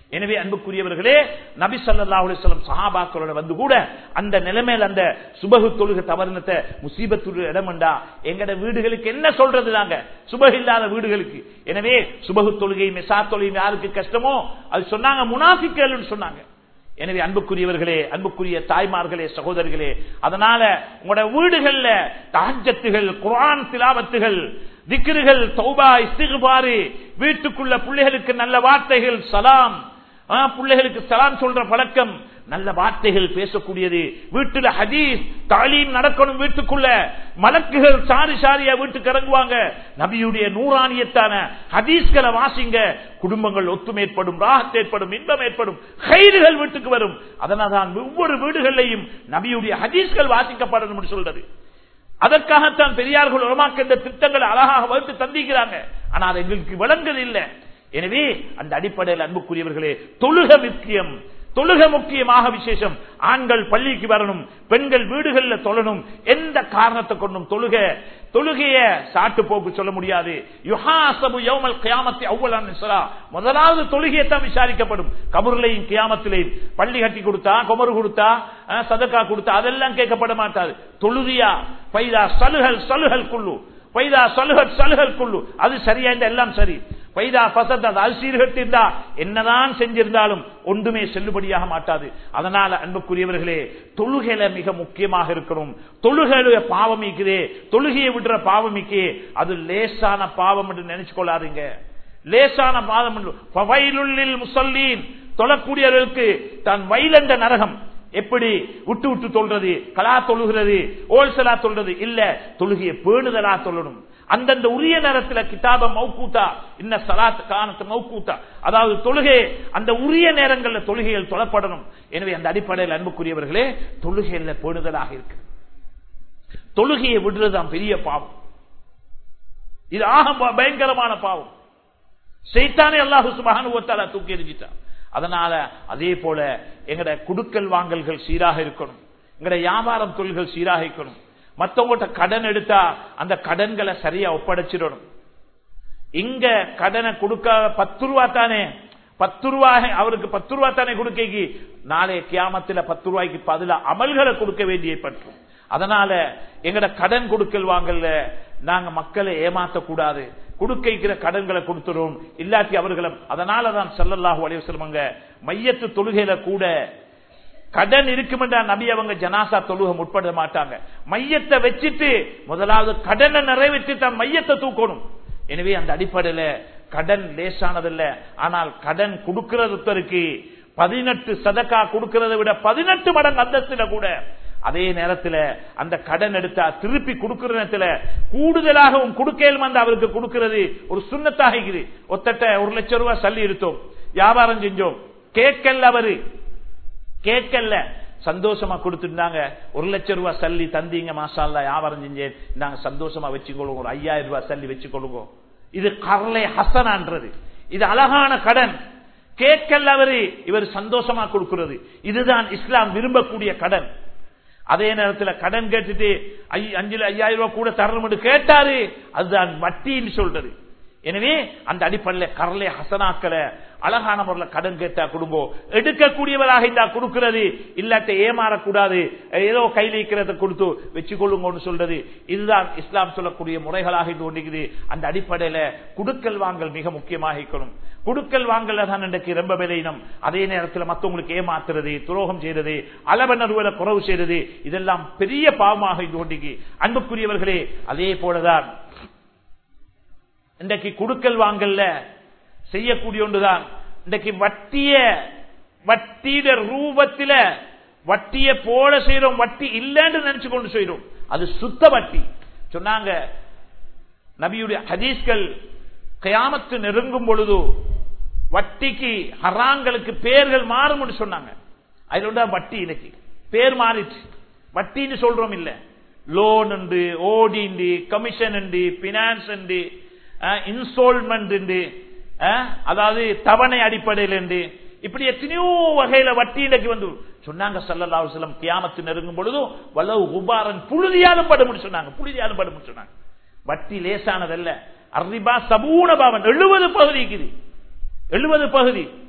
எனவே அன்புக்குரியவர்களே நபி ஸல்லல்லாஹு அலைஹி வஸல்லம் சஹாபாக்களோட வந்து கூட அந்த நிலைமையில அந்த சுபஹு தொழுகை தவறுனத்தை முசீபத்துடைய இடம்டா எங்கட வீடுகளுக்கு என்ன சொல்றது நாங்க சுபஹ் இல்லாத வீடுகளுக்கு எனவே சுபஹு தொழுகை மெசா தொழுகை யாருக்கு கஷ்டமோ அது சொன்னாங்க முனாஃபிக்கல்னு சொன்னாங்க எனவே அன்புக்குரியவர்களே அன்புக்குரிய தாய்மார்களே சகோதரர்களே அதனால உங்களோட வீடுகள்ல தஹஜத்துகள் குர்ஆன் திலாவத்துகள் திக்ருகள் தௌபா இஸ்திகுபாரு வீட்டுக்குள்ள பிள்ளைகளுக்கு நல்ல வார்த்தைகள் சலாம் ஆ, பிள்ளைகளுக்கு சலாம் சொல்ற பழக்கம் நல்ல வார்த்தைகள் பேசக்கூடியது வீட்டுல ஹதீஸ் தாலீம் நடக்கணும் வீட்டுக்குள்ள மலக்குகள் சாரி சாரியா வீட்டுக்கு இறங்குவாங்க நபியுடைய நூறானியத்தான ஹதீஸ்களை வாசிங்க குடும்பங்கள் ஒத்துமை ஏற்படும் ராகத் ஏற்படும் இன்பம் ஏற்படும் கைதுகள் வீட்டுக்கு வரும் அதனால்தான் ஒவ்வொரு வீடுகளிலையும் நபியுடைய ஹதீஸ்கள் வாசிக்கப்படணும் என்று சொல்றது அதற்காகத்தான் பெரியார்கள் உலமாக்க இந்த திட்டங்களை அழகாக வகுத்து தந்திக்கிறாங்க ஆனா அது எங்களுக்கு விளங்குது இல்லை எனவே அந்த அடிப்படையில் அன்புக்குரியவர்களே தொழுக முக்கியம் தொழுக முக்கியமாக விசேஷம் ஆண்கள் பள்ளிக்கு வரணும் பெண்கள் வீடுகளில் தொழணும் எந்த காரணத்தை கொண்டும் தொழுக தொழுகைய சாட்டு போக்கு சொல்ல முடியாது யுஹாசபு யௌமல் கியாமத்தி அவ்வளவு முதலாவது தொழுகையை தான் விசாரிக்கப்படும் கபூர்லையும் கியாமத்திலையும் பள்ளி கட்டி கொடுத்தா குமரு கொடுத்தா அஹ், சதக்கா கொடுத்தா அதெல்லாம் கேட்கப்பட மாட்டாது தொழுதியா பைதா சலுகல் சலுகல் குள்ளு பைதா சலுகல் சலுகல் குள்ளு அது சரியா இருந்தா எல்லாம் சரி பைதா பசத் அது அது சீர்கட்டிருந்தா என்னதான் செஞ்சிருந்தாலும் ஒன்றுமே செல்லுபடியாக மாட்டாது அதனால அன்புக்குரியவர்களே தொழுகையில மிக முக்கியமாக இருக்கணும் தொழுகையில பாவம் இருக்குதே தொழுகையை விடுற பாவம் இருக்கே அது லேசான பாவம் என்று நினைச்சு கொள்ளாதீங்க லேசான பாவம் என்று ஃபவைலுல்லில் முசல்லீன் தொழக்கூடியவர்களுக்கு தான் வயலண்ட நரகம் எப்படி விட்டு விட்டு தொல்றது கலா தொழுகிறது ஓல்சலா தொல்றது இல்ல தொழுகையை பேணுதலா தொழணும் அந்தந்த உரிய நேரத்தில் கிதாப மௌக்கூத்தா இன்ன சலாத் காணத்து மௌக்கூத்தா அதாவது தொழுகை அந்த உரிய நேரங்களில் தொழுகைகள் தொழப்படணும் எனவே அந்த அடிப்படையில் அன்புக்குரியவர்களே தொழுகையில பேணுதலாக இருக்கு தொழுகையை விடுறதுதான் பெரிய பாவம் இது ஆக ப- பயங்கரமான பாவம் செய்தானே அல்லாஹு சுபஹானுவத்தால தூக்கி எறிஞ்சிட்டான் அதனால அதே போல எங்கட குடுக்கல் வாங்கல்கள் சீராக இருக்கணும் எங்கட வியாபாரம் தொழில்கள் சீராக இருக்கணும் மத்தவங்கள்ட்ட கடன் எடுத்தா அந்த கடன்களை சரியா ஒப்படைச்சிடணும் இங்க கடனை கொடுக்க பத்து ரூபா தானே பத்து ரூபாய் அவருக்கு பத்து ரூபா தானே கொடுக்க நாளைய கியாமத்துல பத்து ரூபாய்க்கு பதிலா அமல்களை கொடுக்க வேண்டிய பற்றும் அதனால எங்கட கடன் கொடுக்கல் வாங்கல்ல நாங்க மக்களை ஏமாத்த கூடாது கொடுக்கிற கடன்களை கொடுத்துரும் இல்லாட்டி அவர்களை அதனாலதான் செல்லல்லாஹு அலைய சொல்லுவாங்க மையத்து தொழுகையில கூட கடன் இருக்குமென்றா நபி அவங்க ஜனாசா தொழுக முற்பட மாட்டாங்க மையத்தை வச்சுட்டு முதலாவது கடனை நிறைவேற்றி தான் மையத்தை தூக்கணும் எனவே அந்த அடிப்படையில கடன் லேசானதில்ல ஆனால் கடன் கொடுக்கிறதுக்கு பதினெட்டு சதக்கா கொடுக்கிறத விட பதினெட்டு மடங்கு அந்தஸ்துல கூட அதே நேரத்தில் அந்த கடன் எடுத்தா திருப்பி கொடுக்கிற நேரத்தில் கூடுதலாகவும் கொடுக்கலும் வந்து அவருக்கு கொடுக்கிறது ஒரு சுண்ணத்தாக இருக்குது ஒத்தட்ட ஒரு லட்சம் ரூபாய் சல்லி எடுத்தோம் வியாபாரம் செஞ்சோம் கேட்கல அவரு கேட்கல சந்தோஷமா கொடுத்துருந்தாங்க ஒரு லட்சம் ரூபாய் சல்லி தந்தீங்க மாசால்லா வியாபாரம் செஞ்சேன் நாங்க சந்தோஷமா வச்சுக்கொள்ளுங்க ஒரு ஐயாயிரம் ரூபாய் சல்லி வச்சுக்கொள்ளுங்க இது கரலை ஹசனான்றது இது அழகான கடன் கேட்கல அவரு இவர் சந்தோஷமா கொடுக்கிறது இதுதான் இஸ்லாம் விரும்பக்கூடிய கடன் அதே நேரத்தில் கடன் கேட்டுட்டு ஐ- அஞ்சுல ஐயாயிரம் ரூபாய் கூட தரணும் கேட்டாரு அதுதான் வட்டின்னு சொல்றது எனவே அந்த அடிப்படையில் கரலை ஹசனாக்களை அழகான முறையில் கடன் கேட்டா கொடுங்கோ எடுக்கக்கூடியவராக இருந்தா கொடுக்கிறது இல்லாட்ட ஏமாறக்கூடாது ஏதோ கையில் இருக்கிறத கொடுத்து வச்சுக்கொள்ளுங்கன்னு சொல்றது இதுதான் இஸ்லாம் சொல்லக்கூடிய முறைகளாக இது ஒன்றுக்குது அந்த அடிப்படையில குடுக்கல் வாங்கல் மிக முக்கியமாக இருக்கணும் குடுக்கல் வாங்கல தான் இன்றைக்கு ரொம்ப விலையினம் அதே நேரத்தில் மற்றவங்களுக்கு ஏமாத்துறது துரோகம் செய்யறது அளவனர்வுல குறவு செய்யறது இதெல்லாம் பெரிய பாவமாக இது ஒன்றுக்கு அன்புக்குரியவர்களே அதே போலதான் இன்றைக்கு குடுக்கல் வாங்கல்ல செய்யக்கூடிய ஒன்றுதான் இன்றைக்கு வட்டிய வட்டியிட ரூபத்தில வட்டிய போல செய்யறோம் வட்டி இல்லைன்னு நினைச்சு கொண்டு செய்யறோம் அது சுத்த வட்டி சொன்னாங்க நபியுடைய ஹதீஸ்கள் கயாமத்து நெருங்கும் பொழுது வட்டிக்கு ஹராங்களுக்கு பேர்கள் மாறும் சொன்னாங்க அதுல தான் வட்டி இன்னைக்கு பேர் மாறிச்சு வட்டின்னு சொல்றோம் இல்ல லோன் உண்டு ஓடி உண்டு கமிஷன் உண்டு பினான்ஸ் உண்டு இன்ஸ்டால்மெண்ட் உண்டு அஹ், அதாவது தவணை அடிப்படையில் உண்டு இப்படி எத்தனையோ வகையில வட்டி இன்னைக்கு வந்து சொன்னாங்க சல்லல்லா செல்லம் கியாமத்து நெருங்கும் பொழுதும் வல்லவு குபாரன் புழுதியாலும் படும் சொன்னாங்க புழுதியாலும் படும் சொன்னாங்க வட்டி லேசானதல்ல அர்ரிபா சபூன பாவன் எழுபது பகுதி இருக்குது எழுபது பகுதி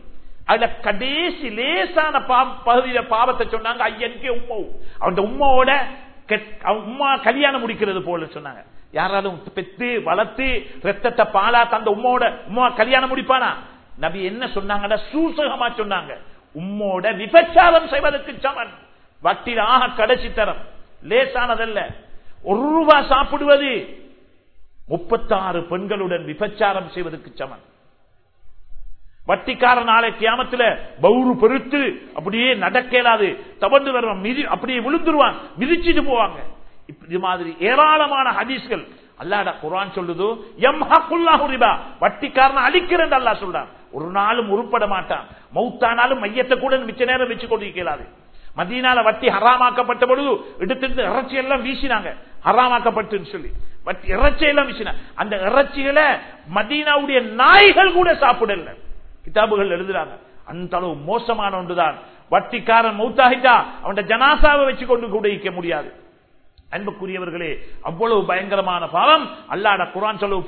அதுல கடைசி லேசான பா- பகுதியில பாவத்தை சொன்னாங்க ஐயனுக்கே உம்மா அவன் உம்மாவோட கெட்- அவன் உம்மா கல்யாணம் முடிக்கிறது போல சொன்னாங்க யாராலும் பெத்து வளர்த்து ரத்தத்தை பாலா தந்த உம்மோட உம்மா கல்யாணம் முடிப்பானா நபி என்ன சொன்னாங்கன்னா சூசகமா சொன்னாங்க உம்மோட விபச்சாரம் செய்வதற்கு சமன் வட்டில் ஆக கடைசி தரம் லேசானதல்ல ஒரு ரூபாய் சாப்பிடுவது முப்பத்தாறு பெண்களுடன் விபச்சாரம் செய்வதற்கு சமன் வட்டிக்கார நாளை கியாமத்துல பௌரு பெருத்து அப்படியே நடக்கலாது தவண்டு வருவான் மிதி அப்படியே விழுந்துருவான் மிதிச்சிட்டு போவாங்க இப்ப இது மாதிரி ஏராளமான ஹதீஸ்கள் அல்லாட குரான் சொல்லுது எம் ஹக்குல்லாஹு ரிபா வட்டிக்காரன் அழிக்கிறேன் அல்லாஹ் சொல்றான் ஒரு நாளும் உருப்பட மாட்டான் மௌத்தானாலும் மையத்தை கூட மிச்ச நேரம் வச்சு கொண்டிருக்கலாது மதீனால வட்டி ஹராமாக்கப்பட்ட பொழுது எடுத்து இறைச்சி எல்லாம் வீசினாங்க ஹராமாக்கப்பட்டுன்னு சொல்லி வட்டி இறைச்சி எல்லாம் வீசினா அந்த இறைச்சிகளை மதீனாவுடைய நாய்கள் கூட சாப்பிடல கிதாபுகள் எழுதுறாங்க அந்த அளவு மோசமான ஒன்றுதான் வட்டிக்காரன் மௌத்தாகிட்டா அவன் ஜனாசாவை வச்சு கொண்டு கூட இருக்க முடியாது அன்புக்குரியவர்களே அவ்வளவு பயங்கரமான பாவம் அல்லாட குரான் சொல்லு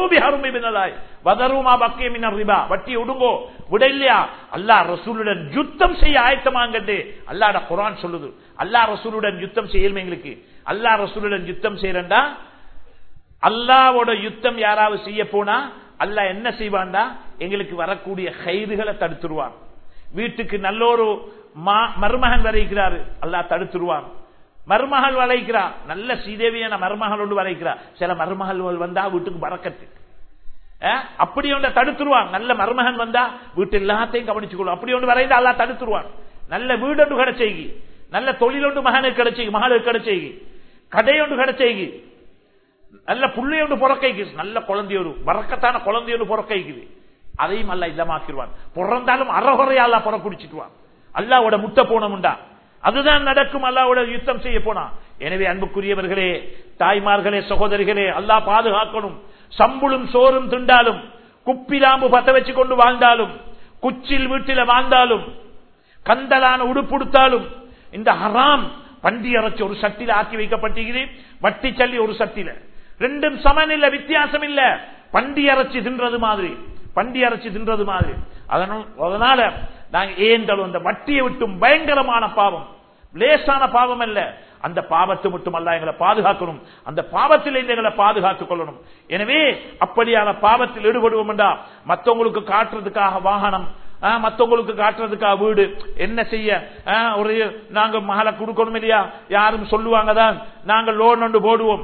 வட்டி ஒடுங்கோ விட இல்லையா அல்லா ரசூலுடன் யுத்தம் செய்ய ஆயத்தமாங்கட்டு அல்லாட குரான் சொல்லுது அல்லா ரசூலுடன் யுத்தம் செய்யணும் எங்களுக்கு அல்லா ரசூலுடன் யுத்தம் செய்யறா அல்லாவோட யுத்தம் யாராவது செய்ய போனா அல்லா என்ன செய்வான்டா எங்களுக்கு வரக்கூடிய கைதுகளை தடுத்துருவான் வீட்டுக்கு நல்ல ஒரு மருமகன் வரைக்கிறாரு அல்லா தடுத்துருவான் மருமகள் வளைக்கிறா நல்ல ஸ்ரீதேவியான மருமகள் ஒன்று வளைக்கிறா சில மருமகள் வந்தா வீட்டுக்கு பறக்கத்து அப்படி ஒன்றை தடுத்துருவான் நல்ல மருமகன் வந்தா வீட்டு எல்லாத்தையும் கவனிச்சுக்கொள்ளும் அப்படி ஒன்று வரைந்தா அல்லா தடுத்துருவான் நல்ல வீடு ஒன்று கிடைச்சேகி நல்ல தொழில் ஒன்று மகனுக்கு கிடைச்சேகி மகளுக்கு கிடைச்சேகி கடை ஒன்று கிடைச்சேகி நல்ல புள்ளையோடு புறக்கைக்கு நல்ல குழந்தையோடு வரக்கத்தான குழந்தையோடு புறக்கைக்குது அதையும் அல்ல இல்லமாக்கிடுவான் பிறந்தாலும் அறகுறையா புற குடிச்சிட்டுவான் அல்லாவோட முட்டை போனமுண்டா அதுதான் நடக்கும் அல்லாவோட யுத்தம் செய்ய போனா எனவே அன்புக்குரியவர்களே தாய்மார்களே சகோதரிகளே அல்லா பாதுகாக்கணும் சம்புளும் சோறும் திண்டாலும் குப்பிலாம்பு பத்த வச்சு கொண்டு வாழ்ந்தாலும் குச்சில் வீட்டில வாழ்ந்தாலும் கந்தலான உடுப்புடுத்தாலும் இந்த ஹராம் பண்டி அரைச்சி ஒரு சட்டில ஆக்கி வைக்கப்பட்டிருக்கிறது வட்டி சல்லி ஒரு சட்டில ரெண்டும் சமன் இல்ல வித்தியாசம் இல்ல பண்டி அரைச்சி தின்றது மாதிரி பண்டி அரைச்சி தின்றது மாதிரி அதனால நாங்க ஏந்தலும் அந்த வட்டியை விட்டும் பயங்கரமான பாவம் லேசான பாவம் அல்ல அந்த பாவத்தை மட்டும் அல்ல எங்களை பாதுகாக்கணும் அந்த பாவத்தில் எங்களை பாதுகாத்துக் கொள்ளணும் எனவே அப்படியான பாவத்தில் ஈடுபடுவோம் என்றா மற்றவங்களுக்கு காட்டுறதுக்காக வாகனம் மத்தவங்களுக்கு காட்டுறதுக்காக வீடு என்ன செய்ய ஒரு நாங்க மகளை கொடுக்கணும் இல்லையா யாரும் சொல்லுவாங்க தான் நாங்க லோன் ஒன்று போடுவோம்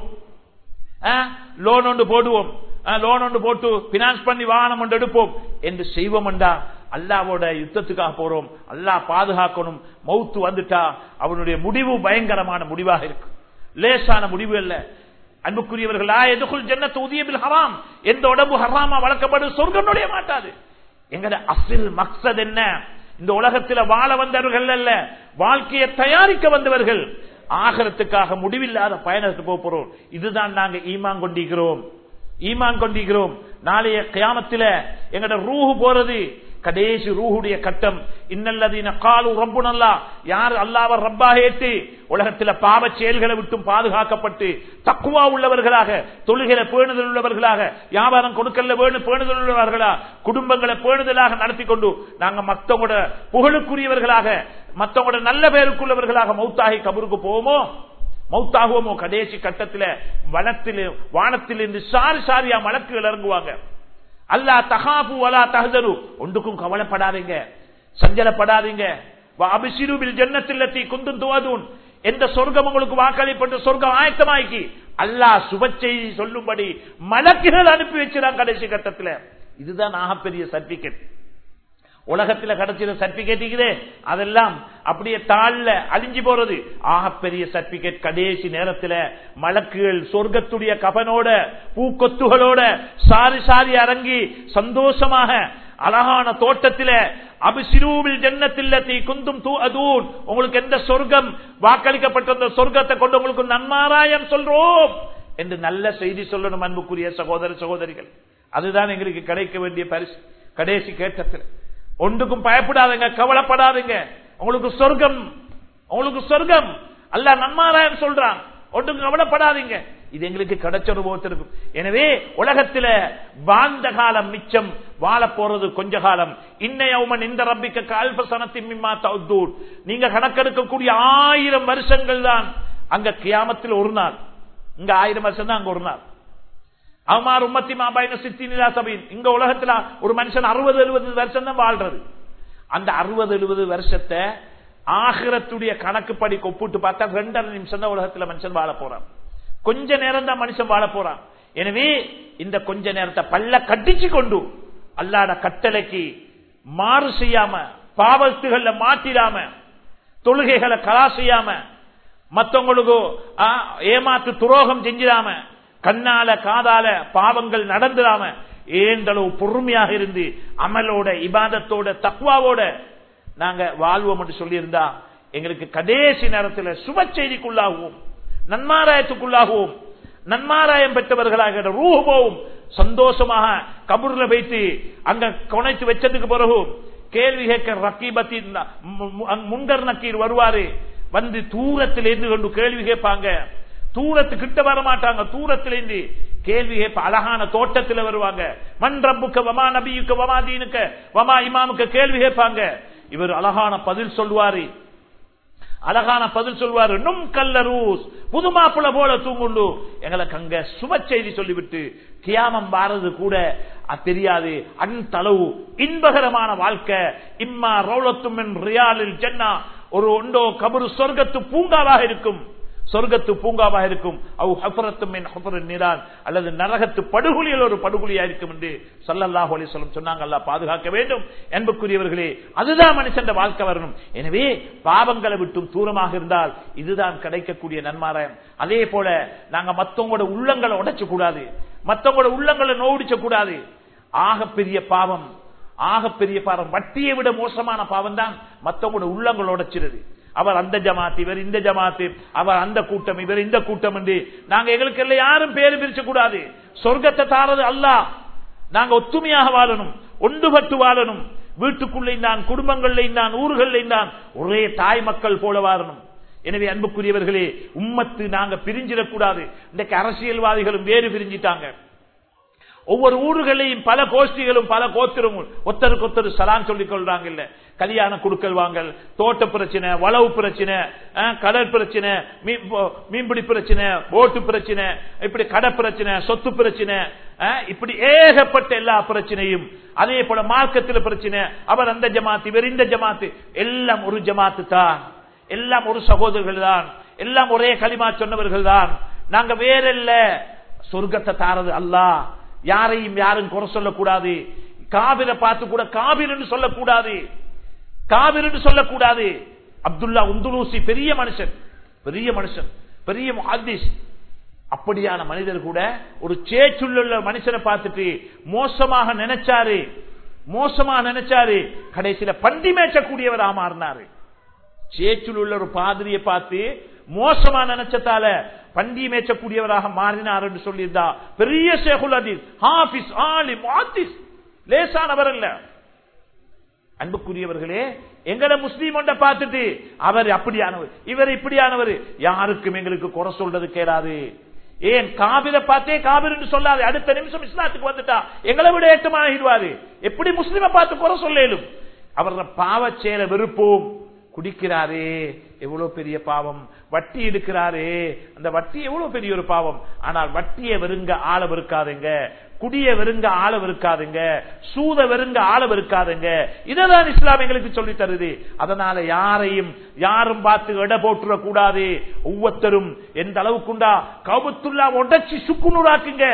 லோன் ஒன்று போடுவோம் லோன் ஒன்று போட்டு பினான்ஸ் பண்ணி வாகனம் ஒன்று எடுப்போம் என்று செய்வோம் என்றா அல்லாவோட யுத்தத்துக்காக போறோம் அல்லா பாதுகாக்கணும் மௌத்து வந்துட்டா அவனுடைய முடிவு பயங்கரமான முடிவாக இருக்கு லேசான முடிவு அல்ல அன்புக்குரியவர்களா எதுக்குள் ஜன்னத்து உதயபில் ஹராம் எந்த உடம்பு ஹராமா வளர்க்கப்படும் சொர்க்கம் நுழைய மாட்டாது எங்கட அசில் மக்சத் என்ன இந்த உலகத்தில் வாழ வந்தவர்கள் அல்ல வாழ்க்கையை தயாரிக்க வந்தவர்கள் ஆகரத்துக்காக முடிவில்லாத பயணத்துக்கு போக போறோம் இதுதான் நாங்க ஈமான் கொண்டிருக்கிறோம் ஈமான் கொண்டிருக்கிறோம் நாளைய கியாமத்தில எங்கட ரூஹு போறது கடைசி ரூஹுடைய கட்டம் இன்னல்லதீன காலு ரப்பு நல்லா யார் அல்லாவர் ரப்பாக ஏற்று உலகத்தில் பாவ செயல்களை விட்டும் பாதுகாக்கப்பட்டு தக்குவா உள்ளவர்களாக தொழுகிற பேணுதல் உள்ளவர்களாக வியாபாரம் கொடுக்கல வேணு பேணுதல் உள்ளவர்களா குடும்பங்களை பேணுதலாக நடத்தி கொண்டு நாங்க மத்தவங்களோட புகழுக்குரியவர்களாக மத்தவங்களோட நல்ல பேருக்குள்ளவர்களாக மௌத்தாகி கபருக்கு போவோமோ மௌத்தாகுவோமோ கடைசி கட்டத்தில் வனத்தில் வானத்தில் இருந்து சாரி சாரியா மலக்குகள் இறங்குவாங்க அல்லா தகாபு வலா தகதரு ஒன்றுக்கும் கவலைப்படாதீங்க சஞ்சலப்படாதீங்க அபிசிருபில் ஜன்னத்தில்லத்தி குந்தும் துவதூன் எந்த சொர்க்கம் உங்களுக்கு வாக்களிப்பட்ட சொர்க்கம் ஆயத்தமாக்கி அல்லாஹ் சுப செய்தி சொல்லும்படி மலக்குகள் அனுப்பி வச்சிருக்காங்க கடைசி கட்டத்தில் இதுதான் ஆகப்பெரிய சர்டிபிகேட் உலகத்தில் கிடைச்சிட சர்டிபிகேட் அதெல்லாம் அப்படியே தாழ்ல அழிஞ்சு போறது ஆகப்பெரிய சர்டிபிகேட் கடைசி நேரத்தில் மலக்குகள் சொர்க்கத்துடைய கபனோட பூக்கொத்துகளோட சாரி சாரி அரங்கி சந்தோஷமாக அழகான தோட்டத்தில அபிசிரூவில் ஜன்னத்தில்லத்தி குந்தும் தூ அதூன் உங்களுக்கு எந்த சொர்க்கம் வாக்களிக்கப்பட்ட அந்த சொர்க்கத்தை கொண்டு உங்களுக்கு நன்மாராயம் சொல்றோம் என்று நல்ல செய்தி சொல்லணும் அன்புக்குரிய சகோதர சகோதரிகள் அதுதான் எங்களுக்கு கிடைக்க வேண்டிய பரிசு கடைசி கேட்டத்தில் ஒன்றுக்கும் பயப்படாதுங்க கவலைப்படாதுங்க உங்களுக்கு சொர்க்கம் உங்களுக்கு சொர்க்கம் அல்ல நன்மாராயம் சொல்றான் ஒன்றுக்கும் கவலைப்படாதீங்க இது எங்களுக்கு கிடைச்ச அனுபவத்தில் இருக்கும் எனவே உலகத்துல வாழ்ந்த காலம் மிச்சம் வாழ போறது கொஞ்ச காலம் இன்னையவமன் இந்த ரப்பிக்க கால்ப சனத்தின் மிம்மா தௌத்தூர் நீங்க கணக்கெடுக்கக்கூடிய ஆயிரம் வருஷங்கள் தான் அங்க கியாமத்தில் ஒரு நாள் இங்க ஆயிரம் வருஷம் தான் அங்க ஒரு நாள் அவமார் உம்மத்தி மாபாயின சித்தி நிலா சபையின் இங்க உலகத்துல ஒரு மனுஷன் அறுபது எழுபது வருஷம் தான் வாழ்றது அந்த அறுபது எழுபது வருஷத்தை ஆகிரத்துடைய கணக்குப்படி ஒப்பிட்டு பார்த்தா ரெண்டரை நிமிஷம் தான் உலகத்துல மனுஷன் வாழ போறான் கொஞ்ச நேரம் தான் மனுஷன் வாழ போறான் எனவே இந்த கொஞ்ச நேரத்தை பல்ல கட்டிச்சு கொண்டு அல்லாட கட்டளைக்கு மாறு செய்யாம பாவத்துகள்ல மாட்டிடாம தொழுகைகளை கலா செய்யாம மத்தவங்களுக்கு ஆ, ஏமாத்து துரோகம் செஞ்சிடாம கண்ணால காதால பாவங்கள் நடந்துடாம ஏந்தளவு பொறுமையாக இருந்து அமலோட இபாதத்தோட தக்குவாவோட நாங்க வாழ்வோம் என்று சொல்லியிருந்தா எங்களுக்கு கடைசி நேரத்தில் சுப செய்திக்குள்ளாகவும் நன்மாராயத்துக்குள்ளாகவும் நன்மாராயம் பெற்றவர்களாக ரூஹு போவும் சந்தோஷமாக கபூர்ல வைத்து அங்க கொனைத்து வச்சதுக்கு பிறகு கேள்வி கேட்க ரக்கீபத்தி முன்கர் நக்கீர் வருவாரு வந்து தூரத்தில் இருந்து கொண்டு கேள்வி கேட்பாங்க தூரத்து கிட்ட வர மாட்டாங்க தூரத்தில் இருந்து கேள்வி கேட்ப அழகான தோட்டத்தில் வருவாங்க மண் ரப்புக்க வமா நபியுக்க வமா தீனுக்க வமா இமாமுக்க கேள்வி கேட்பாங்க இவர் அழகான பதில் சொல்லுவாரு அழகான பதில் சொல்வாரு நும் கல்ல ரூஸ் புது மாப்பிள போல தூங்குண்டு எங்களுக்கு அங்க சுப செய்தி சொல்லிவிட்டு கியாமம் வாரது கூட அது தெரியாது அந்தளவு இன்பகரமான வாழ்க்கை இம்மா ரௌலத்தும் ரியாலில் ஜன்னா ஒரு ஒண்டோ கபரு சொர்க்கத்து பூங்காவாக இருக்கும் சொர்க்கத்து பூங்காவாக இருக்கும் அவ் ஹஃபரத்தும் என் ஹஃபரின் நீரான் அல்லது நரகத்து படுகொலியில் ஒரு படுகொலியா இருக்கும் என்று சல்லல்லாஹு அலைஹி வஸல்லம் சொன்னாங்க அல்லாஹ் பாதுகாக்க வேண்டும் என்புக்குரியவர்களே அதுதான் மனுஷன் வாழ்க்கை வரணும் எனவே பாவங்களை விட்டும் தூரமாக இருந்தால் இதுதான் கிடைக்கக்கூடிய நன்மாராயம் அதே போல நாங்க மத்தவங்களோட உள்ளங்களை உடைச்சு கூடாது மத்தவங்களோட உள்ளங்களை நோடிச்ச கூடாது ஆகப்பெரிய பாவம் ஆகப்பெரிய பாவம் வட்டியை விட மோசமான பாவம் தான் மத்தவங்களோட உள்ளங்கள் உடைச்சிருது அவர் அந்த ஜமாத் இவர் இந்த ஜமாத்து அவர் அந்த கூட்டம் இவர் இந்த கூட்டம் என்று நாங்க எங்களுக்கு எல்லாம் யாரும் பேரு பிரிச்ச கூடாது சொர்க்கத்தை தாரது அல்லாஹ் நாங்க ஒத்துமையாக வாழணும் ஒன்றுபட்டு வாழணும் வீட்டுக்குள்ளே தான் குடும்பங்கள்ல தான் ஊர்கள்ல தான் ஒரே தாய் மக்கள் போல வாழணும் எனவே அன்புக்குரியவர்களே உம்மத்து நாங்க பிரிஞ்சிடக்கூடாது இன்றைக்கு அரசியல்வாதிகளும் வேறு பிரிஞ்சிட்டாங்க ஒவ்வொரு ஊர்களையும் பல கோஷ்டிகளும் பல கோத்திரமும் ஒத்தருக்கு ஒத்தர் சலான் சொல்லிக் கொள்றாங்க இல்ல கல்யாண குடுக்கல் வாங்கல் தோட்ட பிரச்சனை வளவு பிரச்சனை அஹ், கடல் பிரச்சனை மீன் போ- மீன்பிடி பிரச்சனை போட்டு பிரச்சனை இப்படி கடை பிரச்சனை சொத்து பிரச்சனை அஹ், இப்படி ஏகப்பட்ட எல்லா பிரச்சனையும் அதே போல மார்க்கத்தில் பிரச்சனை அவர் அந்த ஜமாத்து இவர் இந்த ஜமாத்து எல்லாம் ஒரு ஜமாத்து தான் எல்லாம் ஒரு சகோதரர்கள் தான் எல்லாம் ஒரே களிமா சொன்னவர்கள் தான் நாங்க வேற இல்ல சொர்க்கத்தை தாரது அல்லாஹ் யாரையும் யாரும் குறை சொல்லக்கூடாது காபிரை பார்த்து கூட காபிர் என்று சொல்லக்கூடாது காபிர் என்று சொல்லக்கூடாது அப்துல்லா உந்துலூசி பெரிய மனுஷன் பெரிய மனுஷன் பெரிய முஹாதிஸ் அப்படியான மனிதர் கூட ஒரு சேச்சுள்ள மனுஷனை பார்த்துட்டு மோசமாக நினைச்சாரு மோசமா நினைச்சாரு கடைசியில பண்டி மேய்ச்சக்கூடியவரா மாறினாரு சேச்சில் உள்ள ஒரு பாதிரியை பார்த்து மோசமா நினைச்சதால பண்டி மேய்ச்சக்கூடியவராக மாறினார் என்று சொல்லியிருந்தா பெரிய ஷேகுல் அதீஸ் ஹாபிஸ் ஆலி மாத்திஸ் லேசானவர் அல்ல அன்புக்குரியவர்களே எங்கட முஸ்லீம் ஒன்றை பார்த்துட்டு அவர் அப்படியானவர் இவர் இப்படியானவர் யாருக்கும் எங்களுக்கு குறை சொல்றது கேடாது ஏன் காபிரை பார்த்தே காபிர் என்று சொல்லாது அடுத்த நிமிஷம் இஸ்லாத்துக்கு வந்துட்டா எங்களை விட ஏற்றமாகிடுவாரு எப்படி முஸ்லிமை பார்த்து குறை சொல்லேலும் அவர பாவ செயலை வெறுப்போம் குடிக்கிறாரே எவ்வளவு பெரிய பாவம் வட்டி எடுக்கிறாரே அந்த வட்டி எவ்வளவு பெரிய ஒரு பாவம் ஆனால் வட்டியை வெறுங்க ஆள வெறுக்காதுங்க குடிய வெறுங்க ஆள வெறுக்காதுங்க சூத வெறுங்க ஆள வெறுக்காதுங்க இததான் இஸ்லாம் எங்களுக்கு சொல்லி தருது அதனால யாரையும் யாரும் பார்த்து எடை போட்டுற கூடாது ஒவ்வொருத்தரும் எந்த அளவுக்குண்டா கவுத்துல்லா உடச்சி சுக்குநூறாக்குங்க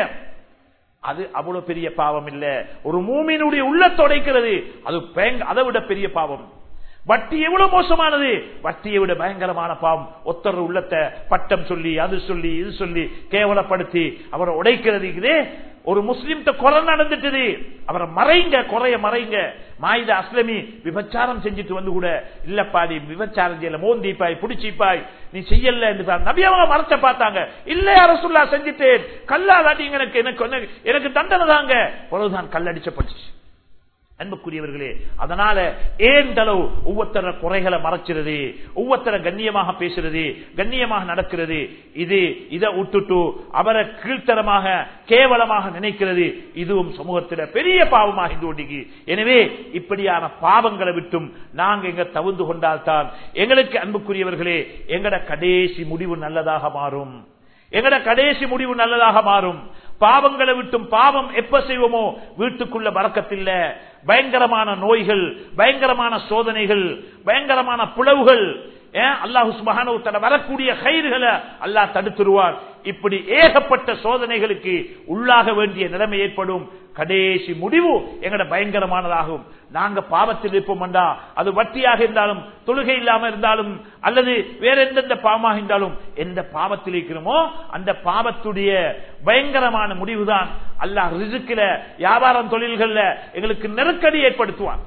அது அவ்வளவு பெரிய பாவம் இல்ல ஒரு மூமியினுடைய உள்ளத்தை உடைக்கிறது அது பயங்க- அதை விட பெரிய பாவம் வட்டி எவ்வளவு மோசமானது வட்டியை விட பயங்கரமான பாவம் ஒத்தர் உள்ளத்தை பட்டம் சொல்லி அது சொல்லி இது சொல்லி கேவலப்படுத்தி அவரை உடைக்கிறது இதே ஒரு முஸ்லிம் குறை நடந்துட்டது அவரை மறைங்க குறைய மறைங்க மாயுத அஸ்லமி விபச்சாரம் செஞ்சுட்டு வந்து கூட இல்லப்பாடி விபச்சாரம் செய்யல மோந்திப்பாய் புடிச்சிப்பாய் நீ செய்யல என்று தான் நபி அவங்க மறைச்ச பார்த்தாங்க இல்ல அரசுல்லா செஞ்சுட்டேன் கல்லாதாட்டி எனக்கு எனக்கு எனக்கு தண்டனை தாங்க அவ்வளவுதான் கல்லடிச்சப்பட்டுச்சு அன்புக்குரியவர்களே அதனால ஏந்தளவு ஒவ்வொருத்தர குறைகளை மறைச்சிருது ஒவ்வொருத்தர கண்ணியமாக பேசுறது கண்ணியமாக நடக்கிறது இது இதை விட்டுட்டு அவரை கீழ்த்தரமாக கேவலமாக நினைக்கிறது இதுவும் சமூகத்தில் பெரிய பாவமாக இருந்து கொண்டிருக்கு எனவே இப்படியான பாவங்களை விட்டும் நாங்க எங்க தவிர்ந்து கொண்டால்தான் எங்களுக்கு அன்புக்குரியவர்களே எங்கட கடைசி முடிவு நல்லதாக மாறும் எங்கட கடைசி முடிவு நல்லதாக மாறும் பாவங்களை விட்டும் பாவம் எப்ப செய்வோமோ வீட்டுக்குள்ள வரக்கத்தில்ல பயங்கரமான நோய்கள் பயங்கரமான சோதனைகள் பயங்கரமான புலவுகள் அல்லாஹு சுபஹானு தன வரக்கூடிய கயிறுகளை அல்லாஹ் தடுத்துருவார் இப்படி ஏகப்பட்ட சோதனைகளுக்கு உள்ளாக வேண்டிய நிலைமை ஏற்படும் கடைசி முடிவு எங்கட பயங்கரமானதாகும் நாங்க பாவத்தில் இருப்போம்டா அது வட்டியாக இருந்தாலும் தொழுகை இல்லாம இருந்தாலும் அல்லது வேற எந்தெந்த பாவமாக இருந்தாலும் எந்த பாவத்தில் இருக்கிறோமோ அந்த பாவத்துடைய பயங்கரமான முடிவுதான் அல்லாஹ் ரிசுக்கில வியாபாரம் தொழில்கள்ல எங்களுக்கு நெருக்கடி ஏற்படுத்துவான்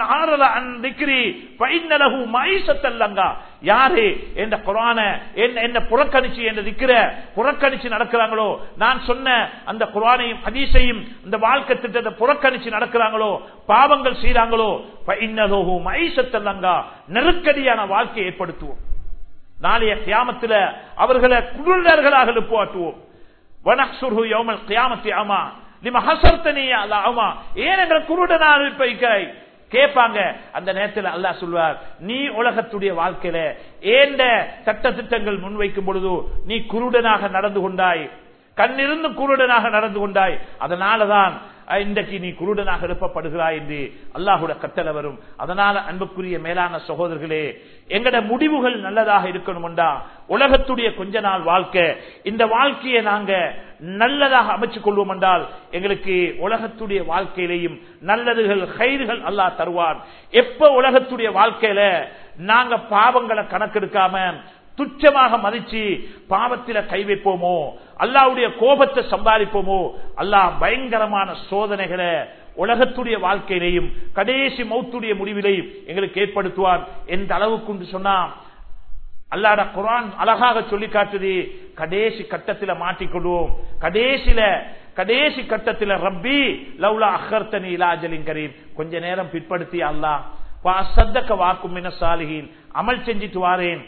யாரு என்ற குரான என்ன புறக்கணிச்சு என்ற திக்கிற புறக்கணிச்சு நடக்கிறாங்களோ நான் சொன்ன அந்த குரானையும் ஹதீஸையும் இந்த வாழ்க்கை திட்டத்தை புறக்கணிச்சு நடக்கிறாங்களோ பாவங்கள் செய்யறாங்களோ மைசத்தல்லங்கா நெருக்கடியான வாழ்க்கையை ஏற்படுத்துவோம் நாளைய கியாமத்தில் அவர்களை குழுநர்களாக எழுப்பாட்டுவோம் வனக்சுர்ஹு யௌமல் கியாமத்தி ஆமா நிம ஹசர்த்தனியா ஆமா ஏன் எங்கள் குருடனா வைக்கிறாய் கேட்பாங்க அந்த நேரத்தில் அல்லாஹ் சொல்வார் நீ உலகத்துடைய வாழ்க்கையில ஏண்ட சட்ட திட்டங்கள் முன்வைக்கும் பொழுது நீ குருடனாக நடந்து கொண்டாய் கண்ணிருந்து குருடனாக நடந்து கொண்டாய் அதனாலதான் இன்றைக்கு நீ குருடனாக எழுப்பப்படுகிறாய் என்று அல்லாஹுட கட்டளை வரும் அதனால அன்புக்குரிய மேலான சகோதரர்களே எங்கட முடிவுகள் நல்லதாக இருக்கணும்டா உலகத்துடைய கொஞ்ச நாள் வாழ்க்கை இந்த வாழ்க்கையை நாங்க நல்லதாக அமைச்சுக் கொள்வோம் என்றால் எங்களுக்கு உலகத்துடைய வாழ்க்கையிலையும் நல்லதுகள் கயிறுகள் அல்லாஹ் தருவான் எப்ப உலகத்துடைய வாழ்க்கையில நாங்க பாவங்களை கணக்கெடுக்காம துச்சமாக மதிச்சு பாவத்தில கை வைப்போமோ அல்லாவுடைய கோபத்தை சம்பாதிப்போமோ அல்லாஹ் பயங்கரமான சோதனைகளை உலகத்துடைய வாழ்க்கையிலையும் கடைசி மௌத்துடைய முடிவிலையும் எங்களுக்கு ஏற்படுத்துவார் எந்த அளவுக்கு சொன்னா அல்லாட குரான் அழகாக சொல்லி காட்டுது கடைசி கட்டத்தில் மாட்டிக்கொள்வோம் கடைசியில கடைசி கட்டத்தில் ரப்பி லவ்லா அஹர்த்தனி இலாஜலின் கரீம் கொஞ்ச நேரம் பிற்படுத்தி அல்லாஹ் சத்தக்க வாக்கும் மின சாலிகின் அமல் செஞ்சிட்டு வாரேன்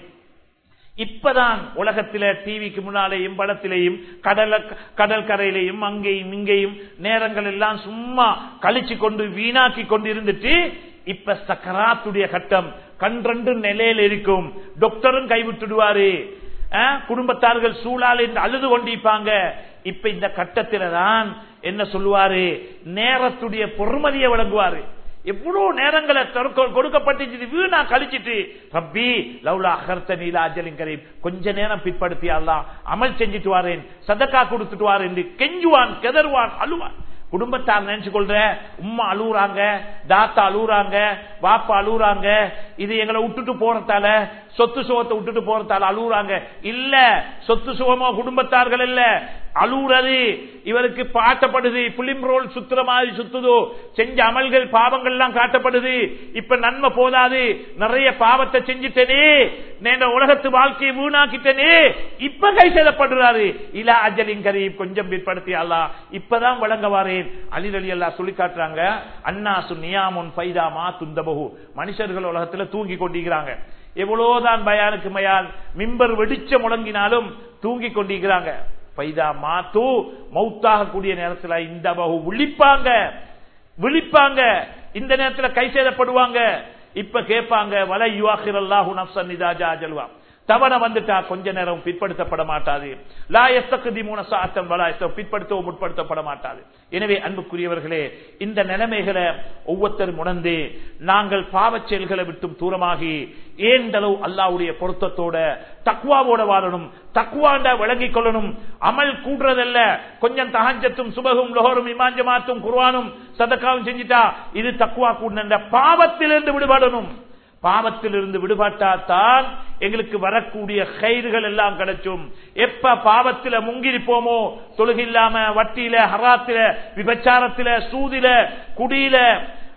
இப்பதான் உலகத்தில டிவிக்கு முன்னாலேயும் படத்திலேயும் கடல கடல் கரையிலையும் அங்கேயும் இங்கேயும் நேரங்கள் எல்லாம் சும்மா கழிச்சு கொண்டு வீணாக்கி கொண்டு இருந்துட்டு இப்ப சக்கராத்துடைய கட்டம் கன்றண்டு நிலையில இருக்கும் டாக்டரும் கைவிட்டுடுவாரு குடும்பத்தார்கள் சூழால் என்று அழுது கொண்டிருப்பாங்க இப்ப இந்த கட்டத்தில தான் என்ன சொல்லுவாரு நேரத்துடைய பொறுமதியை வழங்குவாரு எவ்வளவு நேரங்களை கொடுக்கப்பட்டு வீணா கழிச்சிட்டு ரப்பி லவ்லா அகர்த்த நீலா அஜலிங்கரையும் கொஞ்ச நேரம் பிற்படுத்தி அல்லாம் அமல் செஞ்சுட்டு வாரேன் சதக்கா கொடுத்துட்டு வாரேன் என்று கெஞ்சுவான் கெதருவான் அழுவான் குடும்பத்தார் நினைச்சு கொள்ற உம்மா அழுகுறாங்க தாத்தா அழுகுறாங்க வாப்பா அழுகுறாங்க இது எங்களை விட்டுட்டு போறதால சொத்து சுகத்தை விட்டுட்டு போறதால அழுகுறாங்க இல்ல சொத்து சுகமோ குடும்பத்தார்கள் இல்ல அழுகுறது இவருக்கு பாட்டப்படுது பிலிம் ரோல் சுத்துற மாதிரி சுத்துதோ செஞ்ச அமல்கள் பாவங்கள் எல்லாம் காட்டப்படுது இப்ப நன்மை போதாது நிறைய பாவத்தை செஞ்சுட்டனே நேர உலகத்து வாழ்க்கையை வீணாக்கிட்டனே இப்ப கை செய்யப்படுறாரு இல்ல அஜலின் கரீப் கொஞ்சம் பிற்படுத்தி அல்லா இப்பதான் வழங்கவாரேன் அலி அலி அல்லா சொல்லி காட்டுறாங்க அண்ணாசு நியாமுன் பைதாமா துந்தபகு மனுஷர்கள் உலகத்துல தூங்கி கொண்டிருக்கிறாங்க எவ்வளவுதான் பயானுக்கு மயால் மிம்பர் வெடிச்ச முழங்கினாலும் தூங்கி கொண்டிருக்கிறாங்க பைதா மாத்து மௌத்தாக கூடிய நேரத்தில் இந்த பகு விழிப்பாங்க விழிப்பாங்க இந்த நேரத்தில் கை சேதப்படுவாங்க இப்ப கேட்பாங்க வலை யுவாஹிரல்லாஹு நப்சன் நிதாஜா ஜல்வா தவணை வந்துட்டா கொஞ்ச நேரம் பிற்படுத்தப்பட மாட்டாது லாயத்தகுதி மூண சாத்தம் வலாயத்தம் பிற்படுத்தவும் முற்படுத்தப்பட மாட்டாது எனவே அன்புக்குரியவர்களே இந்த நிலைமைகளை ஒவ்வொருத்தரும் உணர்ந்து நாங்கள் பாவச் செயல்களை விட்டும் தூரமாகி ஏந்தளவு அல்லாவுடைய பொருத்தத்தோட தக்குவாவோட வாழணும் தக்குவாண்ட விளங்கிக் கொள்ளணும் அமல் கூடுறதல்ல கொஞ்சம் தகஞ்சத்தும் சுபகும் லோகரும் இமாஞ்சமாத்தும் குர்வானும் சதக்காவும் செஞ்சிட்டா இது தக்குவா கூட பாவத்திலிருந்து விடுபடணும் பாவத்திலிருந்து விடுபட்டாத்தான் எங்களுக்கு வரக்கூடிய கயிறுகள் எல்லாம் கிடைச்சும் எப்ப பாவத்தில முங்கிருப்போமோ தொழுகில்லாம வட்டியில ஹராத்தில விபச்சாரத்தில சூதில குடியில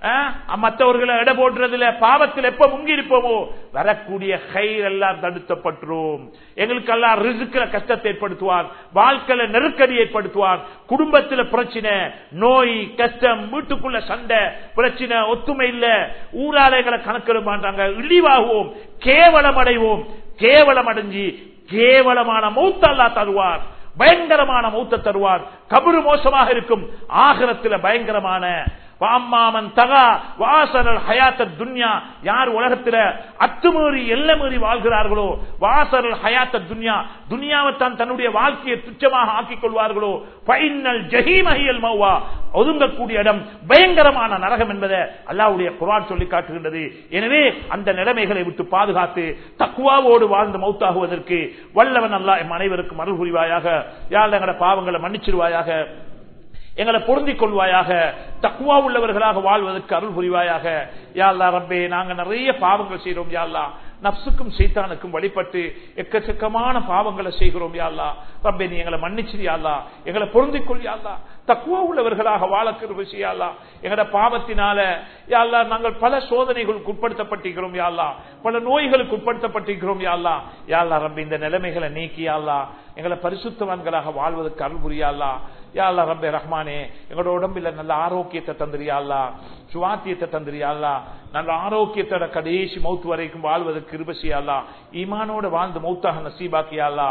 மற்றவர்களை எடை போடுறதுல பாவத்தில் எப்ப முங்கி இருப்போமோ வரக்கூடிய கயிறு எல்லாம் தடுத்தப்பட்டுரும் எங்களுக்கு எல்லாம் ரிசுக்கிற கஷ்டத்தை ஏற்படுத்துவார் வாழ்க்கையில நெருக்கடி ஏற்படுத்துவார் குடும்பத்தில் பிரச்சனை நோய் கஷ்டம் வீட்டுக்குள்ள சண்டை பிரச்சனை ஒத்துமை இல்ல ஊராலைகளை கணக்கிட மாட்டாங்க இழிவாகுவோம் கேவலம் அடைவோம் கேவலம் அடைஞ்சி கேவலமான மௌத்தல்லா தருவார் பயங்கரமான மௌத்த தருவார் கபரு மோசமாக இருக்கும் ஆகரத்தில் பயங்கரமான வாமாமன் தகா வாசரல் ஹயாத்த துன்யா யார் உலகத்தில் அத்துமீறி எல்லை மீறி வாழ்கிறார்களோ வாசரல் ஹயாத்த துன்யா துன்யாவை தான் தன்னுடைய வாழ்க்கையை துச்சமாக ஆக்கிக் கொள்வார்களோ பைனல் ஜஹீமஹியல் மௌவா ஒதுங்கக்கூடிய இடம் பயங்கரமான நரகம் என்பதை அல்லாவுடைய குரான் சொல்லி காட்டுகின்றது எனவே அந்த நிலைமைகளை விட்டு பாதுகாத்து தக்குவாவோடு வாழ்ந்து மௌத்தாகுவதற்கு வல்லவன் அல்லா எம் அனைவருக்கும் அருள் புரிவாயாக யார் எங்களோட பாவங்களை மன்னிச்சிருவாயாக எங்களை பொருந்திக் கொள்வாயாக தக்குவா உள்ளவர்களாக வாழ்வதற்கு அருள் புரிவாயாக யாழ்லா ரப்பே நாங்க நிறைய பாவங்கள் செய்கிறோம் யாழ்லா நப்சுக்கும் சைத்தானுக்கும் வழிபட்டு எக்கச்சக்கமான பாவங்களை செய்கிறோம் யாழ்லா ரப்பே நீ எங்களை மன்னிச்சிரு யாழ்லா எங்களை பொருந்திக் கொள் யாழ்லா தக்குவா உள்ளவர்களாக வாழ கிருபசியாலா எங்கட பாவத்தினால யாழ்லா நாங்கள் பல சோதனைகளுக்கு உட்படுத்தப்பட்டிருக்கிறோம் யாழ்லா பல நோய்களுக்கு உட்படுத்தப்பட்டிருக்கிறோம் யாழ்லா யாழ்லா ரப்ப இந்த நிலைமைகளை நீக்கி யாழ்லா எங்களை பரிசுத்தவான்களாக வாழ்வதற்கு அருள் புரியாலா யாழ்லா ரப்பே ரஹ்மானே எங்களோட உடம்பில் நல்ல ஆரோக்கியத்தை தந்திரியாலா சுவாத்தியத்தை தந்திரியாலா நல்ல ஆரோக்கியத்தோட கடைசி மௌத்து வரைக்கும் வாழ்வதற்கு கிருபசியாலா ஈமானோட வாழ்ந்து மௌத்தாக நசீபாக்கியாலா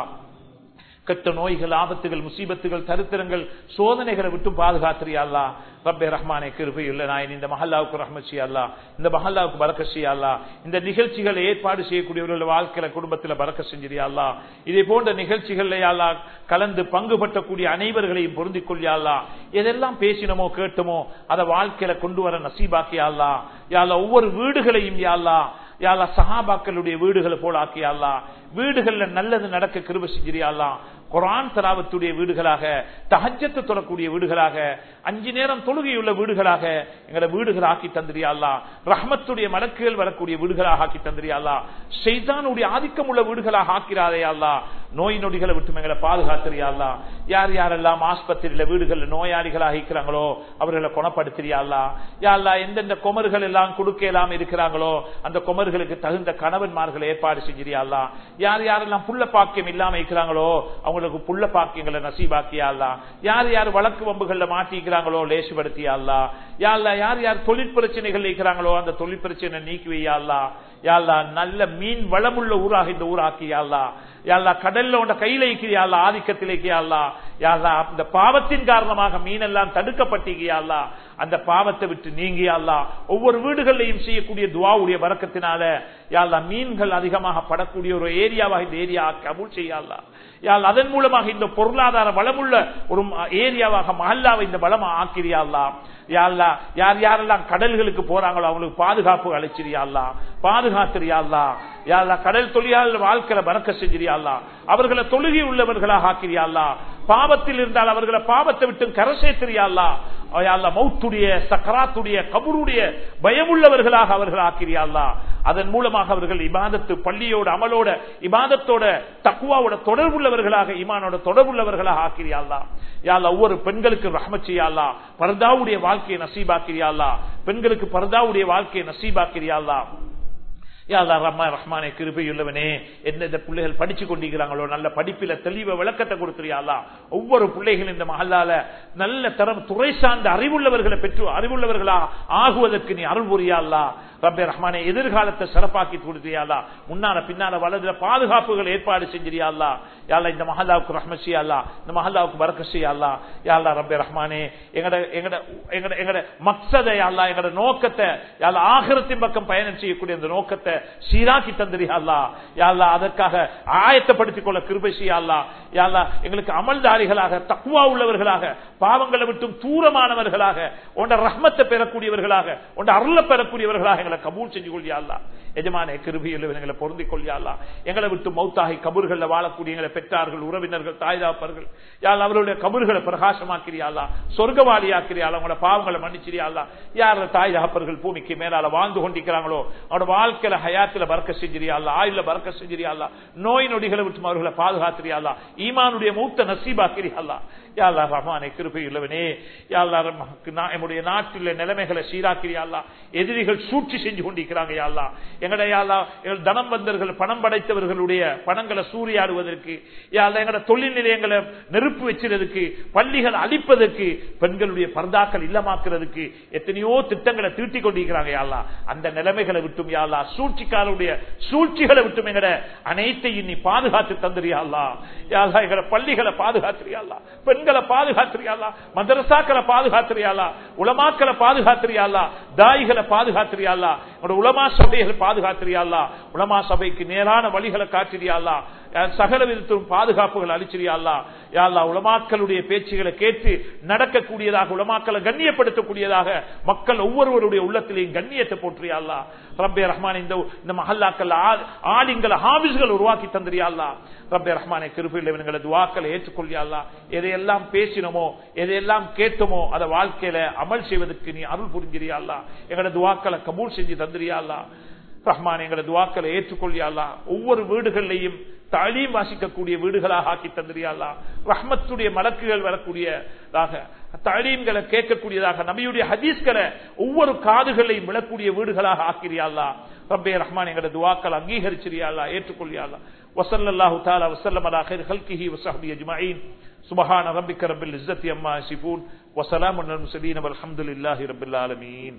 கெட்ட நோய்கள் ஆபத்துகள் முசீபத்துகள் தரித்திரங்கள் சோதனைகளை விட்டு பாதுகாத்திரியாலா ரப்பே ரஹ்மானே கிருபை இல்ல நாயன் இந்த மஹல்லாவுக்கு ரஹ்மச்சி அல்லா இந்த மஹல்லாவுக்கு பறக்கசி அல்லா இந்த நிகழ்ச்சிகளை ஏற்பாடு செய்யக்கூடியவர்கள் வாழ்க்கையில குடும்பத்தில் பறக்க செஞ்சிரியாலா இதே போன்ற நிகழ்ச்சிகள்ல யாழ்லா கலந்து பங்கு பற்றக்கூடிய அனைவர்களையும் பொருந்திக் கொள்ளியாலா எதெல்லாம் பேசினமோ கேட்டமோ அதை வாழ்க்கையில கொண்டு வர நசீபாக்கியாலா யாழ்லா ஒவ்வொரு வீடுகளையும் யாழ்லா யாழ்லா சஹாபாக்களுடைய வீடுகளை போல ஆக்கியாலா வீடுகள்ல நல்லது நடக்க கிருப செஞ்சிரியாலாம் குரான் தராவத்துடைய வீடுகளாக தகஜத்து தொடரக்கூடிய வீடுகளாக அஞ்சு நேரம் தொழுகையுள்ள வீடுகளாக எங்களை வீடுகள் ஆக்கி தந்திரியாலா ரஹ்மத்துடைய மலக்குகள் வரக்கூடிய வீடுகளாக ஆக்கி தந்திரியாலா செய்தானுடைய ஆதிக்கம் உள்ள வீடுகளாக ஆக்கிறாதையாலா நோய் நொடிகளை விட்டு எங்களை பாதுகாத்திரியாலா யார் யாரெல்லாம் ஆஸ்பத்திரியில வீடுகள்ல நோயாளிகளாக இருக்கிறாங்களோ அவர்களை குணப்படுத்திரியாலா யாழ்லா எந்தெந்த குமர்கள் எல்லாம் கொடுக்கலாம் இருக்கிறாங்களோ அந்த குமர்களுக்கு தகுந்த கணவன்மார்களை ஏற்பாடு செஞ்சிரியாலா யார் யாரெல்லாம் புள்ள பாக்கியம் இல்லாம இருக்கிறாங்களோ அவங்களுக்கு புள்ள பாக்கியங்களை நசீபாக்கியாலா யார் யார் வழக்கு வம்புகள்ல மாட்டிக்கிறாங்களோ லேசுபடுத்தியாலா யாழ்லா யார் யார் தொழில் பிரச்சனைகள் இருக்கிறாங்களோ அந்த தொழில் பிரச்சனை நீக்கி வையாலா யாழ்லா நல்ல மீன் வளமுள்ள ஊராக இந்த ஊராக்கியாலா யாழ்லா கடல்ல உண்ட கையில இருக்கிறியாலா ஆதிக்கத்தில் இருக்கிறியாலா யாழ்லா அந்த பாவத்தின் காரணமாக மீன் எல்லாம் தடுக்கப்பட்டிருக்கியாலா அந்த பாவத்தை விட்டு நீங்கியாலா ஒவ்வொரு வீடுகளையும் செய்யக்கூடிய துவாவுடைய வரக்கத்தினால யாழ்லா மீன்கள் அதிகமாக படக்கூடிய ஒரு ஏரியாவாக இந்த ஏரியா கபூல் செய்யலா யாழ் அதன் மூலமாக இந்த பொருளாதார வளமுள்ள ஒரு ஏரியாவாக மஹல்லாவை இந்த வளமா ஆக்கிரியாலா யாழ்லா யார் யாரெல்லாம் கடல்களுக்கு போறாங்களோ அவங்களுக்கு பாதுகாப்பு அழைச்சிரியாலா பாதுகாத்திரியாலா யாழ்லா கடல் தொழிலாளர் வாழ்க்கையில பறக்க செஞ்சிரியாலா அவர்களை தொழுகி உள்ளவர்களாக ஆக்கிரியாலா பாவத்தில் இருந்தால் அவர்களை பாவத்தை விட்டு கரை சேர்த்திரியாலா மௌத்துடைய சக்கராத்துடைய கபருடைய பயமுள்ளவர்களாக அவர்கள் ஆக்கிரியாலா அதன் மூலமாக அவர்கள் இபாதத்து பள்ளியோட அமலோட இபாதத்தோட தக்குவாவோட தொடர்புள்ளவர்களாக இமானோட தொடர்புள்ளவர்களாக ஆக்கிரியாலா யாழ்லா ஒவ்வொரு பெண்களுக்கு ரஹ்மச்சியாலா பரதாவுடைய வாழ்க்கையை நசீபாக்கிரியாலா பெண்களுக்கு பரதாவுடைய வாழ்க்கையை நசீபாக்கிரியாலா ரஹ்மானே கிருபையுள்ளவனே எந்தெந்த பிள்ளைகள் படிச்சு கொண்டிருக்கிறாங்களோ நல்ல படிப்பில தெளிவ விளக்கத்தை கொடுத்துறியாலா ஒவ்வொரு பிள்ளைகள் இந்த மகளால நல்ல தரம் துறை சார்ந்த அறிவுள்ளவர்களை பெற்று அறிவுள்ளவர்களா ஆகுவதற்கு நீ அருள் புரியாலா ரப்பே ரஹ்மானே எதிர்காலத்தை சிறப்பாக்கி கொடுத்தியாலா முன்னால பின்னால வலதுல பாதுகாப்புகள் ஏற்பாடு செஞ்சிரியாலா யாழ்லா இந்த மஹல்லாவுக்கு ரஹ்மசியாலா இந்த மஹல்லாவுக்கு வரக்கசியாலா யாழ்லா ரப்பே ரஹ்மானே எங்கட எங்கட எங்கட எங்கட மக்சதை யாழ்லா எங்கட நோக்கத்தை யாழ்லா ஆகரத்தின் பக்கம் பயணம் செய்யக்கூடிய அந்த நோக்கத்தை சீராக்கி தந்திரியாலா யாழ்லா அதற்காக ஆயத்தப்படுத்திக் கொள்ள கிருபசியாலா யாழ்லா எங்களுக்கு அமல்தாரிகளாக தக்குவா உள்ளவர்களாக பாவங்களை விட்டும் தூரமானவர்களாக உண்ட ரஹ்மத்தை பெறக்கூடியவர்களாக உண்ட அருள பெறக்கூடியவர்களாக எங்களை கபூல் செஞ்சு கொள்ளியா அல்லா எஜமான கிருபியில் எங்களை பொருந்திக் கொள்ளியா அல்லா எங்களை விட்டு மௌத்தாகி கபூர்கள்ல வாழக்கூடிய எங்களை பெற்றார்கள் உறவினர்கள் தாய்தாப்பர்கள் யாழ் அவருடைய கபூர்களை பிரகாசமாக்கிறியாளா சொர்க்கவாளியாக்கிறியாளா அவங்களோட பாவங்களை மன்னிச்சிரியாளா யார தாய் தகப்பர்கள் பூமிக்கு மேலால வாழ்ந்து கொண்டிருக்கிறாங்களோ அவனோட வாழ்க்கையில ஹயாத்துல பறக்க செஞ்சிரியாளா ஆயுள பறக்க செஞ்சிரியாளா நோய் நொடிகளை விட்டு அவர்களை பாதுகாத்திரியாளா ஈமானுடைய மூத்த நசீபாக்கிறியாளா யாழ்லா ரஹ்மானை கிருபை உள்ளவனே யாழ்லா நம்முடைய நாட்டில் நிலைமைகளை சீராக்கிறியாளா எதிரிகள் சூழ்ச்சி செஞ்சு கொண்டிருக்கிறாங்க யாழ்லா எங்கட யாழ்லா எங்கள் தனம் வந்தவர்கள் பணம் படைத்தவர்களுடைய பணங்களை சூறையாடுவதற்கு யாழ்லா எங்கட தொழில் நிலையங்களை நெருப்பு வச்சிருக்கிறதுக்கு பள்ளிகள் அழிப்பதற்கு பெண்களுடைய பர்தாக்கள் இல்லமாக்குறதுக்கு எத்தனையோ திட்டங்களை தீட்டிக் கொண்டிருக்கிறாங்க யாழ்லா அந்த நிலைமைகளை விட்டும் யாழ்லா சூழ்ச்சிக்காரருடைய சூழ்ச்சிகளை விட்டும் எங்கட அனைத்தையும் நீ பாதுகாத்து தந்துறியாள்லா யாழ்லா எங்கட பள்ளிகளை பாதுகாத்துறியாள்லா பெண்களை பாதுகாத்துறியாளா மதரசாக்களை பாதுகாத்துறியாளா உலமாக்களை பாதுகாத்துறியாளா தாய்களை பாதுகாத்துறியாளா உலமா சபைகளை பாதுகாத்துறியாளா உலமா சபைக்கு நேரான வழிகளை காட்டுறியாளா சகல விதத்திலும் பாதுகாப்புகள் அளிச்சிரியாளா யாழ்லா உலமாக்களுடைய பேச்சுகளை கேட்டு நடக்கக்கூடியதாக உலமாக்களை கண்ணியப்படுத்தக்கூடியதாக மக்கள் ஒவ்வொருவருடைய உள்ளத்திலையும் கண்ணியத்தை போற்றியாளா ரப்பே ரஹ்மான் இந்த இந்த மஹல்லாக்கள் ஆலிங்களை ஹாபிஸ்கள் உருவாக்கி தந்திரியாளா ரப்பே ரஹ்மானை கிருப்பில் இவங்களை துவாக்களை ஏற்றுக்கொள்ளியாளா எதையெல்லாம் பேசினோமோ எதையெல்லாம் கேட்டோமோ அதை வாழ்க்கையில அமல் செய்வதற்கு நீ அருள் புரிஞ்சிரியாளா எங்களோட துவாக்களை கபூல் செஞ்சு தந்திரியாளா ரஹ்மான் எங்களை துவாக்களை ஏற்றுக்கொள்ளியாளா ஒவ்வொரு வீடுகளிலையும் தாலீம் வாசிக்கக்கூடிய வீடுகளாக ஆக்கி தந்திரியாளா ரஹ்மத்துடைய மலக்குகள் வரக்கூடியதாக தாலீம்களை கேட்கக்கூடியதாக நபியுடைய ஹதீஸ்களை ஒவ்வொரு காதுகளையும் விழக்கூடிய வீடுகளாக ஆக்கிறியாளா ரப்பே ரஹ்மான் எங்களோட துவாக்கள் அங்கீகரிச்சிரியாளா ஏற்றுக்கொள்ளியாளா வசல்லாஹு தாலா வசல்லம் அலா خير خلقه وصحبه اجمعين سبحان ربك رب العزه عما يصفون وسلام على المرسلين والحمد لله رب العالمين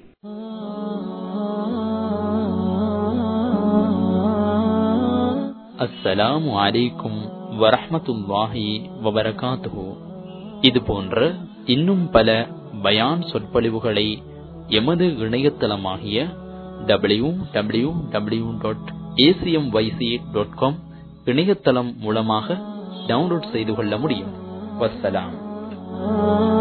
அஸ்ஸலாமு அலைக்கும் வரஹமத்துல்லாஹி வபரகாத்துஹு இது போன்ற இன்னும் பல பயான் சொற்பொழிவுகளை எமது இணையதளமாகிய W W W dot A C M Y C dot com இணையதளம் மூலமாக டவுன்லோட் செய்து கொள்ள முடியும் வசலாம்